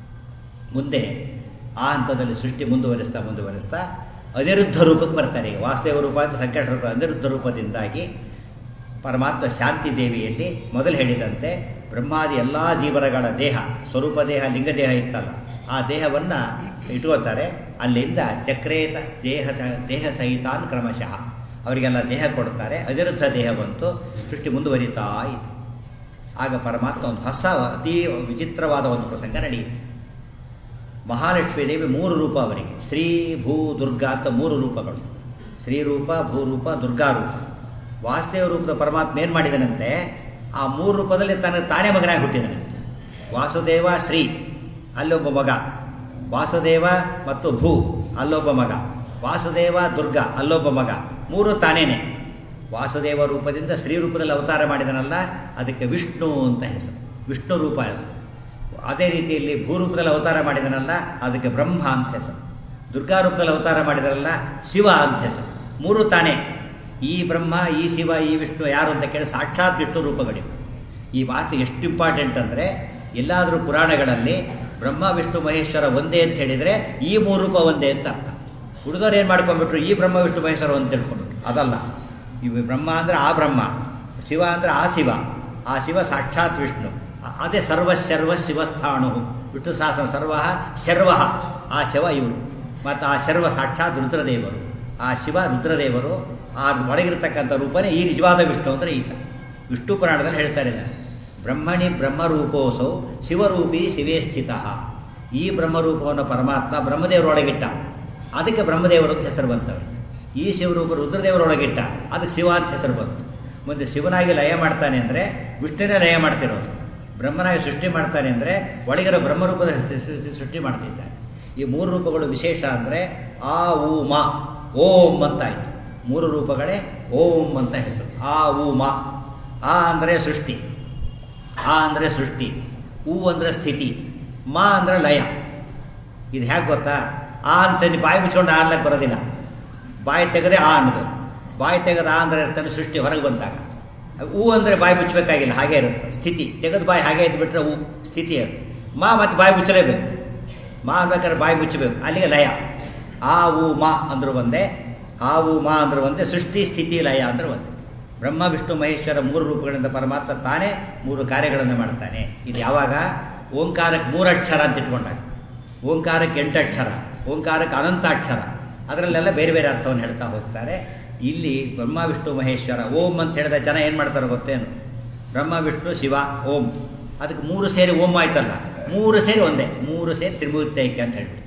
[SPEAKER 1] ಮುಂದೆ ಆ ಹಂತದಲ್ಲಿ ಸೃಷ್ಟಿ ಮುಂದುವರಿಸ್ತಾ ಮುಂದುವರಿಸ್ತಾ ಅನಿರುದ್ಧ ರೂಪಕ್ಕೆ ಬರ್ತಾರೆ ಈಗ ವಾಸುದೇವ ರೂಪ ಅಂತ ಸಂಕಟ ರೂಪ ಅನಿರುದ್ಧ ರೂಪದಿಂದಾಗಿ ಪರಮಾತ್ಮ ಶಾಂತಿ ದೇವಿಯಲ್ಲಿ ಮೊದಲು ಹೇಳಿದಂತೆ ಬ್ರಹ್ಮಾದಿ ಎಲ್ಲ ಜೀವನಗಳ ದೇಹ ಸ್ವರೂಪ ದೇಹ ಲಿಂಗ ದೇಹ ಇತ್ತಲ್ಲ ಆ ದೇಹವನ್ನು ಇಟ್ಕೋತಾರೆ ಅಲ್ಲಿಂದ ಚಕ್ರೇತ ದೇಹ ದೇಹ ಸಹಿತಾನ್ ಕ್ರಮಶಃ ಅವರಿಗೆಲ್ಲ ದೇಹ ಕೊಡ್ತಾರೆ ಅನಿರುದ್ಧ ದೇಹ ಬಂತು ಸೃಷ್ಟಿ ಮುಂದುವರಿತಾ ಇದೆ ಆಗ ಪರಮಾತ್ಮ ಒಂದು ಹೊಸ ಅತಿ ವಿಚಿತ್ರವಾದ ಒಂದು ಪ್ರಸಂಗ ನಡೆಯುತ್ತೆ ಮಹಾಲಕ್ಷ್ಮೀ ದೇವಿ ಮೂರು ರೂಪ ಅವರಿಗೆ ಶ್ರೀ ಭೂ ದುರ್ಗಾ ಅಂತ ಮೂರು ರೂಪಗಳು ಶ್ರೀರೂಪ ಭೂರೂಪ ದುರ್ಗಾರೂಪ ವಾಸುದೇವ ರೂಪದ ಪರಮಾತ್ಮ ಏನು ಮಾಡಿದನಂತೆ ಆ ಮೂರು ರೂಪದಲ್ಲಿ ತನ್ನ ತಾನೇ ಮಗನಾಗಿ ಹುಟ್ಟಿದನು ವಾಸುದೇವ ಶ್ರೀ ಅಲ್ಲೊಬ್ಬ ಮಗ ವಾಸುದೇವ ಮತ್ತು ಭೂ ಅಲ್ಲೊಬ್ಬ ಮಗ ವಾಸುದೇವ ದುರ್ಗಾ ಅಲ್ಲೊಬ್ಬ ಮಗ ಮೂರು ತಾನೇನೆ ವಾಸುದೇವ ರೂಪದಿಂದ ಶ್ರೀ ರೂಪದಲ್ಲಿ ಅವತಾರ ಮಾಡಿದನಲ್ಲ ಅದಕ್ಕೆ ವಿಷ್ಣು ಅಂತ ಹೆಸರು ವಿಷ್ಣು ರೂಪ ಅದು ಅದೇ ರೀತಿಯಲ್ಲಿ ಭೂರೂಪದಲ್ಲಿ ಅವತಾರ ಮಾಡಿದನಲ್ಲ ಅದಕ್ಕೆ ಬ್ರಹ್ಮ ಅಂತ ಹೆಸರು ದುರ್ಗಾ ರೂಪದಲ್ಲಿ ಅವತಾರ ಮಾಡಿದರಲ್ಲ ಶಿವ ಅಂತ ಹೆಸರು ಮೂರು ತಾನೇ ಈ ಬ್ರಹ್ಮ ಈ ಶಿವ ಈ ವಿಷ್ಣು ಯಾರು ಅಂತ ಕೇಳಿ ಸಾಕ್ಷಾತ್ ವಿಷ್ಣು ರೂಪಗಳಿವೆ ಈ ಮಾತು ಎಷ್ಟು ಇಂಪಾರ್ಟೆಂಟ್ ಅಂದರೆ ಎಲ್ಲಾದರೂ ಪುರಾಣಗಳಲ್ಲಿ ಬ್ರಹ್ಮ ವಿಷ್ಣು ಮಹೇಶ್ವರ ಒಂದೇ ಅಂತ ಹೇಳಿದರೆ ಈ ಮೂರು ರೂಪ ಒಂದೇ ಅಂತ ಅರ್ಥ ಹುಡುಗರು ಏನು ಮಾಡ್ಕೊಂಡ್ಬಿಟ್ರು ಈ ಬ್ರಹ್ಮ ವಿಷ್ಣು ಮಹೇಶ್ವರ ಅಂತ ತಿಳ್ಕೊಂಡ್ಬಿಟ್ರು ಅದಲ್ಲ ಇವು ಬ್ರಹ್ಮ ಅಂದರೆ ಆ ಬ್ರಹ್ಮ ಶಿವ ಅಂದರೆ ಆ ಶಿವ ಆ ಶಿವ ಸಾಕ್ಷಾತ್ ವಿಷ್ಣು ಅ- ಅದೇ ಸರ್ವ ಶರ್ವ ಶಿವಸ್ಥಾಣು ವಿಷ್ಣು ಸಹಸ್ರ ಸರ್ವ ಶರ್ವ ಆ ಶಿವ ಇವರು ಮತ್ತು ಆ ಶರ್ವ ಸಾಕ್ಷಾತ್ ರುದ್ರದೇವರು ಆ ಶಿವ ರುದ್ರದೇವರು ಆ ಒಳಗಿರ್ತಕ್ಕಂಥ ರೂಪನೇ ಈ ನಿಜವಾದ ವಿಷ್ಣು ಅಂದರೆ ಈತ ವಿಷ್ಣು ಪುರಾಣದಲ್ಲಿ ಹೇಳ್ತಾರೆ ಇದನ್ನ. ಬ್ರಹ್ಮಣಿ ಬ್ರಹ್ಮರೂಪೋಸೌ ಶಿವರೂಪಿ ಶಿವೇ ಸ್ಥಿತ ಈ ಬ್ರಹ್ಮರೂಪವನ್ನು ಪರಮಾತ್ಮ ಬ್ರಹ್ಮದೇವರೊಳಗಿಟ್ಟ ಅದಕ್ಕೆ ಬ್ರಹ್ಮದೇವರು ಅಂತ ಹೆಸರು ಬಂತವೆ ಈ ಶಿವರೂಪ ರುದ್ರದೇವರೊಳಗಿಟ್ಟ ಅದಕ್ಕೆ ಶಿವ ಅಂತ ಹೆಸರು ಬಂತು ಮುಂದೆ ಶಿವನಾಗಿ ಲಯ ಮಾಡ್ತಾನೆ ಅಂದರೆ ವಿಷ್ಣುನೇ ಲಯ ಮಾಡ್ತಿರೋದು ಬ್ರಹ್ಮನಾಗಿ ಸೃಷ್ಟಿ ಮಾಡ್ತಾನೆ ಅಂದರೆ ಒಳಗಿರೋ ಬ್ರಹ್ಮರೂಪದ ಸೃಷ್ಟಿ ಮಾಡ್ತಿದ್ದಾನೆ ಈ ಮೂರು ರೂಪಗಳು ವಿಶೇಷ ಅಂದರೆ ಆ ಊ ಮಾ ಓಂ ಅಂತ ಆಯಿತು ಮೂರು ರೂಪಗಳೇ ಓಂ ಅಂತ ಹೆಸರು ಆ ಊ ಮಾ ಆ ಅಂದರೆ ಸೃಷ್ಟಿ ಆ ಅಂದರೆ ಸೃಷ್ಟಿ ಹೂ ಅಂದರೆ ಸ್ಥಿತಿ ಮಾ ಅಂದರೆ ಲಯ ಇದು ಹೇಗೆ ಗೊತ್ತಾ ಆ ಅಂತ ನೀವು ಬಾಯಿ ಮುಚ್ಕೊಂಡು ಆ ಅನ್ಲಕ್ಕೆ ಬರೋದಿಲ್ಲ ಬಾಯಿ ತೆಗೆದೇ ಆ ಅನ್ನೋದು ಬಾಯಿ ತೆಗೆದ ಆ ಅಂದರೆ ಇರ್ತಾನೆ ಸೃಷ್ಟಿ ಹೊರಗೆ ಬಂದಾಗ ಹೂ ಅಂದರೆ ಬಾಯಿ ಮುಚ್ಚಬೇಕಾಗಿಲ್ಲ ಹಾಗೆ ಇರುತ್ತೆ ಸ್ಥಿತಿ ತೆಗೆದು ಬಾಯಿ ಹಾಗೆ ಇದ್ಬಿಟ್ರೆ ಹೂ ಸ್ಥಿತಿ ಅದು ಮಾ ಮತ್ತು ಬಾಯಿ ಮುಚ್ಚಲೇಬೇಕು ಮಾ ಅನ್ಬೇಕಾದ್ರೆ ಬಾಯಿ ಮುಚ್ಚಬೇಕು ಅಲ್ಲಿಗೆ ಲಯ ಆ ಊ ಮಾ ಅಂದ್ರು ಒಂದೇ ಆ ಊ ಮಾ ಅಂದ್ರೆ ಒಂದೇ ಸೃಷ್ಟಿ ಸ್ಥಿತಿ ಲಯ ಅಂದ್ರೆ ಒಂದೇ ಬ್ರಹ್ಮ ವಿಷ್ಣು ಮಹೇಶ್ವರ ಮೂರು ರೂಪಗಳಿಂದ ಪರಮಾತ್ಮ ತಾನೇ ಮೂರು ಕಾರ್ಯಗಳನ್ನು ಮಾಡ್ತಾನೆ ಇದು ಯಾವಾಗ ಓಂಕಾರಕ್ಕೆ ಮೂರಕ್ಷರ ಅಂತ ಇಟ್ಕೊಂಡಾಗ ಓಂಕಾರಕ್ಕೆ ಎಂಟಕ್ಷರ ಓಂಕಾರಕ್ಕೆ ಅನಂತಾಕ್ಷರ ಅದರಲ್ಲೆಲ್ಲ ಬೇರೆ ಬೇರೆ ಅರ್ಥವನ್ನು ಹೇಳ್ತಾ ಹೋಗ್ತಾರೆ ಇಲ್ಲಿ ಬ್ರಹ್ಮ ವಿಷ್ಣು ಮಹೇಶ್ವರ ಓಂ ಅಂತ ಹೇಳಿದ ಜನ ಏನು ಮಾಡ್ತಾರೆ ಗೊತ್ತೇನು ಬ್ರಹ್ಮ ವಿಷ್ಣು ಶಿವ ಓಂ ಅದಕ್ಕೆ ಮೂರು ಸೇರಿ ಓಂ ಆಯ್ತಲ್ಲ ಮೂರು ಸೇರಿ ಒಂದೇ ಮೂರು ಸೇರಿ ತ್ರಿಮೂರ್ತೈಕ್ಯ ಅಂತ ಹೇಳ್ಬಿಡ್ತಾರೆ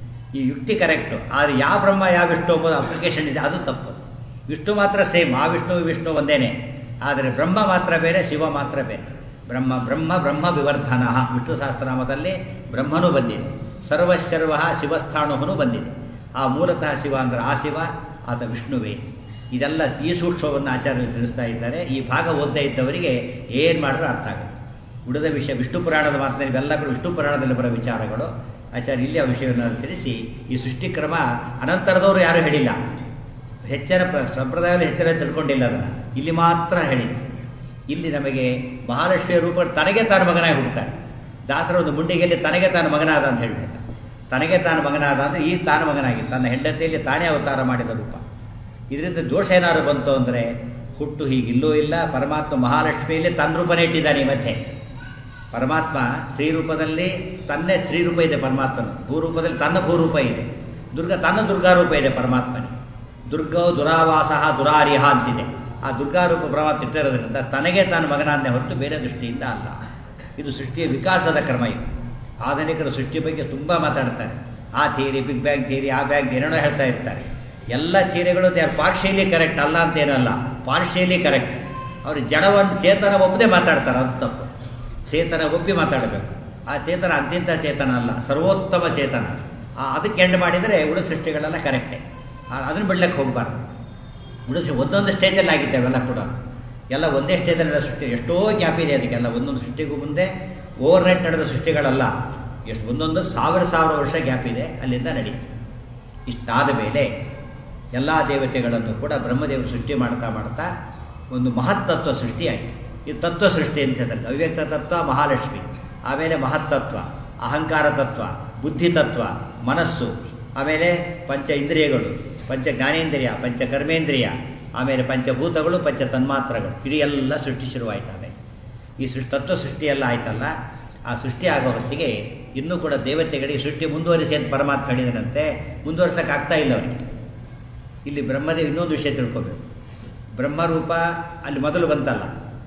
[SPEAKER 1] ಈ ಯುಕ್ತಿ ಕರೆಕ್ಟು ಆದರೆ ಯಾವ ಬ್ರಹ್ಮ ಯಾವ ವಿಷ್ಣು ಎಂಬುದು ಅಪ್ಲಿಕೇಶನ್ ಇದೆ ಅದು ತಪ್ಪು ವಿಷ್ಣು ಮಾತ್ರ ಸೇಮ್ ಆ ವಿಷ್ಣು ವಿಷ್ಣು ಒಂದೇನೆ ಆದರೆ ಬ್ರಹ್ಮ ಮಾತ್ರ ಬೇರೆ ಶಿವ ಮಾತ್ರ ಬೇರೆ ಬ್ರಹ್ಮ ಬ್ರಹ್ಮ ಬ್ರಹ್ಮ ವಿವರ್ಧನ ವಿಷ್ಣು ಸಹಸ್ರನಾಮದಲ್ಲಿ ಬ್ರಹ್ಮನೂ ಬಂದಿದೆ ಸರ್ವಶರ್ವ ಶಿವಸ್ಥಾಣುವನು ಬಂದಿದೆ ಆ ಮೂಲತಃ ಶಿವ ಅಂದರೆ ಆ ಶಿವ ಆತ ವಿಷ್ಣುವೇ ಇದೆಲ್ಲ ಈ ಸೂಕ್ಷ್ಮವನ್ನು ಆಚಾರ್ಯರು ತಿಳಿಸ್ತಾ ಇದ್ದಾರೆ ಈ ಭಾಗ ಓದ್ತಾ ಇದ್ದವರಿಗೆ ಏನು ಮಾಡಿದ್ರೂ ಅರ್ಥ ಆಗುತ್ತೆ ಉಳಿದ ವಿಷಯ ವಿಷ್ಣು ಪುರಾಣದ ಮಾತನಾಡಿ ಇವೆಲ್ಲ ಕೂಡ ವಿಷ್ಣು ಪುರಾಣದಲ್ಲಿ ಬರೋ ವಿಚಾರಗಳು ಆಚಾರ್ಯ ಇಲ್ಲಿ ಆ ವಿಷಯವನ್ನು ತಿಳಿಸಿ ಈ ಸೃಷ್ಟಿಕ್ರಮ ಅನಂತರದವರು ಯಾರೂ ಹೇಳಿಲ್ಲ ಹೆಚ್ಚಿನ ಸಂಪ್ರದಾಯದಲ್ಲಿ ಹೆಚ್ಚಿನ ತಿಳ್ಕೊಂಡಿಲ್ಲ ಅದನ್ನು ಇಲ್ಲಿ ಮಾತ್ರ ಹೇಳಿತ್ತು ಇಲ್ಲಿ ನಮಗೆ ಮಹಾಲಕ್ಷ್ಮಿಯ ರೂಪ ತನಗೆ ತಾನು ಮಗನಾಗಿ ಹುಡ್ತಾನೆ ದಾಸರ ಒಂದು ಮುಂಡಿಗೆಯಲ್ಲಿ ತನಗೆ ತಾನು ಮಗನಾದ ಅಂತ ಹೇಳ್ಬಿಡ್ತಾನೆ ತನಗೆ ತಾನು ಮಗನಾದ ಅಂದರೆ ಈ ತಾನು ಮಗನಾಗಿ ತನ್ನ ಹೆಂಡತಿಯಲ್ಲಿ ತಾನೇ ಅವತಾರ ಮಾಡಿದ ರೂಪ ಇದರಿಂದ ದೋಷ ಏನಾದ್ರು ಬಂತು ಅಂದರೆ ಹುಟ್ಟು ಹೀಗಿಲ್ಲೂ ಇಲ್ಲ ಪರಮಾತ್ಮ ಮಹಾಲಕ್ಷ್ಮಿಯಲ್ಲಿ ತನ್ನ ರೂಪನೇ ಇಟ್ಟಿದ್ದಾನೆ ಈ ಮಧ್ಯೆ ಪರಮಾತ್ಮ ಶ್ರೀರೂಪದಲ್ಲಿ ತನ್ನೇ ಶ್ರೀರೂಪ ಇದೆ ಪರಮಾತ್ಮನ ಭೂರೂಪದಲ್ಲಿ ತನ್ನ ಭೂರೂಪ ಇದೆ ದುರ್ಗ ತನ್ನ ದುರ್ಗಾರೂಪ ಇದೆ ಪರಮಾತ್ಮನಿಗೆ ದುರ್ಗವು ದುರಾವಾಸ ದುರಾರ್ಯಹ ಅಂತಿದೆ ಆ ದುರ್ಗಾರೂಪ ಪರಮಾತ್ಮ ಇಟ್ಟಿರೋದ್ರಿಂದ ತನಗೆ ತಾನು ಮಗನಾನ್ನೇ ಹೊರತು ಬೇರೆ ದೃಷ್ಟಿಯಿಂದ ಅಲ್ಲ ಇದು ಸೃಷ್ಟಿಯ ವಿಕಾಸದ ಕ್ರಮ ಇದು ಆಧುನಿಕರು ಸೃಷ್ಟಿ ಬಗ್ಗೆ ತುಂಬ ಮಾತಾಡ್ತಾರೆ ಆ ಥಿಯರಿ ಬಿಗ್ ಬ್ಯಾಂಗ್ ಥಿಯರಿ ಆ ಬ್ಯಾಂಗ್ ಏನೇನೋ ಹೇಳ್ತಾ ಇರ್ತಾರೆ ಎಲ್ಲ ಥಿಯರಿಗಳು ದೇ ಆರ್ ಪಾರ್ಷಿಯಲಿ ಕರೆಕ್ಟ್ ಅಲ್ಲ ಅಂತ ಏನಲ್ಲ ಪಾರ್ಷಿಯಲಿ ಕರೆಕ್ಟ್ ಅವರು ಜಡವನ್ನು ಚೇತನ ಒಪ್ಪದೆ ಮಾತಾಡ್ತಾರೆ ಅದು ತಪ್ಪು ಚೇತನ ಒಪ್ಪಿ ಮಾತಾಡಬೇಕು ಆ ಚೇತನ ಅಂತಿಂತ ಚೇತನ ಅಲ್ಲ ಸರ್ವೋತ್ತಮ ಚೇತನ ಅದಕ್ಕೆ ಎಂಡ್ ಮಾಡಿದರೆ ಉಳಿದ ಸೃಷ್ಟಿಗಳೆಲ್ಲ ಕರೆಕ್ಟೇ ಅದನ್ನು ಬಿಡ್ಲಿಕ್ಕೆ ಹೋಗಬಾರ್ದು ಉಳಿಸಿ ಒಂದೊಂದು ಸ್ಟೇಜಲ್ಲಿ ಆಗಿದ್ದೆ ಅವೆಲ್ಲ ಕೂಡ ಎಲ್ಲ ಒಂದೇ ಸ್ಟೇಜಲ್ಲಿ ಸೃಷ್ಟಿ ಎಷ್ಟೋ ಗ್ಯಾಪ್ ಇದೆ ಅದಕ್ಕೆಲ್ಲ ಒಂದೊಂದು ಸೃಷ್ಟಿಗೂ ಮುಂದೆ ಓವರ್ ನೈಟ್ ನಡೆದ ಸೃಷ್ಟಿಗಳಲ್ಲ ಎಷ್ಟು ಒಂದೊಂದು ಸಾವಿರ ಸಾವಿರ ವರ್ಷ ಗ್ಯಾಪ್ ಇದೆ ಅಲ್ಲಿಂದ ನಡೀತು ಇಷ್ಟಾದ ಮೇಲೆ ಎಲ್ಲ ದೇವತೆಗಳನ್ನು ಕೂಡ ಬ್ರಹ್ಮದೇವರು ಸೃಷ್ಟಿ ಮಾಡ್ತಾ ಮಾಡ್ತಾ ಒಂದು ಮಹತ್ತತ್ವ ಸೃಷ್ಟಿಯಾಯಿತು ಇದು ತತ್ವ ಸೃಷ್ಟಿ ಅಂತ ಹೇಳ್ತಾರೆ ಅವ್ಯಕ್ತ ತತ್ವ ಮಹಾಲಕ್ಷ್ಮಿ ಆಮೇಲೆ ಮಹತ್ತತ್ವ ಅಹಂಕಾರ ತತ್ವ ಬುದ್ಧಿ ತತ್ವ ಮನಸ್ಸು ಆಮೇಲೆ ಪಂಚ ಇಂದ್ರಿಯಗಳು ಪಂಚ ಜ್ಞಾನೇಂದ್ರಿಯ ಪಂಚ ಕರ್ಮೇಂದ್ರಿಯ ಆಮೇಲೆ ಪಂಚಭೂತಗಳು ಪಂಚ ತನ್ಮಾತ್ರಗಳು ಇದು ಎಲ್ಲ ಸೃಷ್ಟಿ ಶುರುವಾಯ್ತು ಆಮೇಲೆ ಈ ಸೃಷ್ಟಿ ತತ್ವ ಸೃಷ್ಟಿಯೆಲ್ಲ ಆಯ್ತಲ್ಲ ಆ ಸೃಷ್ಟಿ ಆಗೋ ಹೊತ್ತಿಗೆ ಇನ್ನೂ ಕೂಡ ದೇವತೆಗಳಿಗೆ ಸೃಷ್ಟಿ ಮುಂದುವರಿಸಿ ಅಂತ ಪರಮಾತ್ಮ ಹೇಳಿದನಂತೆ ಮುಂದುವರ್ಸಕ್ಕೆ ಆಗ್ತಾ ಇಲ್ಲ ಅವರಿಗೆ ಇಲ್ಲಿ ಬ್ರಹ್ಮದೇವ್ ಇನ್ನೊಂದು ವಿಷಯ ತಿಳ್ಕೋಬೇಕು ಬ್ರಹ್ಮರೂಪ ಅಲ್ಲಿ ಮೊದಲು ಬಂತಲ್ಲ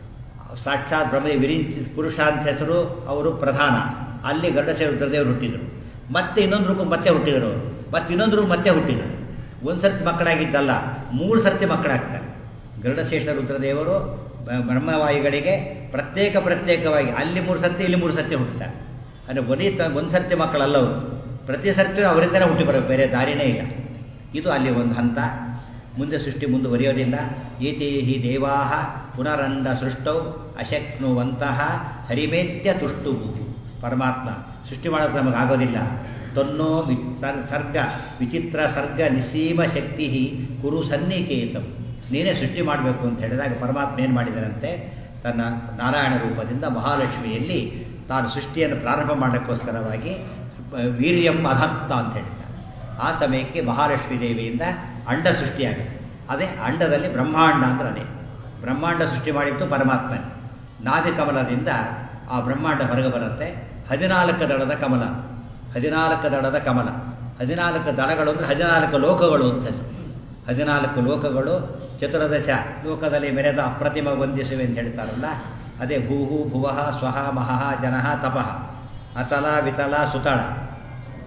[SPEAKER 1] ಸಾಕ್ಷಾತ್ ಬ್ರಹ್ಮದೇವ್ ವಿರಿಂಚ ಪುರುಷ ಅಂತ ಹೆಸರು ಅವರು ಪ್ರಧಾನ ಅಲ್ಲಿ ಗರುಡಶೇವ ರುದ್ರದೇವರು ಹುಟ್ಟಿದರು ಮತ್ತೆ ಇನ್ನೊಂದು ರೂಪ ಮತ್ತೆ ಹುಟ್ಟಿದರು ಅವರು ಮತ್ತೆ ಇನ್ನೊಂದು ರೂಪ ಮತ್ತೆ ಹುಟ್ಟಿದರು ಒಂದು ಸರ್ತಿ ಮಕ್ಕಳಾಗಿದ್ದಲ್ಲ ಮೂರು ಸರ್ತಿ ಮಕ್ಕಳಾಗ್ತಾರೆ ಗರುಡಶೇಷ ರುದ್ರದೇವರು ಬ್ರಹ್ಮವಾಯುಗಳಿಗೆ ಪ್ರತ್ಯೇಕ ಪ್ರತ್ಯೇಕವಾಗಿ ಅಲ್ಲಿ ಮೂರು ಸರ್ತಿ ಇಲ್ಲಿ ಮೂರು ಸರ್ತಿ ಹುಟ್ಟುತ್ತಾರೆ ಅಂದರೆ ಬರೀ ತ ಒಂದು ಸರ್ತಿ ಮಕ್ಕಳಲ್ಲ ಅವರು ಪ್ರತಿ ಸರ್ತಿ ಅವರಿಂದನೇ ಹುಟ್ಟಿ ಬರೋ ಬೇರೆ ದಾರಿನೇ ಇಲ್ಲ ಇದು ಅಲ್ಲಿ ಒಂದು ಹಂತ ಮುಂದೆ ಸೃಷ್ಟಿ ಮುಂದುವರಿಯೋದಿಲ್ಲ ಏತೇ ಹಿ ದೇವಾ ಪುನರಂಡ ಸೃಷ್ಟೌ ಅಶಕ್ನುವಂತಹ ಹರಿಮೇತ್ಯ ತುಷ್ಟುವು ಪರಮಾತ್ಮ ಸೃಷ್ಟಿ ಮಾಡೋದು ನಮಗೆ ಆಗೋದಿಲ್ಲ ತನ್ನೋ ವಿ ಸರ್ಗ ವಿಚಿತ್ರ ಸರ್ಗ ನಿಸೀಮ ಶಕ್ತಿ ಕುರು ಸನ್ನಿಕೇತಂ ನೀನೇ ಸೃಷ್ಟಿ ಮಾಡಬೇಕು ಅಂತ ಹೇಳಿದಾಗ ಪರಮಾತ್ಮ ಏನು ಮಾಡಿದರಂತೆ ತನ್ನ ನಾರಾಯಣ ರೂಪದಿಂದ ಮಹಾಲಕ್ಷ್ಮಿಯಲ್ಲಿ ತಾನು ಸೃಷ್ಟಿಯನ್ನು ಪ್ರಾರಂಭ ಮಾಡೋಕ್ಕೋಸ್ಕರವಾಗಿ ವೀರ್ಯಂ ಅಧತ್ತ ಅಂತ ಹೇಳಿದ್ದಾರೆ ಆ ಸಮಯಕ್ಕೆ ಮಹಾಲಕ್ಷ್ಮೀ ದೇವಿಯಿಂದ ಅಂಡ ಸೃಷ್ಟಿಯಾಗುತ್ತೆ ಅದೇ ಅಂಡದಲ್ಲಿ ಬ್ರಹ್ಮಾಂಡ ಅಂದ್ರೆ ಅದೇ ಬ್ರಹ್ಮಾಂಡ ಸೃಷ್ಟಿ ಮಾಡಿದ್ದು ಪರಮಾತ್ಮನೇ ನಾಭಿ ಕಮಲದಿಂದ ಆ ಬ್ರಹ್ಮಾಂಡ ಹೊರಗೆ ಬರುತ್ತೆ ಹದಿನಾಲ್ಕು ದಳದ ಕಮಲ ಹದಿನಾಲ್ಕು ದಳದ ಕಮಲ ಹದಿನಾಲ್ಕು ದಳಗಳು ಅಂದರೆ ಹದಿನಾಲ್ಕು ಲೋಕಗಳು ಅಂತ ಹೆಸರು ಹದಿನಾಲ್ಕು ಲೋಕಗಳು ಚತುರ್ದಶ ಲೋಕದಲ್ಲಿ ಮೆರೆದ ಅಪ್ರತಿಮ ವಂದಿಸುವೆ ಅಂತ ಹೇಳ್ತಾರಲ್ಲ ಅದೇ ಭೂಹು ಭುವಃ ಸ್ವಹ ಮಹಃ ಜನಃ ತಪಃ ಅತಲ ವಿತಲ ಸುತಳ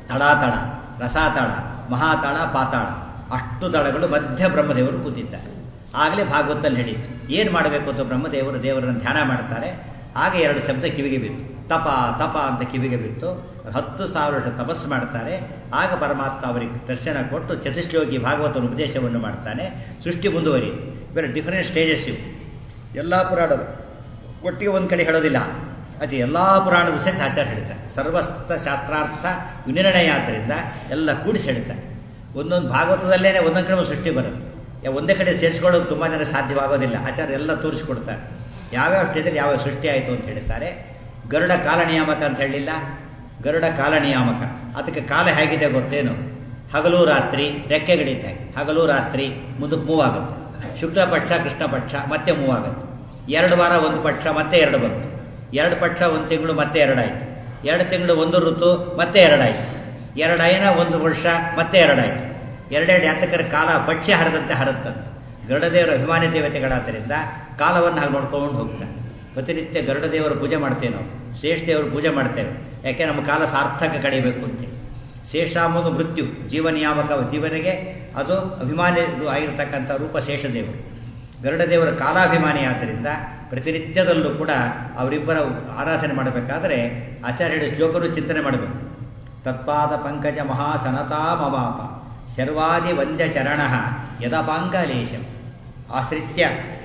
[SPEAKER 1] ತಳಾತಳ ರಸಾತಳ ಮಹಾತಾಳ ಪಾತಾಳ ಅಷ್ಟು ತಳಗಳು ಮಧ್ಯ ಬ್ರಹ್ಮದೇವರು ಕೂತಿದ್ದಾರೆ ಆಗಲೇ ಭಾಗವತಲ್ಲಿ ಹೇಳಿತ್ತು ಏನು ಮಾಡಬೇಕು ಅಂತ ಬ್ರಹ್ಮದೇವರು ದೇವರನ್ನು ಧ್ಯಾನ ಮಾಡ್ತಾರೆ ಆಗ ಎರಡು ಶಬ್ದ ಕಿವಿಗೆ ಬಿತ್ತು ತಪ ತಪ ಅಂತ ಕಿವಿಗೆ ಬಿತ್ತು ಹತ್ತು ಸಾವಿರ ವರ್ಷ ತಪಸ್ಸು ಮಾಡ್ತಾರೆ ಆಗ ಪರಮಾತ್ಮ ಅವರಿಗೆ ದರ್ಶನ ಕೊಟ್ಟು ಚತುಶ್ಲೋಕಿ ಭಾಗವತನ ಉಪದೇಶವನ್ನು ಮಾಡ್ತಾನೆ ಸೃಷ್ಟಿ ಮುಂದುವರಿಯುತ್ತೆ ಬೇರೆ ಡಿಫರೆಂಟ್ ಸ್ಟೇಜಸ್ ಇವು ಎಲ್ಲ ಪುರಾಣಗಳು ಒಟ್ಟಿಗೆ ಒಂದು ಕಡೆ ಹೇಳೋದಿಲ್ಲ ಅದು ಎಲ್ಲ ಪುರಾಣದ ಸೇರಿ ಆಚಾರ ಹೇಳ್ತಾರೆ ಸರ್ವಸ್ಥ ಶಾಸ್ತ್ರಾರ್ಥ ವಿನಿರ್ಣಯ ಆದ್ದರಿಂದ ಎಲ್ಲ ಕೂಡಿಸಿ ಹೇಳ್ತಾರೆ ಒಂದೊಂದು ಭಾಗವತದಲ್ಲೇ ಒಂದೊಂದು ಕಡೆ ಒಂದು ಸೃಷ್ಟಿ ಬರುತ್ತೆ ಒಂದೇ ಕಡೆ ಸೇರಿಸ್ಕೊಳ್ಳೋದು ತುಂಬ ಜನ ಸಾಧ್ಯವಾಗೋದಿಲ್ಲ ಆಚಾರ ಎಲ್ಲ ತೋರಿಸ್ಕೊಡ್ತಾರೆ ಯಾವ್ಯಾವ ಸ್ಟೇಜಲ್ಲಿ ಯಾವ ಸೃಷ್ಟಿ ಆಯಿತು ಅಂತ ಹೇಳ್ತಾರೆ ಗರುಡ ಕಾಲ ನಿಯಾಮಕ ಅಂತ ಹೇಳಿಲ್ಲ ಗರುಡ ಕಾಲ ನಿಯಾಮಕ ಅದಕ್ಕೆ ಕಾಲ ಹೇಗಿದೆ ಗೊತ್ತೇನು ಹಗಲು ರಾತ್ರಿ ರೆಕ್ಕೆಗಳಿದ್ದ ಹಗಲು ರಾತ್ರಿ ಮುಂದಕ್ಕೆ ಮೂವ್ ಆಗುತ್ತೆ ಶುಕ್ಲ ಪಕ್ಷ ಕೃಷ್ಣ ಪಕ್ಷ ಮತ್ತೆ ಮೂವ್ ಆಗುತ್ತೆ ಎರಡು ವಾರ ಒಂದು ಪಕ್ಷ ಮತ್ತೆ ಎರಡು ಬಂತು ಎರಡು ಪಕ್ಷ ಒಂದು ತಿಂಗಳು ಮತ್ತೆ ಎರಡಾಯಿತು ಎರಡು ತಿಂಗಳು ಒಂದು ಋತು ಮತ್ತೆ ಎರಡಾಯಿತು ಎರಡು ಅಯನ ಒಂದು ವರ್ಷ ಮತ್ತೆ ಎರಡಾಯಿತು ಎರಡೆರಡು ಯಾತಕರ ಕಾಲ ಪಕ್ಷಿ ಹರದಂತೆ ಹರತ್ತಂತೆ ಗರುಡದೇವರ ಅಭಿಮಾನಿ ದೇವತೆಗಳಾದ್ದರಿಂದ ಕಾಲವನ್ನು ಹಾಗೆ ನೋಡ್ಕೊಂಡು ಹೋಗ್ತಾರೆ ಪ್ರತಿನಿತ್ಯ ಗರುಡದೇವರ ಪೂಜೆ ಮಾಡ್ತೇವೆ ನಾವು ಶೇಷ ದೇವರ ಪೂಜೆ ಮಾಡ್ತೇವೆ ಯಾಕೆ ನಮ್ಮ ಕಾಲ ಸಾರ್ಥಕ ಕಡಿಬೇಕು ಅಂತ ಶೇಷ ಅನ್ನೋದು ಮೃತ್ಯು ಜೀವನಿಯಾಮಕ ಜೀವನಿಗೆ ಅದು ಅಭಿಮಾನಿ ಆಗಿರ್ತಕ್ಕಂಥ ರೂಪ ಶೇಷದೇವರು ಗರುಡದೇವರ ಕಾಲಾಭಿಮಾನಿ ಆದ್ದರಿಂದ ಪ್ರತಿನಿತ್ಯದಲ್ಲೂ ಕೂಡ ಅವರಿಬ್ಬರ ಆರಾಧನೆ ಮಾಡಬೇಕಾದ್ರೆ ಆಚಾರ್ಯ ಹೇಳಿದ ಶ್ಲೋಕರು ಚಿಂತನೆ ಮಾಡಬೇಕು ತತ್ಪಾದ ಪಂಕಜ ಮಹಾಸನತಾ ಮಮಾಪ ಶರ್ವಾದಿ ವಂದ್ಯ ಚರಣ ಯದಪಾಂಗಲೇಶಂ ಆಶ್ರಿತ್ಯ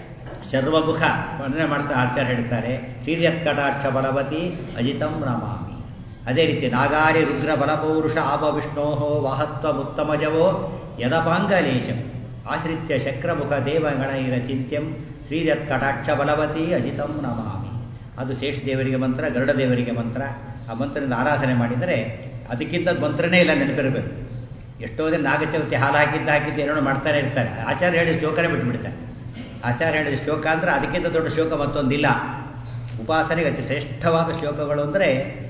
[SPEAKER 1] ಸರ್ವಮುಖ ವರ್ಣನೆ ಮಾಡ್ತಾ ಆಚಾರ್ಯ ಹೇಳ್ತಾರೆ ಹಿರಿಯತ್ಕಟಾಕ್ಷ ಬಲವತಿ ಅಜಿತಂ ನಮಾಮಿ ಅದೇ ರೀತಿ ನಾಗಾರಿ ರುದ್ರ ಬಲಪೌರುಷ ಆಪ ವಿಷ್ಣೋ ವಾಹತ್ವ ಮುತ್ತಮಜವೋ ಯದಪಾಂಗಲೇಶಂ ಆಶ್ರಿತ್ಯ ಶಕ್ರಮುಖ ದೇವಗಣೈರ ಚಿಂತ್ಯಂ ಶ್ರೀಯತ್ಕಟಾಕ್ಷ ಬಲವತಿ ಅಜಿತಂ ನಮಾಮಿ ಅದು ಶೇಷ ದೇವರಿಗೆ ಮಂತ್ರ ಗರುಡ ದೇವರಿಗೆ ಮಂತ್ರ ಆ ಮಂತ್ರದಿಂದ ಆರಾಧನೆ ಮಾಡಿದರೆ ಅದಕ್ಕಿಂತ ಮಂತ್ರನೇ ಇಲ್ಲ ನೆನಪಿರಬೇಕು ಎಷ್ಟೋ ದಿನ ನಾಗಚೌತಿ ಹಾಲು ಹಾಕಿದ್ದು ಹಾಕಿದ್ದು ಏನೋ ಮಾಡ್ತಾನೆ ಇರ್ತಾರೆ ಆಚಾರ್ಯ ಹೇಳಿದ ಶ್ಲೋಕನೇ ಬಿಟ್ಬಿಡ್ತಾರೆ ಆಚಾರ್ಯ ಹೇಳಿದ ಶ್ಲೋಕ ಅಂದರೆ ಅದಕ್ಕಿಂತ ದೊಡ್ಡ ಶ್ಲೋಕ ಮತ್ತೊಂದಿಲ್ಲ ಉಪಾಸನೆಗೆ ಅತಿ ಶ್ರೇಷ್ಠವಾದ ಶ್ಲೋಕಗಳು ಅಂದರೆ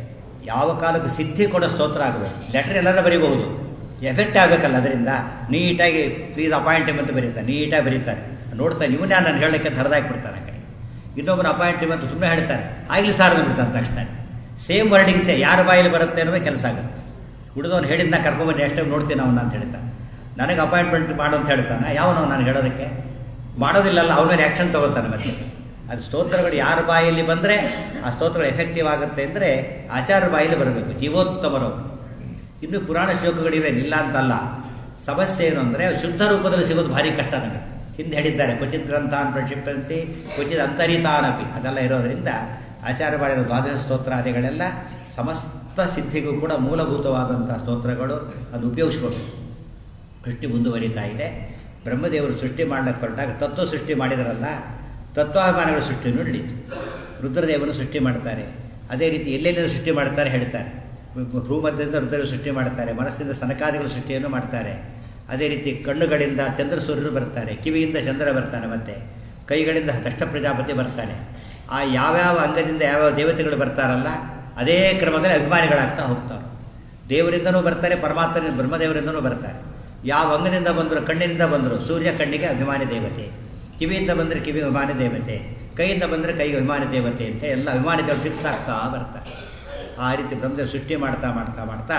[SPEAKER 1] ಯಾವ ಕಾಲಕ್ಕೂ ಸಿದ್ಧಿ ಕೊಡೋ ಸ್ತೋತ್ರ ಆಗಬೇಕು ಲೆಟರ್ ಎಲ್ಲರೂ ಬರೀಬಹುದು ಎಫೆಕ್ಟ್ ಆಗಬೇಕಲ್ಲ ಅದರಿಂದ ನೀಟಾಗಿ ಪ್ಲೀಸ್ ಅಪಾಯಿಂಟ್ಮೆಂಟ್ ಬರೀತಾರೆ ನೀಟಾಗಿ ಬರೀತಾರೆ ನೋಡ್ತಾರೆ ಇವನೇ ನಾನು ಹೇಳೋಕ್ಕೆ ಹರಿದಾಕ್ಬಿಡ್ತಾರೆ ಆ ಕಡೆ ಇನ್ನೊಬ್ಬರು ಅಪಾಯಿಂಟ್ಮೆಂಟ್ ಸುಮ್ಮನೆ ಹೇಳ್ತಾರೆ ಆಗಲಿ ಸಾರ್ ಬಂದ್ಬಿಡ್ತಾರೆ ತಕ್ಷಣ ಸೇಮ್ ವರ್ಡಿಂಗ್ಸೇ ಯಾರ ಬಾಯಲ್ಲಿ ಬರುತ್ತೆ ಅನ್ನೋದೇ ಕೆಲಸ ಆಗುತ್ತೆ ಹುಡುಗವ್ನು ಹೇಳಿದ್ನ ಕರ್ಕೊಂಬನ್ನಿ ಅಷ್ಟೇ ನೋಡ್ತೀನಿ ಅವನ್ನ ಅಂತ ಹೇಳ್ತಾನೆ ನನಗೆ ಅಪಾಯಿಂಟ್ಮೆಂಟ್ ಮಾಡು ಅಂತ ಹೇಳ್ತಾನೆ ಯಾವನೋ ನಾನು ಹೇಳೋದಕ್ಕೆ ಮಾಡೋದಿಲ್ಲಲ್ಲ ಅವನ ಮೇಲೆ ಆ್ಯಕ್ಷನ್ ತಗೋತಾನೆ ಮತ್ತೆ ಅದು ಸ್ತೋತ್ರಗಳು ಯಾರ ಬಾಯಲ್ಲಿ ಬಂದರೆ ಆ ಸ್ತೋತ್ರಗಳು ಎಫೆಕ್ಟಿವ್ ಆಗುತ್ತೆ ಅಂದರೆ ಆಚಾರ ಬಾಯಲ್ಲಿ ಬರಬೇಕು ಜೀವೋತ್ತಮರು ಇನ್ನು ಪುರಾಣ ಶ್ಲೋಕಗಳಿವೆ ಇಲ್ಲ ಅಂತಲ್ಲ ಸಮಸ್ಯೆ ಏನು ಅಂದರೆ ಶುದ್ಧ ರೂಪದಲ್ಲಿ ಸಿಗೋದು ಭಾರಿ ಕಷ್ಟ ನನಗೆ ಹಿಂದೆ ಹೇಳಿದ್ದಾರೆ ಕ್ವಚಿತ್ ಗ್ರಂಥಾನ್ ಪ್ರಕ್ಷಿಪ್ತಂತಿ ಕ್ವಚಿತ್ ಅಂತರಿತಾನಪಿ ಅದೆಲ್ಲ ಇರೋದರಿಂದ ಆಚಾರ ಮಾಡಿರೋ ದ್ವಾದಶ ಸ್ತೋತ್ರಾದಿಗಳೆಲ್ಲ ಸಮಸ್ತ ಸಿದ್ಧಿಗೂ ಕೂಡ ಮೂಲಭೂತವಾದಂಥ ಸ್ತೋತ್ರಗಳು ಅದು ಉಪಯೋಗಿಸ್ಕೊಬೇಕು ಸೃಷ್ಟಿ ಮುಂದುವರಿತಾ ಇದೆ ಬ್ರಹ್ಮದೇವರು ಸೃಷ್ಟಿ ಮಾಡಲಿಕ್ಕೆ ಹೊರಟಾಗ ತತ್ವ ಸೃಷ್ಟಿ ಮಾಡಿದರಲ್ಲ ತತ್ವಾಭಿಮಾನಗಳ ಸೃಷ್ಟಿಯನ್ನು ನಡೀತು ರುದ್ರದೇವರು ಸೃಷ್ಟಿ ಮಾಡ್ತಾರೆ ಅದೇ ರೀತಿ ಎಲ್ಲೆಲ್ಲಿ ಸೃಷ್ಟಿ ಮಾಡ್ತಾರೆ ಹೇಳ್ತಾರೆ ಭೂಮಧ್ಯದಿಂದ ರುದ್ರರು ಸೃಷ್ಟಿ ಮಾಡ್ತಾರೆ ಮನಸ್ಸಿಂದ ಸನಕಾದಿಗಳ ಸೃಷ್ಟಿಯನ್ನು ಮಾಡ್ತಾರೆ ಅದೇ ರೀತಿ ಕಣ್ಣುಗಳಿಂದ ಚಂದ್ರ ಸೂರ್ಯರು ಬರ್ತಾರೆ ಕಿವಿಯಿಂದ ಚಂದ್ರ ಬರ್ತಾನೆ ಮತ್ತೆ ಕೈಗಳಿಂದ ದಕ್ಷ ಪ್ರಜಾಪತಿ ಬರ್ತಾನೆ ಆ ಯಾವ್ಯಾವ ಅಂಗದಿಂದ ಯಾವ್ಯಾವ ದೇವತೆಗಳು ಬರ್ತಾರಲ್ಲ ಅದೇ ಕ್ರಮದಲ್ಲಿ ಅಭಿಮಾನಿಗಳಾಗ್ತಾ ಹೋಗ್ತಾರೆ ದೇವರಿಂದನೂ ಬರ್ತಾರೆ ಪರಮಾತ್ಮನ ಬ್ರಹ್ಮದೇವರಿಂದನೂ ಬರ್ತಾರೆ ಯಾವ ಅಂಗದಿಂದ ಬಂದರು ಕಣ್ಣಿನಿಂದ ಬಂದರು ಸೂರ್ಯ ಕಣ್ಣಿಗೆ ಅಭಿಮಾನಿ ದೇವತೆ ಕಿವಿಯಿಂದ ಬಂದರೆ ಕಿವಿ ಅಭಿಮಾನಿ ದೇವತೆ ಕೈಯಿಂದ ಬಂದರೆ ಕೈಗೆ ಅಭಿಮಾನಿ ದೇವತೆ ಅಂತ ಎಲ್ಲ ಅಭಿಮಾನಿ ದೇವರು ಫಿಕ್ಸ್ ಆಗ್ತಾ ಬರ್ತಾರೆ ಆ ರೀತಿ ಬ್ರಹ್ಮದೇವ ಸೃಷ್ಟಿ ಮಾಡ್ತಾ ಮಾಡ್ತಾ ಮಾಡ್ತಾ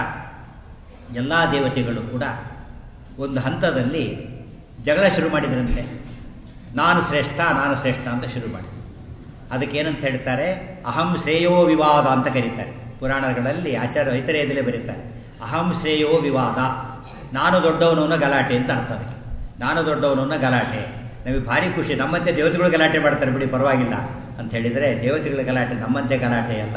[SPEAKER 1] ಎಲ್ಲ ದೇವತೆಗಳು ಕೂಡ ಒಂದು ಹಂತದಲ್ಲಿ ಜಗಳ ಶುರು ಮಾಡಿದ್ರಂತೆ ನಾನು ಶ್ರೇಷ್ಠ ನಾನು ಶ್ರೇಷ್ಠ ಅಂತ ಶುರು ಮಾಡಿ ಅದಕ್ಕೆ ಏನಂತ ಹೇಳ್ತಾರೆ ಅಹಂ ಶ್ರೇಯೋ ವಿವಾದ ಅಂತ ಕರೀತಾರೆ ಪುರಾಣಗಳಲ್ಲಿ ಆಚಾರ್ಯ ಐತರೇಯದಲ್ಲೇ ಬರೀತಾರೆ ಅಹಂ ಶ್ರೇಯೋ ವಿವಾದ ನಾನು ದೊಡ್ಡವನವನ್ನ ಗಲಾಟೆ ಅಂತ ಅರ್ಥ ಅದಕ್ಕೆ ನಾನು ದೊಡ್ಡವನವನ್ನ ಗಲಾಟೆ ನಮಗೆ ಭಾರಿ ಖುಷಿ ನಮ್ಮಂತೆ ದೇವತೆಗಳು ಗಲಾಟೆ ಮಾಡ್ತಾರೆ ಬಿಡಿ ಪರವಾಗಿಲ್ಲ ಅಂತ ಹೇಳಿದರೆ ದೇವತೆಗಳ ಗಲಾಟೆ ನಮ್ಮಂತೆ ಗಲಾಟೆ ಅಲ್ಲ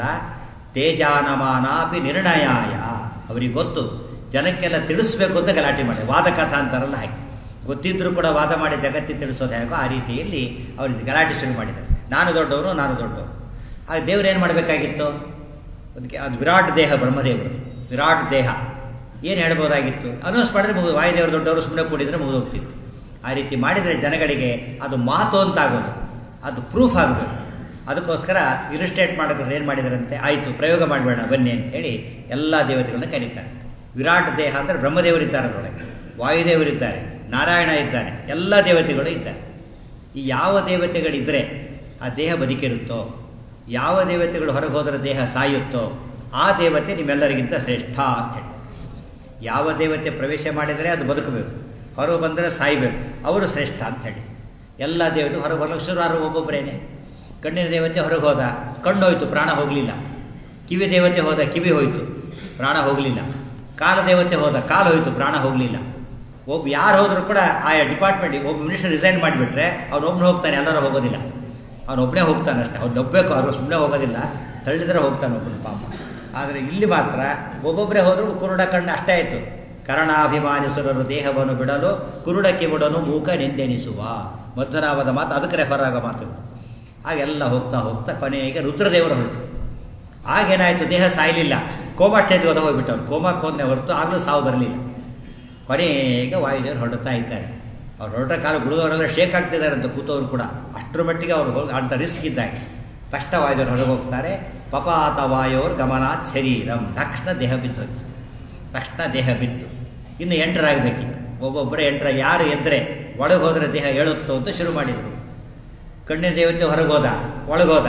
[SPEAKER 1] ತೇಜಾನಮಾನಾಪಿ ನಿರ್ಣಯಾಯ ಅವರಿಗೆ ಗೊತ್ತು ಜನಕ್ಕೆಲ್ಲ ತಿಳಿಸ್ಬೇಕು ಅಂತ ಗಲಾಟೆ ಮಾಡಿ ವಾದ ಕಥಾ ಅಂತಾರಲ್ಲ ಹಾಗೆ ಗೊತ್ತಿದ್ರೂ ಕೂಡ ವಾದ ಮಾಡಿ ಜಗತ್ತಿಗೆ ತಿಳಿಸೋದು ಹೇಗೋ ಆ ರೀತಿಯಲ್ಲಿ ಅವ್ರಿಗೆ ಗಲಾಟೆ ಶುರು ಮಾಡಿದ್ದಾರೆ ನಾನು ದೊಡ್ಡವರು ನಾನು ದೊಡ್ಡವರು ಆಗ ದೇವ್ರು ಏನು ಮಾಡಬೇಕಾಗಿತ್ತು ಅದಕ್ಕೆ ಅದು ವಿರಾಟ್ ದೇಹ ಬ್ರಹ್ಮದೇವರು ವಿರಾಟ್ ದೇಹ ಏನು ಹೇಳ್ಬೋದಾಗಿತ್ತು ಅನೌನ್ಸ್ ಮಾಡಿದ್ರೆ ಮುಗಿದು ವಾಯುದೇವರು ದೊಡ್ಡವರು ಸುಮ್ಮನೆ ಕೂಡಿದ್ರೆ ಮುಗಿದು ಹೋಗ್ತಿತ್ತು ಆ ರೀತಿ ಮಾಡಿದರೆ ಜನಗಳಿಗೆ ಅದು ಮಾತು ಅಂತ ಆಗೋದು ಅದು ಪ್ರೂಫ್ ಆಗಬೇಕು ಅದಕ್ಕೋಸ್ಕರ ಇಲಿಸ್ಟ್ರೇಟ್ ಮಾಡೋಕ್ಕೋಸ್ಕರ ಏನು ಮಾಡಿದಾರಂತೆ ಆಯಿತು ಪ್ರಯೋಗ ಮಾಡಬೇಡ ಬನ್ನಿ ಅಂತ ಹೇಳಿ ಎಲ್ಲ ದೇವತೆಗಳನ್ನ ಕರೀತಾರೆ ವಿರಾಟ್ ದೇಹ ಅಂದರೆ ಬ್ರಹ್ಮದೇವರಿದ್ದಾರೆ ಅದರೊಳಗೆ ವಾಯುದೇವರಿದ್ದಾರೆ ನಾರಾಯಣ ಇದ್ದಾನೆ ಎಲ್ಲ ದೇವತೆಗಳು ಇದ್ದಾರೆ ಈ ಯಾವ ದೇವತೆಗಳಿದ್ದರೆ ಆ ದೇಹ ಬದುಕಿರುತ್ತೋ ಯಾವ ದೇವತೆಗಳು ಹೊರಗೆ ಹೋದರೆ ದೇಹ ಸಾಯುತ್ತೋ ಆ ದೇವತೆ ನಿಮ್ಮೆಲ್ಲರಿಗಿಂತ ಶ್ರೇಷ್ಠ ಅಂತ ಹೇಳಿ ಯಾವ ದೇವತೆ ಪ್ರವೇಶ ಮಾಡಿದರೆ ಅದು ಬದುಕಬೇಕು ಹೊರಗೆ ಬಂದರೆ ಸಾಯಬೇಕು ಅವರು ಶ್ರೇಷ್ಠ ಅಂತ ಹೇಳಿ ಎಲ್ಲ ದೇವತೆ ಹೊರಗೆ ಹೊರಲಕ್ಷರು ಒಬ್ಬೊಬ್ಬರೇನೆ ಕಣ್ಣಿನ ದೇವತೆ ಹೊರಗೆ ಹೋದ ಕಣ್ಣು ಹೋಯ್ತು ಪ್ರಾಣ ಹೋಗಲಿಲ್ಲ ಕಿವಿ ದೇವತೆ ಹೋದ ಕಿವಿ ಹೋಯಿತು ಪ್ರಾಣ ಹೋಗಲಿಲ್ಲ ಕಾಲ ದೇವತೆ ಹೋದ ಕಾಲು ಹೋಯಿತು ಪ್ರಾಣ ಹೋಗಲಿಲ್ಲ ಒಬ್ಬ ಯಾರು ಹೋದರೂ ಕೂಡ ಆಯಾ ಡಿಪಾರ್ಟ್ಮೆಂಟ್ ಒಬ್ಬ ಮಿನಿಸ್ಟರ್ ರಿಸೈನ್ ಮಾಡಿಬಿಟ್ರೆ ಅವನೊಬ್ಬನು ಹೋಗ್ತಾನೆ ಎಲ್ಲರೂ ಹೋಗೋದಿಲ್ಲ ಅವನೊಬ್ಬನೇ ಹೋಗ್ತಾನೆ ಅಷ್ಟೇ ಅವ್ನು ಒಬ್ಬಬೇಕು ಅವರು ಸುಮ್ಮನೆ ಹೋಗೋದಿಲ್ಲ ತಳ್ಳಿದ್ರೆ ಹೋಗ್ತಾನೆ ಒಬ್ಬನು ಪಾಪ ಆದರೆ ಇಲ್ಲಿ ಮಾತ್ರ ಒಬ್ಬೊಬ್ಬರೇ ಹೋದರೂ ಕುರುಡ ಕಣ್ಣು ಅಷ್ಟೇ ಆಯಿತು ಕರ್ಣಾಭಿಮಾನಿಸುರರು ದೇಹವನ್ನು ಬಿಡಲು ಕುರುಡ ಕಿವುಡನು ಮೂಕ ನಿಂದೆನಿಸುವ ಮಧ್ವನಾಮದ ಮಾತು ಅದಕ್ಕೆ ರೆಫರ್ ಆಗೋ ಮಾತು ಹಾಗೆಲ್ಲ ಹೋಗ್ತಾ ಹೋಗ್ತಾ ಕೊನೆಗೆ ರುದ್ರದೇವರು ಹೊರಟು ಆಗೇನಾಯಿತು ದೇಹ ಸಾಯಲಿಲ್ಲ ಕೋಮಾ ಸ್ಟೇಜ್ಗೆ ಹೋದ ಹೋಗ್ಬಿಟ್ಟು ಕೋಮಾಕ್ಕೆ ಹೋದನೆ ಹೊರತು ಆಗಲೂ ಸಾವು ಬರಲಿಲ್ಲ ಕೊನೆಗೆ ವಾಯುದೇವರು ಹೊರಡ್ತಾ ಇದ್ದಾರೆ ಅವ್ರು ಹೊರಟ ಕಾಲ ಗುರುದವರೆಲ್ಲ ಶೇಕ್ ಆಗ್ತಿದ್ದಾರೆ ಅಂತ ಕೂತವ್ರು ಕೂಡ ಅಷ್ಟರ ಮಟ್ಟಿಗೆ ಅವರು ಹೋಗಿ ಅಂಥ ರಿಸ್ಕ್ ಇದ್ದಾಗ ತಕ್ಷಣ ವಾಯುದೇವರು ಹೊರಗೆ ಹೋಗ್ತಾರೆ ಪಪಾತ ವಾಯೋರ್ ಗಮನಾತ್ ಶರೀರಂ ತಕ್ಷಣ ದೇಹ ಬಿದ್ದೋಯ್ತು ತಕ್ಷಣ ದೇಹ ಬಿತ್ತು ಇನ್ನು ಎಂಟರಾಗಬೇಕಿತ್ತು ಒಬ್ಬೊಬ್ಬರೇ ಎಂಟರ ಯಾರು ಎದ್ರೆ ಒಳಗೆ ಹೋದರೆ ದೇಹ ಹೇಳುತ್ತೋ ಅಂತ ಶುರು ಮಾಡಿದರು ಕಣ್ಣಿನ ದೇವತೆ ಹೊರಗೋದ ಒಳಗೋದ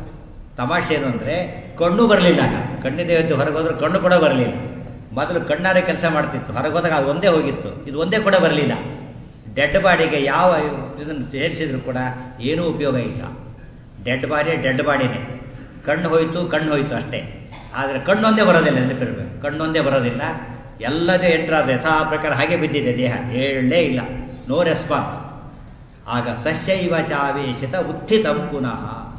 [SPEAKER 1] ತಮಾಷೆ ಏನು ಅಂದರೆ ಕಣ್ಣು ಬರಲಿಲ್ಲ ಕಣ್ಣಿನ ದೇವತೆ ಹೊರಗೋದ್ರೆ ಕಣ್ಣು ಕೂಡ ಬರಲಿಲ್ಲ ಮೊದಲು ಕಣ್ಣಾರೆ ಕೆಲಸ ಮಾಡ್ತಿತ್ತು ಹೊರಗೋದಾಗ ಅದು ಒಂದೇ ಹೋಗಿತ್ತು ಇದು ಒಂದೇ ಕೂಡ ಬರಲಿಲ್ಲ ಡೆಡ್ ಬಾಡಿಗೆ ಯಾವ ಇದನ್ನು ಸೇರಿಸಿದ್ರು ಕೂಡ ಏನೂ ಉಪಯೋಗ ಇಲ್ಲ ಡೆಡ್ ಬಾಡಿ ಡೆಡ್ ಬಾಡಿನೇ ಕಣ್ಣು ಹೋಯಿತು ಕಣ್ಣು ಹೋಯಿತು ಅಷ್ಟೇ ಆದರೆ ಕಣ್ಣೊಂದೇ ಬರೋದಿಲ್ಲ ನೆನಪಿರಬೇಕು ಕಣ್ಣೊಂದೇ ಬರೋದಿಲ್ಲ ಎಲ್ಲದೇ ಎಂಟ್ರಾದ ಯಥಾ ಪ್ರಕಾರ ಹಾಗೆ ಬಿದ್ದಿದೆ ದೇಹ ಹೇಳಲೇ ಇಲ್ಲ ನೋ ರೆಸ್ಪಾನ್ಸ್ ಆಗ ತಸ್ಯೈವ ಚಾವೇಶಿತ ಉತ್ಥಿತಂ ಪುನಃ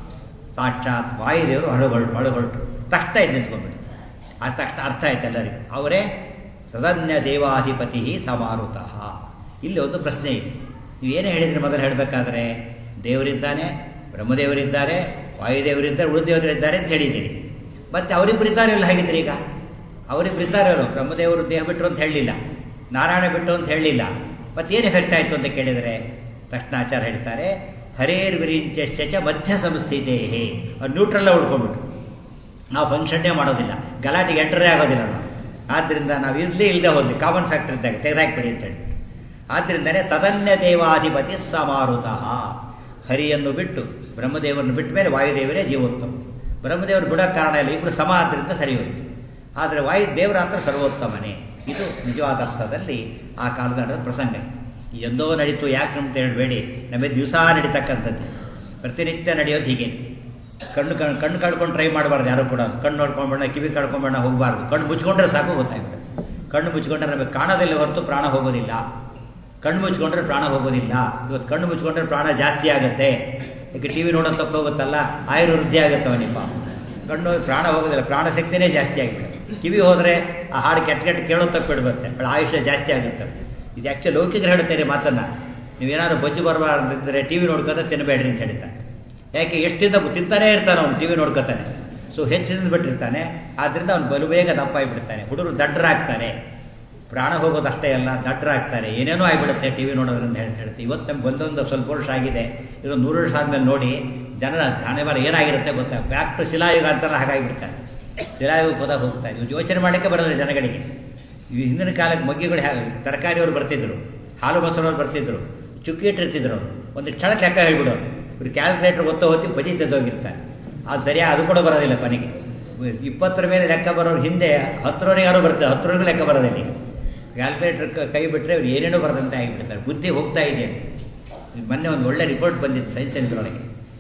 [SPEAKER 1] ಸಾಕ್ಷಾತ್ ವಾಯುದೇವರು ಹೊರಗೊಳ್ ಹೊರಗೊಳ್ಟು ತಕ್ಷಣ ಇದು ನಿಂತ್ಕೊಂಡ್ಬಿಟ್ಟು ಆ ತಕ್ಷಣ ಅರ್ಥ ಆಯ್ತು ಎಲ್ಲರಿಗೂ ಅವರೇ ಸದನ್ಯ ದೇವಾಧಿಪತಿ ಸಮಾರುತಃ ಇಲ್ಲಿ ಒಂದು ಪ್ರಶ್ನೆ ಇದೆ ನೀವೇನೇ ಹೇಳಿದ್ರೆ ಮೊದಲು ಹೇಳಬೇಕಾದ್ರೆ ದೇವರಿದ್ದಾನೆ ಬ್ರಹ್ಮದೇವರಿದ್ದಾರೆ ವಾಯುದೇವರಿದ್ದಾರೆ ಉಳಿದೇವರಿದ್ದಾರೆ ಅಂತ ಹೇಳಿದ್ದೀರಿ ಮತ್ತೆ ಅವರಿಬ್ಬರಿದ್ದಾರೆ ಇಲ್ಲ ಹಾಗಿದ್ರೆ ಈಗ ಅವರಿಬ್ಬರಿದ್ದಾರೆ ಅವರು ಬ್ರಹ್ಮದೇವರು ದೇಹ ಬಿಟ್ಟರು ಅಂತ ಹೇಳಲಿಲ್ಲ ನಾರಾಯಣ ಬಿಟ್ಟರು ಅಂತ ಹೇಳಲಿಲ್ಲ ಮತ್ತೇನು ಎಫೆಕ್ಟ್ ಆಯಿತು ಅಂತ ಕೇಳಿದರೆ ತಕ್ಷಣ ಆಚಾರ ಹೇಳ್ತಾರೆ ಹರೇರ್ ವಿರಿಂಚ ಮಧ್ಯ ಸಂಸ್ಥಿತೇ ಅವ್ರು ನ್ಯೂಟ್ರಲ್ಲ ಉಳ್ಕೊಂಡ್ಬಿಟ್ರು ನಾವು ಫಂಕ್ಷನ್ನೇ ಮಾಡೋದಿಲ್ಲ ಗಲಾಟೆಗೆ ಎಂಟರೇ ಆಗೋದಿಲ್ಲ ನಾವು ಆದ್ದರಿಂದ ನಾವು ಇರಲಿ ಇಲ್ಲದೆ ಹೋದ್ವಿ ಕಾಮನ್ ಫ್ಯಾಕ್ಟರ್ ಇದ್ದಾಗ ತೆಗೆದಾಕ್ಬಿಡಿ ಅಂತ ಹೇಳಿ ಆದ್ದರಿಂದಲೇ ತದನ್ಯ ದೇವಾಧಿಪತಿ ಸಮಾರುತಃ ಹರಿಯನ್ನು ಬಿಟ್ಟು ಬ್ರಹ್ಮದೇವರನ್ನು ಬಿಟ್ಟ ಮೇಲೆ ವಾಯುದೇವರೇ ಜೀವೋತ್ತಮ ಬ್ರಹ್ಮದೇವರು ಬಿಡೋ ಕಾರಣ ಇಲ್ಲ ಇಬ್ಬರು ಸಮ ಆದ್ದರಿಂದ ಸರಿ ಹೋಯಿತು ಆದರೆ ವಾಯು ದೇವರ ಹತ್ರ ಸರ್ವೋತ್ತಮನೇ ಇದು ನಿಜವಾದ ಅರ್ಥದಲ್ಲಿ ಆ ಕಾಲದ ನಡೆದ ಪ್ರಸಂಗ ಎಂದೋ ನಡೀತು ಯಾಕೆ ಅಂತ ಹೇಳಬೇಡಿ ನಮಗೆ ದಿವಸ ನಡೀತಕ್ಕಂಥದ್ದು ಪ್ರತಿನಿತ್ಯ ನಡೆಯೋದು ಹೀಗೆ ಕಣ್ಣು ಕಣ್ಣು ಕಣ್ಣು ಕಳ್ಕೊಂಡು ಟ್ರೈ ಮಾಡಬಾರ್ದು ಯಾರು ಕೂಡ ಕಣ್ಣು ನೋಡ್ಕೊಂಡ್ಬೇಡ ಕಿವಿ ಕಳ್ಕೊಂಬೇಡ ಹೋಗಬಾರ್ದು ಕಣ್ಣು ಮುಚ್ಕೊಂಡ್ರೆ ಸಾಕು ಗೊತ್ತಾಗ್ತದೆ ಕಣ್ಣು ಮುಚ್ಕೊಂಡ್ರೆ ನಮಗೆ ಕಾಣೋದಿಲ್ಲ ಹೊರತು ಪ್ರಾಣ ಹೋಗೋದಿಲ್ಲ ಕಣ್ಣು ಮುಚ್ಕೊಂಡ್ರೆ ಪ್ರಾಣ ಹೋಗೋದಿಲ್ಲ ಇವತ್ತು ಕಣ್ಣು ಮುಚ್ಕೊಂಡ್ರೆ ಪ್ರಾಣ ಜಾಸ್ತಿ ಆಗುತ್ತೆ ಈಗ ಟಿ ವಿ ನೋಡೋದು ತಪ್ಪು ಹೋಗುತ್ತಲ್ಲ ಆಯುರ್ ವೃದ್ಧಿ ಆಗುತ್ತೆ ಅವನಿಪ್ಪ ಕಣ್ಣು ಪ್ರಾಣ ಹೋಗೋದಿಲ್ಲ ಪ್ರಾಣ ಶಕ್ತಿನೇ ಜಾಸ್ತಿ ಆಗಿಬಿಡುತ್ತೆ ಕಿವಿ ಹೋದರೆ ಆ ಹಾಡು ಕೆಟ್ಟ ಕೆಟ್ಟ ಕೇಳೋ ತಪ್ಪಿಡ್ಬತ್ತೆ ಆಯುಷ್ಯ ಜಾಸ್ತಿ ಆಗುತ್ತೆ ಇದು ಆ್ಯಕ್ಚುಲಿ ಲೌಕಿಕರು ಹೇಳ್ತಾರೆ ಮಾತನ್ನು ನೀವೇನಾದ್ರು ಬಜ್ಜು ಬರಬಾರ್ದಿದ್ದರೆ ಟಿ ವಿ ನೋಡ್ಕೋತ ತಿನ್ನಬೇಡ್ರಿ ಅಂತ ಹೇಳ್ತಾರೆ ಯಾಕೆ ಎಷ್ಟಿಂದ ತಿಂತಾನೇ ಇರ್ತಾನೆ ಅವನು ಟಿ ವಿ ನೋಡ್ಕೋತಾನೆ ಸೊ ಹೆಚ್ಚಿನ ಬಿಟ್ಟಿರ್ತಾನೆ ಆದ್ದರಿಂದ ಅವನು ಬಲು ಬೇಗ ದಪ್ಪಾಗಿಬಿಡ್ತಾನೆ ಹುಡುಗರು ದಡ್ಡರಾಗ್ತಾನೆ ಪ್ರಾಣ ಹೋಗೋದು ಅಷ್ಟೇ ಅಲ್ಲ ದಡ್ಡರಾಗ್ತಾರೆ ಏನೇನೋ ಆಗಿಬಿಡುತ್ತೆ ಟಿ ವಿ ನೋಡೋದ್ರಿಂದ ಹೇಳಿ ಹೇಳ್ತೀವಿ ಇವತ್ತು ನಮ್ಗೆ ಬಂದೊಂದು ಸ್ವಲ್ಪ ವರ್ಷ ಆಗಿದೆ ಇದು ನೂರು ವರ್ಷ ಆದಮೇಲೆ ನೋಡಿ ಜನರ ಹಣೆಬಾರ ಏನಾಗಿರುತ್ತೆ ಗೊತ್ತಾ ಬ್ಯಾಕ್ ಟು ಶಿಲಾಯುಗ ಅಂತಾರಲ್ಲ ಹಾಗಾಗಿಬಿಡ್ತಾರೆ ಶಿಲಾಯುಗ ಪದ ಹೋಗ್ತಾ ಇವು ಯೋಚನೆ ಮಾಡಲಿಕ್ಕೆ ಬರೋದಿಲ್ಲ ಜನಗಳಿಗೆ ಈ ಹಿಂದಿನ ಕಾಲಕ್ಕೆ ಮಗ್ಗಿಗಳು ತರಕಾರಿಯವರು ಬರ್ತಿದ್ರು ಹಾಲು ಮೊಸರವ್ರು ಬರ್ತಿದ್ರು ಚುಕ್ಕಿ ಇಟ್ಟಿರ್ತಿದ್ರು ಒಂದು ಕ್ಷಣ ಲೆಕ್ಕ ಹೇಳ್ಬಿಡೋರು ಇವ್ರು ಕ್ಯಾಲ್ಕುಲೇಟರ್ ಒತ್ತ ಹೊತ್ತಿ ಬಜಿ ತೆದ್ದೋಗಿರ್ತಾರೆ ಅದು ಸರಿಯಾಗಿ ಅದು ಕೂಡ ಬರೋದಿಲ್ಲ ಕೊನೆಗೆ ಇಪ್ಪತ್ತರ ಮೇಲೆ ಲೆಕ್ಕ ಬರೋರು ಹಿಂದೆ ಹತ್ತರವರೆಗೆ ಯಾರು ಬರ್ತಾರೆ ಹತ್ತರವರೆಗೂ ಲೆಕ್ಕ ಬರೋದಿಲ್ಲ ಕ್ಯಾಲ್ಕುಲೇಟರ್ ಕೈ ಬಿಟ್ಟರೆ ಅವ್ರು ಏನೇನೋ ಬರದಂತೆ ಆಗಿಬಿಡ್ತಾರೆ ಬುದ್ಧಿ ಹೋಗ್ತಾ ಇದೆ ಮೊನ್ನೆ ಒಂದು ಒಳ್ಳೆ ರಿಪೋರ್ಟ್ ಬಂದಿತ್ತು ಸೈನ್ಸ್ ಸೆಂಟ್ರೊಳಗೆ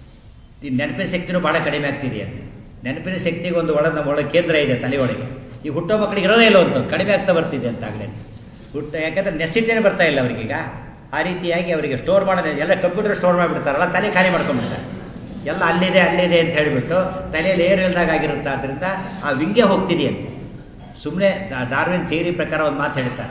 [SPEAKER 1] ಈ ನೆನಪಿನ ಶಕ್ತಿನೂ ಭಾಳ ಕಡಿಮೆ ಆಗ್ತಿದೆ ಅಂತ ನೆನಪಿನ ಶಕ್ತಿಗೆ ಒಂದು ಒಳ ನಮ್ಮ ಒಳಗೆ ಕೇಂದ್ರ ಇದೆ ತಲೆಯೊಳಗೆ ಈ ಹುಟ್ಟೋ ಮಕ್ಕಳಿಗೆ ಇರೋದೇ ಇಲ್ಲ ಅಂತ ಕಡಿಮೆ ಆಗ್ತಾ ಬರ್ತಿದೆ ಅಂತ ಆಗಲೇ ಹುಟ್ಟ ಯಾಕಂದ್ರೆ ನೆಸಿಟಿನೇ ಬರ್ತಾ ಇಲ್ಲ ಅವರಿಗೀಗ ಆ ರೀತಿಯಾಗಿ ಅವರಿಗೆ ಸ್ಟೋರ್ ಮಾಡೋದು ಎಲ್ಲ ಕಂಪ್ಯೂಟರ್ ಸ್ಟೋರ್ ಮಾಡಿಬಿಡ್ತಾರಲ್ಲ ತಲೆ ಖಾಲಿ ಮಾಡ್ಕೊಂಡ್ಬಿಡ್ತಾರೆ ಎಲ್ಲ ಅಲ್ಲಿದೆ ಅಲ್ಲಿದೆ ಅಂತ ಹೇಳಿಬಿಟ್ಟು ತಲೆಯಲ್ಲಿ ಏರು ಇಲ್ದಾಗ ಆಗಿರುತ್ತೆ ಆದ್ದರಿಂದ ಆ ವಿಂಗೆ ಹೋಗ್ತಿದೆ ಅಂತ ಸುಮ್ಮನೆ ಡಾರ್ವಿನ್ ಥಿಯರಿ ಪ್ರಕಾರ ಒಂದು ಮಾತು ಹೇಳ್ತಾರೆ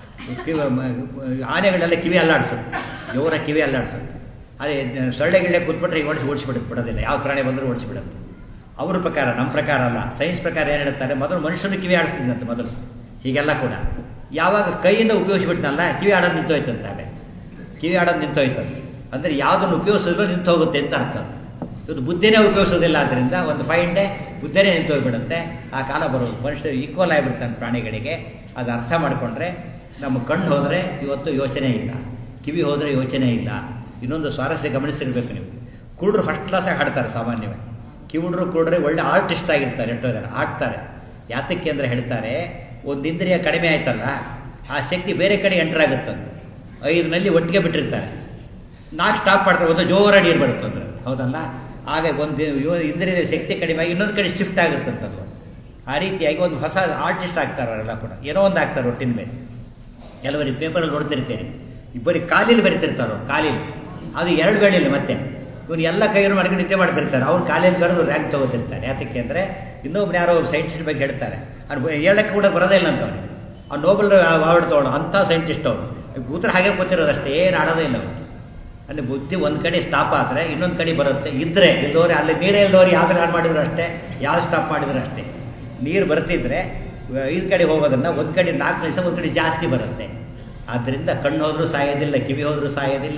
[SPEAKER 1] ಆನೆಗಳೆಲ್ಲ ಕಿವಿ ಅಲ್ಲಾಡಿಸುತ್ತೆ ಜೋರ ಕಿವಿ ಅಲ್ಲಾಡಿಸುತ್ತೆ ಅದೇ ಸೊಳ್ಳೆ ಗಿಳ್ಳೆ ಕೂತ್ಬಿಟ್ರೆ ಈಗ ಓಡಿಸಿ ಓಡಿಸಿಬಿಡುತ್ತೆ ಬಿಡೋದಿಲ್ಲ ಯಾವ ಪ್ರಾಣಿ ಬಂದರೂ ಓಡಿಸಿಬಿಡುತ್ತೆ ಅವ್ರ ಪ್ರಕಾರ ನಮ್ಮ ಪ್ರಕಾರ ಅಲ್ಲ ಸೈನ್ಸ್ ಪ್ರಕಾರ ಏನು ಹೇಳ್ತಾರೆ ಮೊದಲು ಮನುಷ್ಯನು ಕಿವಿ ಆಡಿಸ್ತಿದ್ದಂತೆ ಮೊದಲು ಹೀಗೆಲ್ಲ ಕೂಡ ಯಾವಾಗ ಕೈಯಿಂದ ಉಪಯೋಗಿಸ್ಬಿಟ್ನಲ್ಲ ಕಿವಿ ಆಡೋದು ನಿಂತೋಯ್ತಂತೆ ಕಿವಿ ಆಡೋದು ನಿಂತೋಯ್ತಂತೆ ಅಂದರೆ ಯಾವುದನ್ನು ಉಪಯೋಗಿಸಿದ್ರು ನಿಂತು ಹೋಗುತ್ತೆ ಅಂತ ಅರ್ಥ ಇವತ್ತು ಬುದ್ಧಿನೇ ಉಪಯೋಗಿಸೋದಿಲ್ಲ ಆದ್ದರಿಂದ ಒಂದು ಫೈವ್ ಡೇ ಬುದ್ಧಿನೇ ನಿಂತು ಹೋಗ್ಬಿಡುತ್ತೆ ಆ ಕಾಲ ಬರೋದು ಮನುಷ್ಯರು ಈಕ್ವಲ್ ಆಗಿಬಿಡ್ತಾನೆ ಪ್ರಾಣಿಗಳಿಗೆ ಅದು ಅರ್ಥ ಮಾಡಿಕೊಂಡ್ರೆ ನಮ್ಮ ಕಣ್ಣು ಹೋದರೆ ಇವತ್ತು ಯೋಚನೆ ಇಲ್ಲ ಕಿವಿ ಹೋದರೆ ಯೋಚನೆ ಇಲ್ಲ ಇನ್ನೊಂದು ಸ್ವಾರಸ್ಯ ಗಮನಿಸಿರ್ಬೇಕು ನೀವು ಕುರುಡ್ರು ಫಸ್ಟ್ ಕ್ಲಾಸಾಗಿ ಹಾಡ್ತಾರೆ ಸಾಮಾನ್ಯವಾಗಿ ಕಿವುಡ್ರು ಕುರುಡ್ರೆ ಒಳ್ಳೆ ಆರ್ಟಿಸ್ಟ್ ಆಗಿರ್ತಾರೆ ಎಷ್ಟೋ ಜನ ಆಡ್ತಾರೆ ಯಾತಕ್ಕೆ ಅಂದರೆ ಹೇಳ್ತಾರೆ ಒಂದು ಇಂದ್ರಿಯ ಕಡಿಮೆ ಆಯ್ತಲ್ಲ ಆ ಶಕ್ತಿ ಬೇರೆ ಕಡೆ ಎಂಟರ್ ಆಗುತ್ತಂತೆ ಐದರಲ್ಲಿ ಒಟ್ಟಿಗೆ ಬಿಟ್ಟಿರ್ತಾರೆ ನಾಲ್ಕು ಸ್ಟಾಪ್ ಮಾಡ್ತಾರೆ ಒಂದು ಜೋರಾಗಿ ನೀರು ಬರುತ್ತೆ ಅಂದ್ರೆ ಹೌದಲ್ಲ ಆಗ ಒಂದು ಇಂದ್ರಿಯದ ಶಕ್ತಿ ಕಡಿಮೆ ಆಗಿ ಇನ್ನೊಂದು ಕಡೆ ಶಿಫ್ಟ್ ಆಗುತ್ತಂತಲ್ವ ಆ ರೀತಿಯಾಗಿ ಒಂದು ಹೊಸ ಆರ್ಟಿಸ್ಟ್ ಆಗ್ತಾರೆ ಅವರೆಲ್ಲ ಕೂಡ ಏನೋ ಒಂದು ಆಗ್ತಾರೆ ಒಟ್ಟಿನ ಮೇಲೆ ಕೆಲವರಿಗೆ ಪೇಪರಲ್ಲಿ ನೋಡ್ತಿರ್ತೀರಿ ಇಬ್ಬರಿಗೆ ಕಾಲಿಲಿ ಬರಿತಿರ್ತಾರೋ ಕಾಲಿಲಿ ಅದು ಎರಡು ಗಳಿಲ್ಲ ಮತ್ತೆ ಇವ್ರು ಎಲ್ಲ ಕೈಯನ್ನು ಮಡಗಿ ನಿದ್ದೆ ಮಾಡ್ತಿರ್ತಾರೆ ಅವ್ರು ಕಾಲೇಜ್ ಬರೆದು ರ್ಯಾಂಕ್ ತಗೋತಿರ್ತಾರೆ ಯಾತಕ್ಕೆ ಅಂದರೆ ಇನ್ನೊಬ್ರು ಯಾರೋ ಸೈಂಟಿಸ್ಟ್ ಬಗ್ಗೆ ಹೇಳ್ತಾರೆ ಅದು ಹೇಳಕ್ಕೆ ಕೂಡ ಬರೋದೇ ಇಲ್ಲ ಅಂತ ಅವ್ರಿಗೆ ಆ ನೋಬಲ್ ಅವಾರ್ಡ್ ತೊಗೊಳ್ಳೋ ಅಂಥ ಸೈಂಟಿಸ್ಟ್ ಅವರು ಕೂತ್ರೆ ಹಾಗೆ ಕೂತಿರೋದಷ್ಟೇ ಏನು ಆಡೋದೇ ಇಲ್ಲ ಅವ್ರು ಅಲ್ಲಿ ಬುದ್ಧಿ ಒಂದು ಕಡೆ ಸ್ಟಾಪ್ ಆದರೆ ಇನ್ನೊಂದು ಕಡೆ ಬರುತ್ತೆ ಇದ್ದರೆ ಇಲ್ಲದವ್ರು ಅಲ್ಲಿ ನೀರೇ ಇಲ್ಲದವ್ರು ಯಾವ್ದು ಹಾಳು ಮಾಡಿದ್ರು ಅಷ್ಟೇ ಯಾವ್ದು ಸ್ಟಾಪ್ ಮಾಡಿದ್ರು ಅಷ್ಟೇ ನೀರು ಬರ್ತಿದ್ರೆ ಐದು ಕಡೆ ಹೋಗೋದನ್ನ ಒಂದು ಕಡೆ ನಾಲ್ಕು ದಿವಸ ಒಂದು ಕಡೆ ಜಾಸ್ತಿ ಬರುತ್ತೆ ಆದ್ದರಿಂದ ಕಣ್ಣು ಹೋದ್ರೂ ಸಾಯೋದಿಲ್ಲ ಕಿವಿ ಹೋದ್ರೂ ಸಾಯೋದಿಲ್ಲ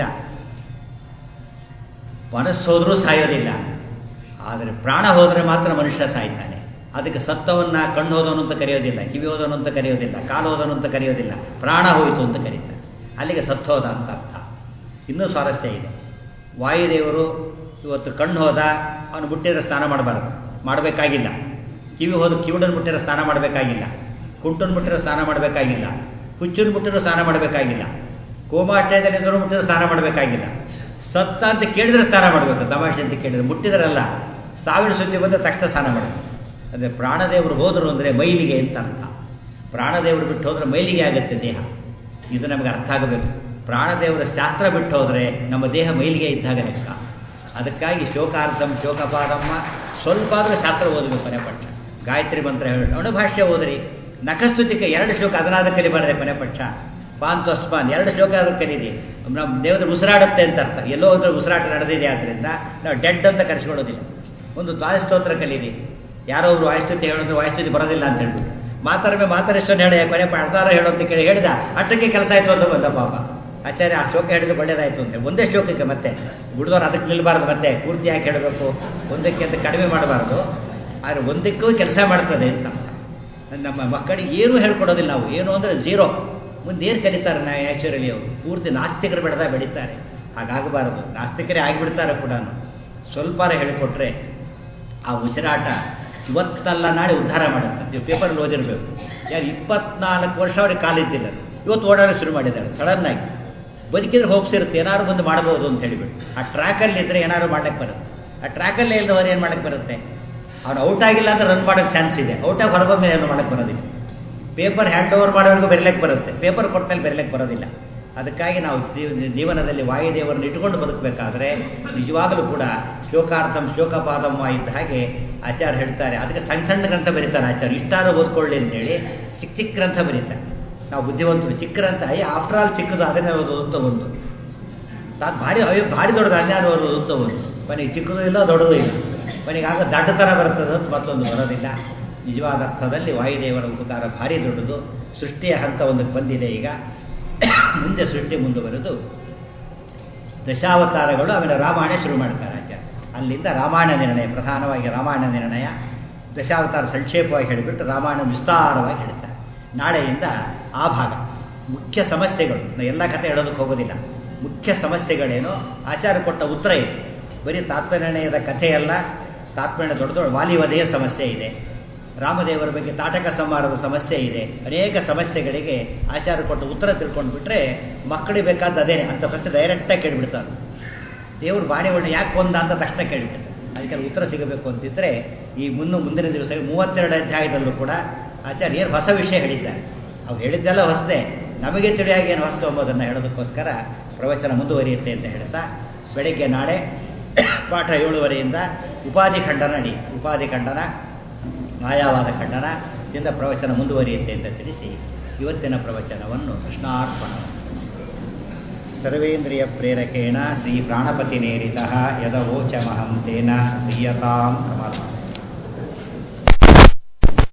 [SPEAKER 1] ಮನಸ್ಸು ಹೋದ್ರೂ ಸಾಯೋದಿಲ್ಲ ಆದರೆ ಪ್ರಾಣ ಹೋದರೆ ಮಾತ್ರ ಮನುಷ್ಯ ಸಾಯ್ತಾನೆ ಅದಕ್ಕೆ ಸತ್ತವನ್ನ ಕಣ್ಣು ಹೋದವನು ಅಂತ ಕರೆಯೋದಿಲ್ಲ ಕಿವಿ ಹೋದವನು ಅಂತ ಕರೆಯೋದಿಲ್ಲ ಕಾಲು ಹೋದವನು ಅಂತ ಕರೆಯೋದಿಲ್ಲ ಪ್ರಾಣ ಹೋಯಿತು ಅಂತ ಕರೀತಾರೆ ಅಲ್ಲಿಗೆ ಸತ್ತೋದ ಅಂತ ಅರ್ಥ ಇನ್ನೂ ಸ್ವಾರಸ್ಯ ಇದೆ ವಾಯುದೇವರು ಇವತ್ತು ಕಣ್ಣು ಹೋದ ಅವನು ಮುಟ್ಟಿದ್ರೆ ಸ್ನಾನ ಮಾಡಬಾರ್ದು ಮಾಡಬೇಕಾಗಿಲ್ಲ ಕಿವಿ ಹೋದ ಕಿವಿಡನ್ನು ಮುಟ್ಟಿದ್ರೆ ಸ್ನಾನ ಮಾಡಬೇಕಾಗಿಲ್ಲ ಕುಂಟನ್ನು ಮುಟ್ಟಿದ್ರೆ ಸ್ನಾನ ಮಾಡಬೇಕಾಗಿಲ್ಲ ಹುಚ್ಚನ್ನು ಮುಟ್ಟಿದ್ರೆ ಸ್ನಾನ ಮಾಡಬೇಕಾಗಿಲ್ಲ ಕೋಮಾಟ್ಯದಲ್ಲಿದ್ದರೂ ಮುಟ್ಟಿದ್ರೆ ಸ್ನಾನ ಮಾಡಬೇಕಾಗಿಲ್ಲ ಸತ್ತ ಅಂತ ಕೇಳಿದ್ರೆ ಸ್ನಾನ ಮಾಡಬೇಕು ತಮಾಷೆ ಅಂತ ಕೇಳಿದ್ರೆ ಮುಟ್ಟಿದ್ರಲ್ಲ ಸಾವಿರ ಸುದ್ದಿ ಬಂದ ತಕ್ಷಣ ಸ್ನಾನ ಮಾಡಬೇಕು ಅಂದರೆ ಪ್ರಾಣದೇವರು ಹೋದರು ಅಂದರೆ ಮೈಲಿಗೆ ಅಂತ ಅರ್ಥ ಪ್ರಾಣದೇವರು ಬಿಟ್ಟು ಹೋದರೆ ಮೈಲಿಗೆ ಆಗುತ್ತೆ ದೇಹ ಇದು ನಮಗೆ ಅರ್ಥ ಆಗಬೇಕು ಪ್ರಾಣದೇವರ ಶಾಸ್ತ್ರ ಬಿಟ್ಟು ಹೋದರೆ ನಮ್ಮ ದೇಹ ಮೈಲಿಗೆ ಇದ್ದಾಗ ಲೆಕ್ಕ ಅದಕ್ಕಾಗಿ ಶೋಕಾರ್ಥಂ ಶೋಕಪಾದಮ್ಮ ಸ್ವಲ್ಪ ಆದರೂ ಶಾಸ್ತ್ರ ಓದಬೇಕು ಕೊನೆ ಪಕ್ಷ ಗಾಯತ್ರಿ ಮಂತ್ರ ಹೇಳಿ ಅಣುಭಾಷ್ಯ ಓದ್ರಿ ನಖಸ್ತುತಿಕೆ ಎರಡು ಶ್ಲೋಕ ಅದನ್ನಾದ ಕಲಿಬಾರದೆ ಕೊನೆ ಪಕ್ಷ ಪಾಂತು ಅಸ್ಮಾನ್ ಎರಡು ಶ್ಲೋಕ ಆದ್ರೂ ಕಲೀರಿ ನಮ್ಮ ದೇವರ ಉಸಿರಾಡುತ್ತೆ ಅಂತ ಅರ್ಥ ಎಲ್ಲೋ ಒಂದು ಉಸಿರಾಟ ನಡೆದಿದೆ ಆದ್ದರಿಂದ ನಾವು ಡೆಡ್ ಅಂತ ಕರೆಸ್ಕೊಳ್ಳೋದಿಲ್ಲ ಒಂದು ಸ್ತೋತ್ರ ಕಲೀರಿ ಯಾರೋ ಒಬ್ರು ವಾಯುಸ್ತುತಿ ಹೇಳೋದು ವಾಯುಸ್ತುತಿ ಬರೋದಿಲ್ಲ ಅಂತ ಹೇಳ್ಬಿಟ್ಟು ಮಾತಾಡಬೇ ಮಾತಾಡಿಸ್ಕೊಂಡು ಹೇಳಿ ಕೊನೆ ಅರ್ಧಾರ ಹೇಳೋ ಅಂತ ಕೇಳಿ ಹೇಳಿದ ಅಷ್ಟಕ್ಕೆ ಕೆಲಸ ಆಯಿತು ಅಂತ ಬಂದ ಪಾಪ ಆಚಾರ್ಯ ಆ ಶ್ಲೋಕ ಹೇಳಿದ್ರೆ ಒಳ್ಳೇದಾಯ್ತು ಅಂತ ಒಂದೇ ಶ್ಲೋಕಕ್ಕೆ ಮತ್ತೆ ಬಿಡಿದವ್ರು ಅದಕ್ಕೆ ನಿಲ್ಬಾರ್ದು ಮತ್ತೆ ಪೂರ್ತಿಯಾಗಿ ಹೇಳಬೇಕು ಒಂದಕ್ಕೆ ಅಂತ ಕಡಿಮೆ ಮಾಡಬಾರ್ದು ಆದರೆ ಒಂದಕ್ಕೂ ಕೆಲಸ ಮಾಡ್ತದೆ ಅಂತ ನಮ್ಮ ಮಕ್ಕಳಿಗೆ ಏನೂ ಹೇಳ್ಕೊಡೋದಿಲ್ಲ ನಾವು ಏನು ಅಂದರೆ ಝೀರೋ ಮುಂದೆ ಏನು ಕಲಿತಾರೆ ನಾ ನ್ಯಾಚುರಲಿ ಅವರು ಪೂರ್ತಿ ನಾಸ್ತಿಕರು ಬೆಳೆದ ಬೆಳೀತಾರೆ ಹಾಗಾಗಬಾರದು ನಾಸ್ತಿಕರೇ ಆಗಿಬಿಡ್ತಾರೆ ಕೂಡ ಸ್ವಲ್ಪ ಹೇಳಿಕೊಟ್ರೆ ಆ ಉಸಿರಾಟ ಇವತ್ತಲ್ಲ ನಾಳೆ ಉದ್ಧಾರ ಮಾಡುತ್ತೆ ನೀವು ಪೇಪರಲ್ಲಿ ಓದಿರಬೇಕು ಯಾರು ಇಪ್ಪತ್ನಾಲ್ಕು ವರ್ಷ ಅವ್ರಿಗೆ ಕಾಲಿದ್ದಿಲ್ಲ ಇವತ್ತು ಓಡಾಡೋ ಶುರು ಮಾಡಿದ್ದಾರೆ ಸಡನ್ನಾಗಿ ಬದುಕಿದ್ರೆ ಹೋಗ್ಸಿರುತ್ತೆ ಏನಾದ್ರು ಬಂದು ಮಾಡ್ಬೋದು ಅಂತ ಹೇಳಿಬಿಟ್ಟು ಆ ಟ್ರ್ಯಾಕಲ್ಲಿ ಇದ್ದರೆ ಏನಾದ್ರು ಮಾಡ್ಲಿಕ್ಕೆ ಬರುತ್ತೆ ಆ ಟ್ರ್ಯಾಕಲ್ಲೇ ಇಲ್ಲದವ್ರು ಏನು ಮಾಡಕ್ಕೆ ಬರುತ್ತೆ ಅವ್ನು ಔಟ್ ಆಗಿಲ್ಲ ಅಂದ್ರೆ ರನ್ ಮಾಡೋಕ್ಕೆ ಚಾನ್ಸ್ ಇದೆ ಔಟಾಗಿ ಹೊರಬಂದ ಏನು ಮಾಡಕ್ಕೆ ಬರೋದಿಲ್ಲ ಪೇಪರ್ ಹ್ಯಾಂಡ್ ಓವರ್ ಮಾಡೋವರೆಗೂ ಬರೀಲಿಕ್ಕೆ ಬರುತ್ತೆ ಪೇಪರ್ ಕೊಟ್ಟಮೇಲೆ ಬರೀಲಿಕ್ಕೆ ಬರೋದಿಲ್ಲ ಅದಕ್ಕಾಗಿ ನಾವು ಜೀವನದಲ್ಲಿ ವಾಯುದೇವರನ್ನು ಇಟ್ಟುಕೊಂಡು ಬದುಕಬೇಕಾದ್ರೆ ನಿಜವಾಗಲೂ ಕೂಡ ಶ್ಲೋಕಾರ್ಥಂ ಶ್ಲೋಕಪಾದಮ್ಮ ಇದ್ದ ಹಾಗೆ ಆಚಾರ್ಯ ಹೇಳ್ತಾರೆ ಅದಕ್ಕೆ ಸಣ್ಣ ಸಣ್ಣ ಗ್ರಂಥ ಬರೀತಾರೆ ಆಚಾರ್ಯ ಇಷ್ಟಾರು ಓದ್ಕೊಳ್ಳಿ ಅಂತೇಳಿ ಚಿಕ್ಕ ಚಿಕ್ಕ ಗ್ರಂಥ ಬರೀತಾರೆ ನಾವು ಬುದ್ಧಿವಂತರು ಚಿಕ್ಕ ಗ್ರಂಥ ಅಯ್ಯ ಆಫ್ಟರ್ ಆಲ್ ಚಿಕ್ಕದು ಅದನ್ನೇ ಓದೋದು ಅಂತ ಒಂದು ತಾನು ಭಾರಿ ಅಯ್ಯೋ ಭಾರಿ ದೊಡ್ಡದು ಅನ್ಯಾರು ಓದೋದು ಅಂತ ಒಂದು ಮನೆಗೆ ಚಿಕ್ಕದು ಇಲ್ಲ ದೊಡ್ಡದು ಇಲ್ಲ ಮನೆಗೆ ಆಗ ದಡ್ಡತನ ಬರ್ತದೆ ಅಂತ ಮತ್ತೊಂದು ಬರೋದಿಲ್ಲ ನಿಜವಾದ ಅರ್ಥದಲ್ಲಿ ವಾಯುದೇವರ ಉಪಕಾರ ಭಾರಿ ದೊಡ್ಡದು ಸೃಷ್ಟಿಯ ಹಂತ ಒಂದಕ್ಕೆ ಬಂದಿದೆ ಈಗ ಮುಂದೆ ಸೃಷ್ಟಿ ಮುಂದುವರೆದು ದಶಾವತಾರಗಳು ಆಮೇಲೆ ರಾಮಾಯಣ ಶುರು ಮಾಡ್ತಾರೆ ಆಚಾರ್ಯ ಅಲ್ಲಿಂದ ರಾಮಾಯಣ ನಿರ್ಣಯ ಪ್ರಧಾನವಾಗಿ ರಾಮಾಯಣ ನಿರ್ಣಯ ದಶಾವತಾರ ಸಂಕ್ಷೇಪವಾಗಿ ಹೇಳಿಬಿಟ್ಟು ರಾಮಾಯಣ ವಿಸ್ತಾರವಾಗಿ ಹೇಳ್ತಾರೆ ನಾಳೆಯಿಂದ ಆ ಭಾಗ ಮುಖ್ಯ ಸಮಸ್ಯೆಗಳು ನಾನು ಎಲ್ಲ ಕಥೆ ಹೇಳೋದಕ್ಕೆ ಹೋಗೋದಿಲ್ಲ ಮುಖ್ಯ ಸಮಸ್ಯೆಗಳೇನು ಆಚಾರ್ಯ ಕೊಟ್ಟ ಉತ್ತರ ಇದೆ ಬರೀ ತಾತ್ಪರ್ಯದ ಕಥೆಯಲ್ಲ ತಾತ್ಪರ್ಯ ದೊಡ್ಡ ದೊಡ್ಡ ವಾಲಿವದೆಯ ಸಮಸ್ಯೆ ಇದೆ ರಾಮದೇವರ ಬಗ್ಗೆ ತಾಟಕ ಸಂಹಾರದ ಸಮಸ್ಯೆ ಇದೆ ಅನೇಕ ಸಮಸ್ಯೆಗಳಿಗೆ ಆಚಾರ್ಯ ಕೊಟ್ಟ ಉತ್ತರ ತಿಳ್ಕೊಂಡು ಬಿಟ್ರೆ ಮಕ್ಕಳಿಗೆ ಬೇಕಾದ ಅದೇನೆ ಅಂತ ಫಸ್ಟ್ ಡೈರೆಕ್ಟಾಗಿ ಕೇಳಿಬಿಡ್ತಾರೆ ದೇವ್ರು ಬಾಣಿ ಒಳ್ಳೆ ಯಾಕೆ ಒಂದ ಅಂತ ತಕ್ಷಣ ಕೇಳಿಬಿಡ್ತಾರೆ ಅದಕ್ಕೆ ಉತ್ತರ ಸಿಗಬೇಕು ಅಂತಿದ್ರೆ ಈ ಮುನ್ನು ಮುಂದಿನ ದಿವಸ ಮೂವತ್ತೆರಡು ಅಧ್ಯಾಯದಲ್ಲೂ ಕೂಡ ಆಚಾರ್ಯ ಏನು ಹೊಸ ವಿಷಯ ಹೇಳಿದ್ದಾರೆ ಅವ್ರು ಹೇಳಿದ್ದೆಲ್ಲ ಹೊಸದೇ ನಮಗೆ ತಿಳಿಯಾಗಿ ಏನು ಹೊಸದು ಎಂಬುದನ್ನು ಹೇಳೋದಕ್ಕೋಸ್ಕರ ಪ್ರವಚನ ಮುಂದುವರಿಯುತ್ತೆ ಅಂತ ಹೇಳ್ತಾ ಬೆಳಗ್ಗೆ ನಾಳೆ ಪಾಠ ಏಳುವರೆಯಿಂದ ಉಪಾಧಿ ಖಂಡನ ನಡಿ ಉಪಾಧಿ ಖಂಡನ ಮಾಯಾವಾದ ಖಂಡನದಿಂದ ಪ್ರವಚನ ಮುಂದುವರಿಯುತ್ತೆ ಅಂತ ತಿಳಿಸಿ ಇವತ್ತಿನ ಪ್ರವಚನವನ್ನು ಕೃಷ್ಣಾರ್ಪಣ ಸರ್ವೇಂದ್ರಿಯ ಪ್ರೇರಕೇಣ ಶ್ರೀ ಪ್ರಾಣಪತಿ ನೇರಿತ ಯದವೋಚಮಹಂ ತೇನ ಪ್ರಿಯತಾಂ ಕಮಲ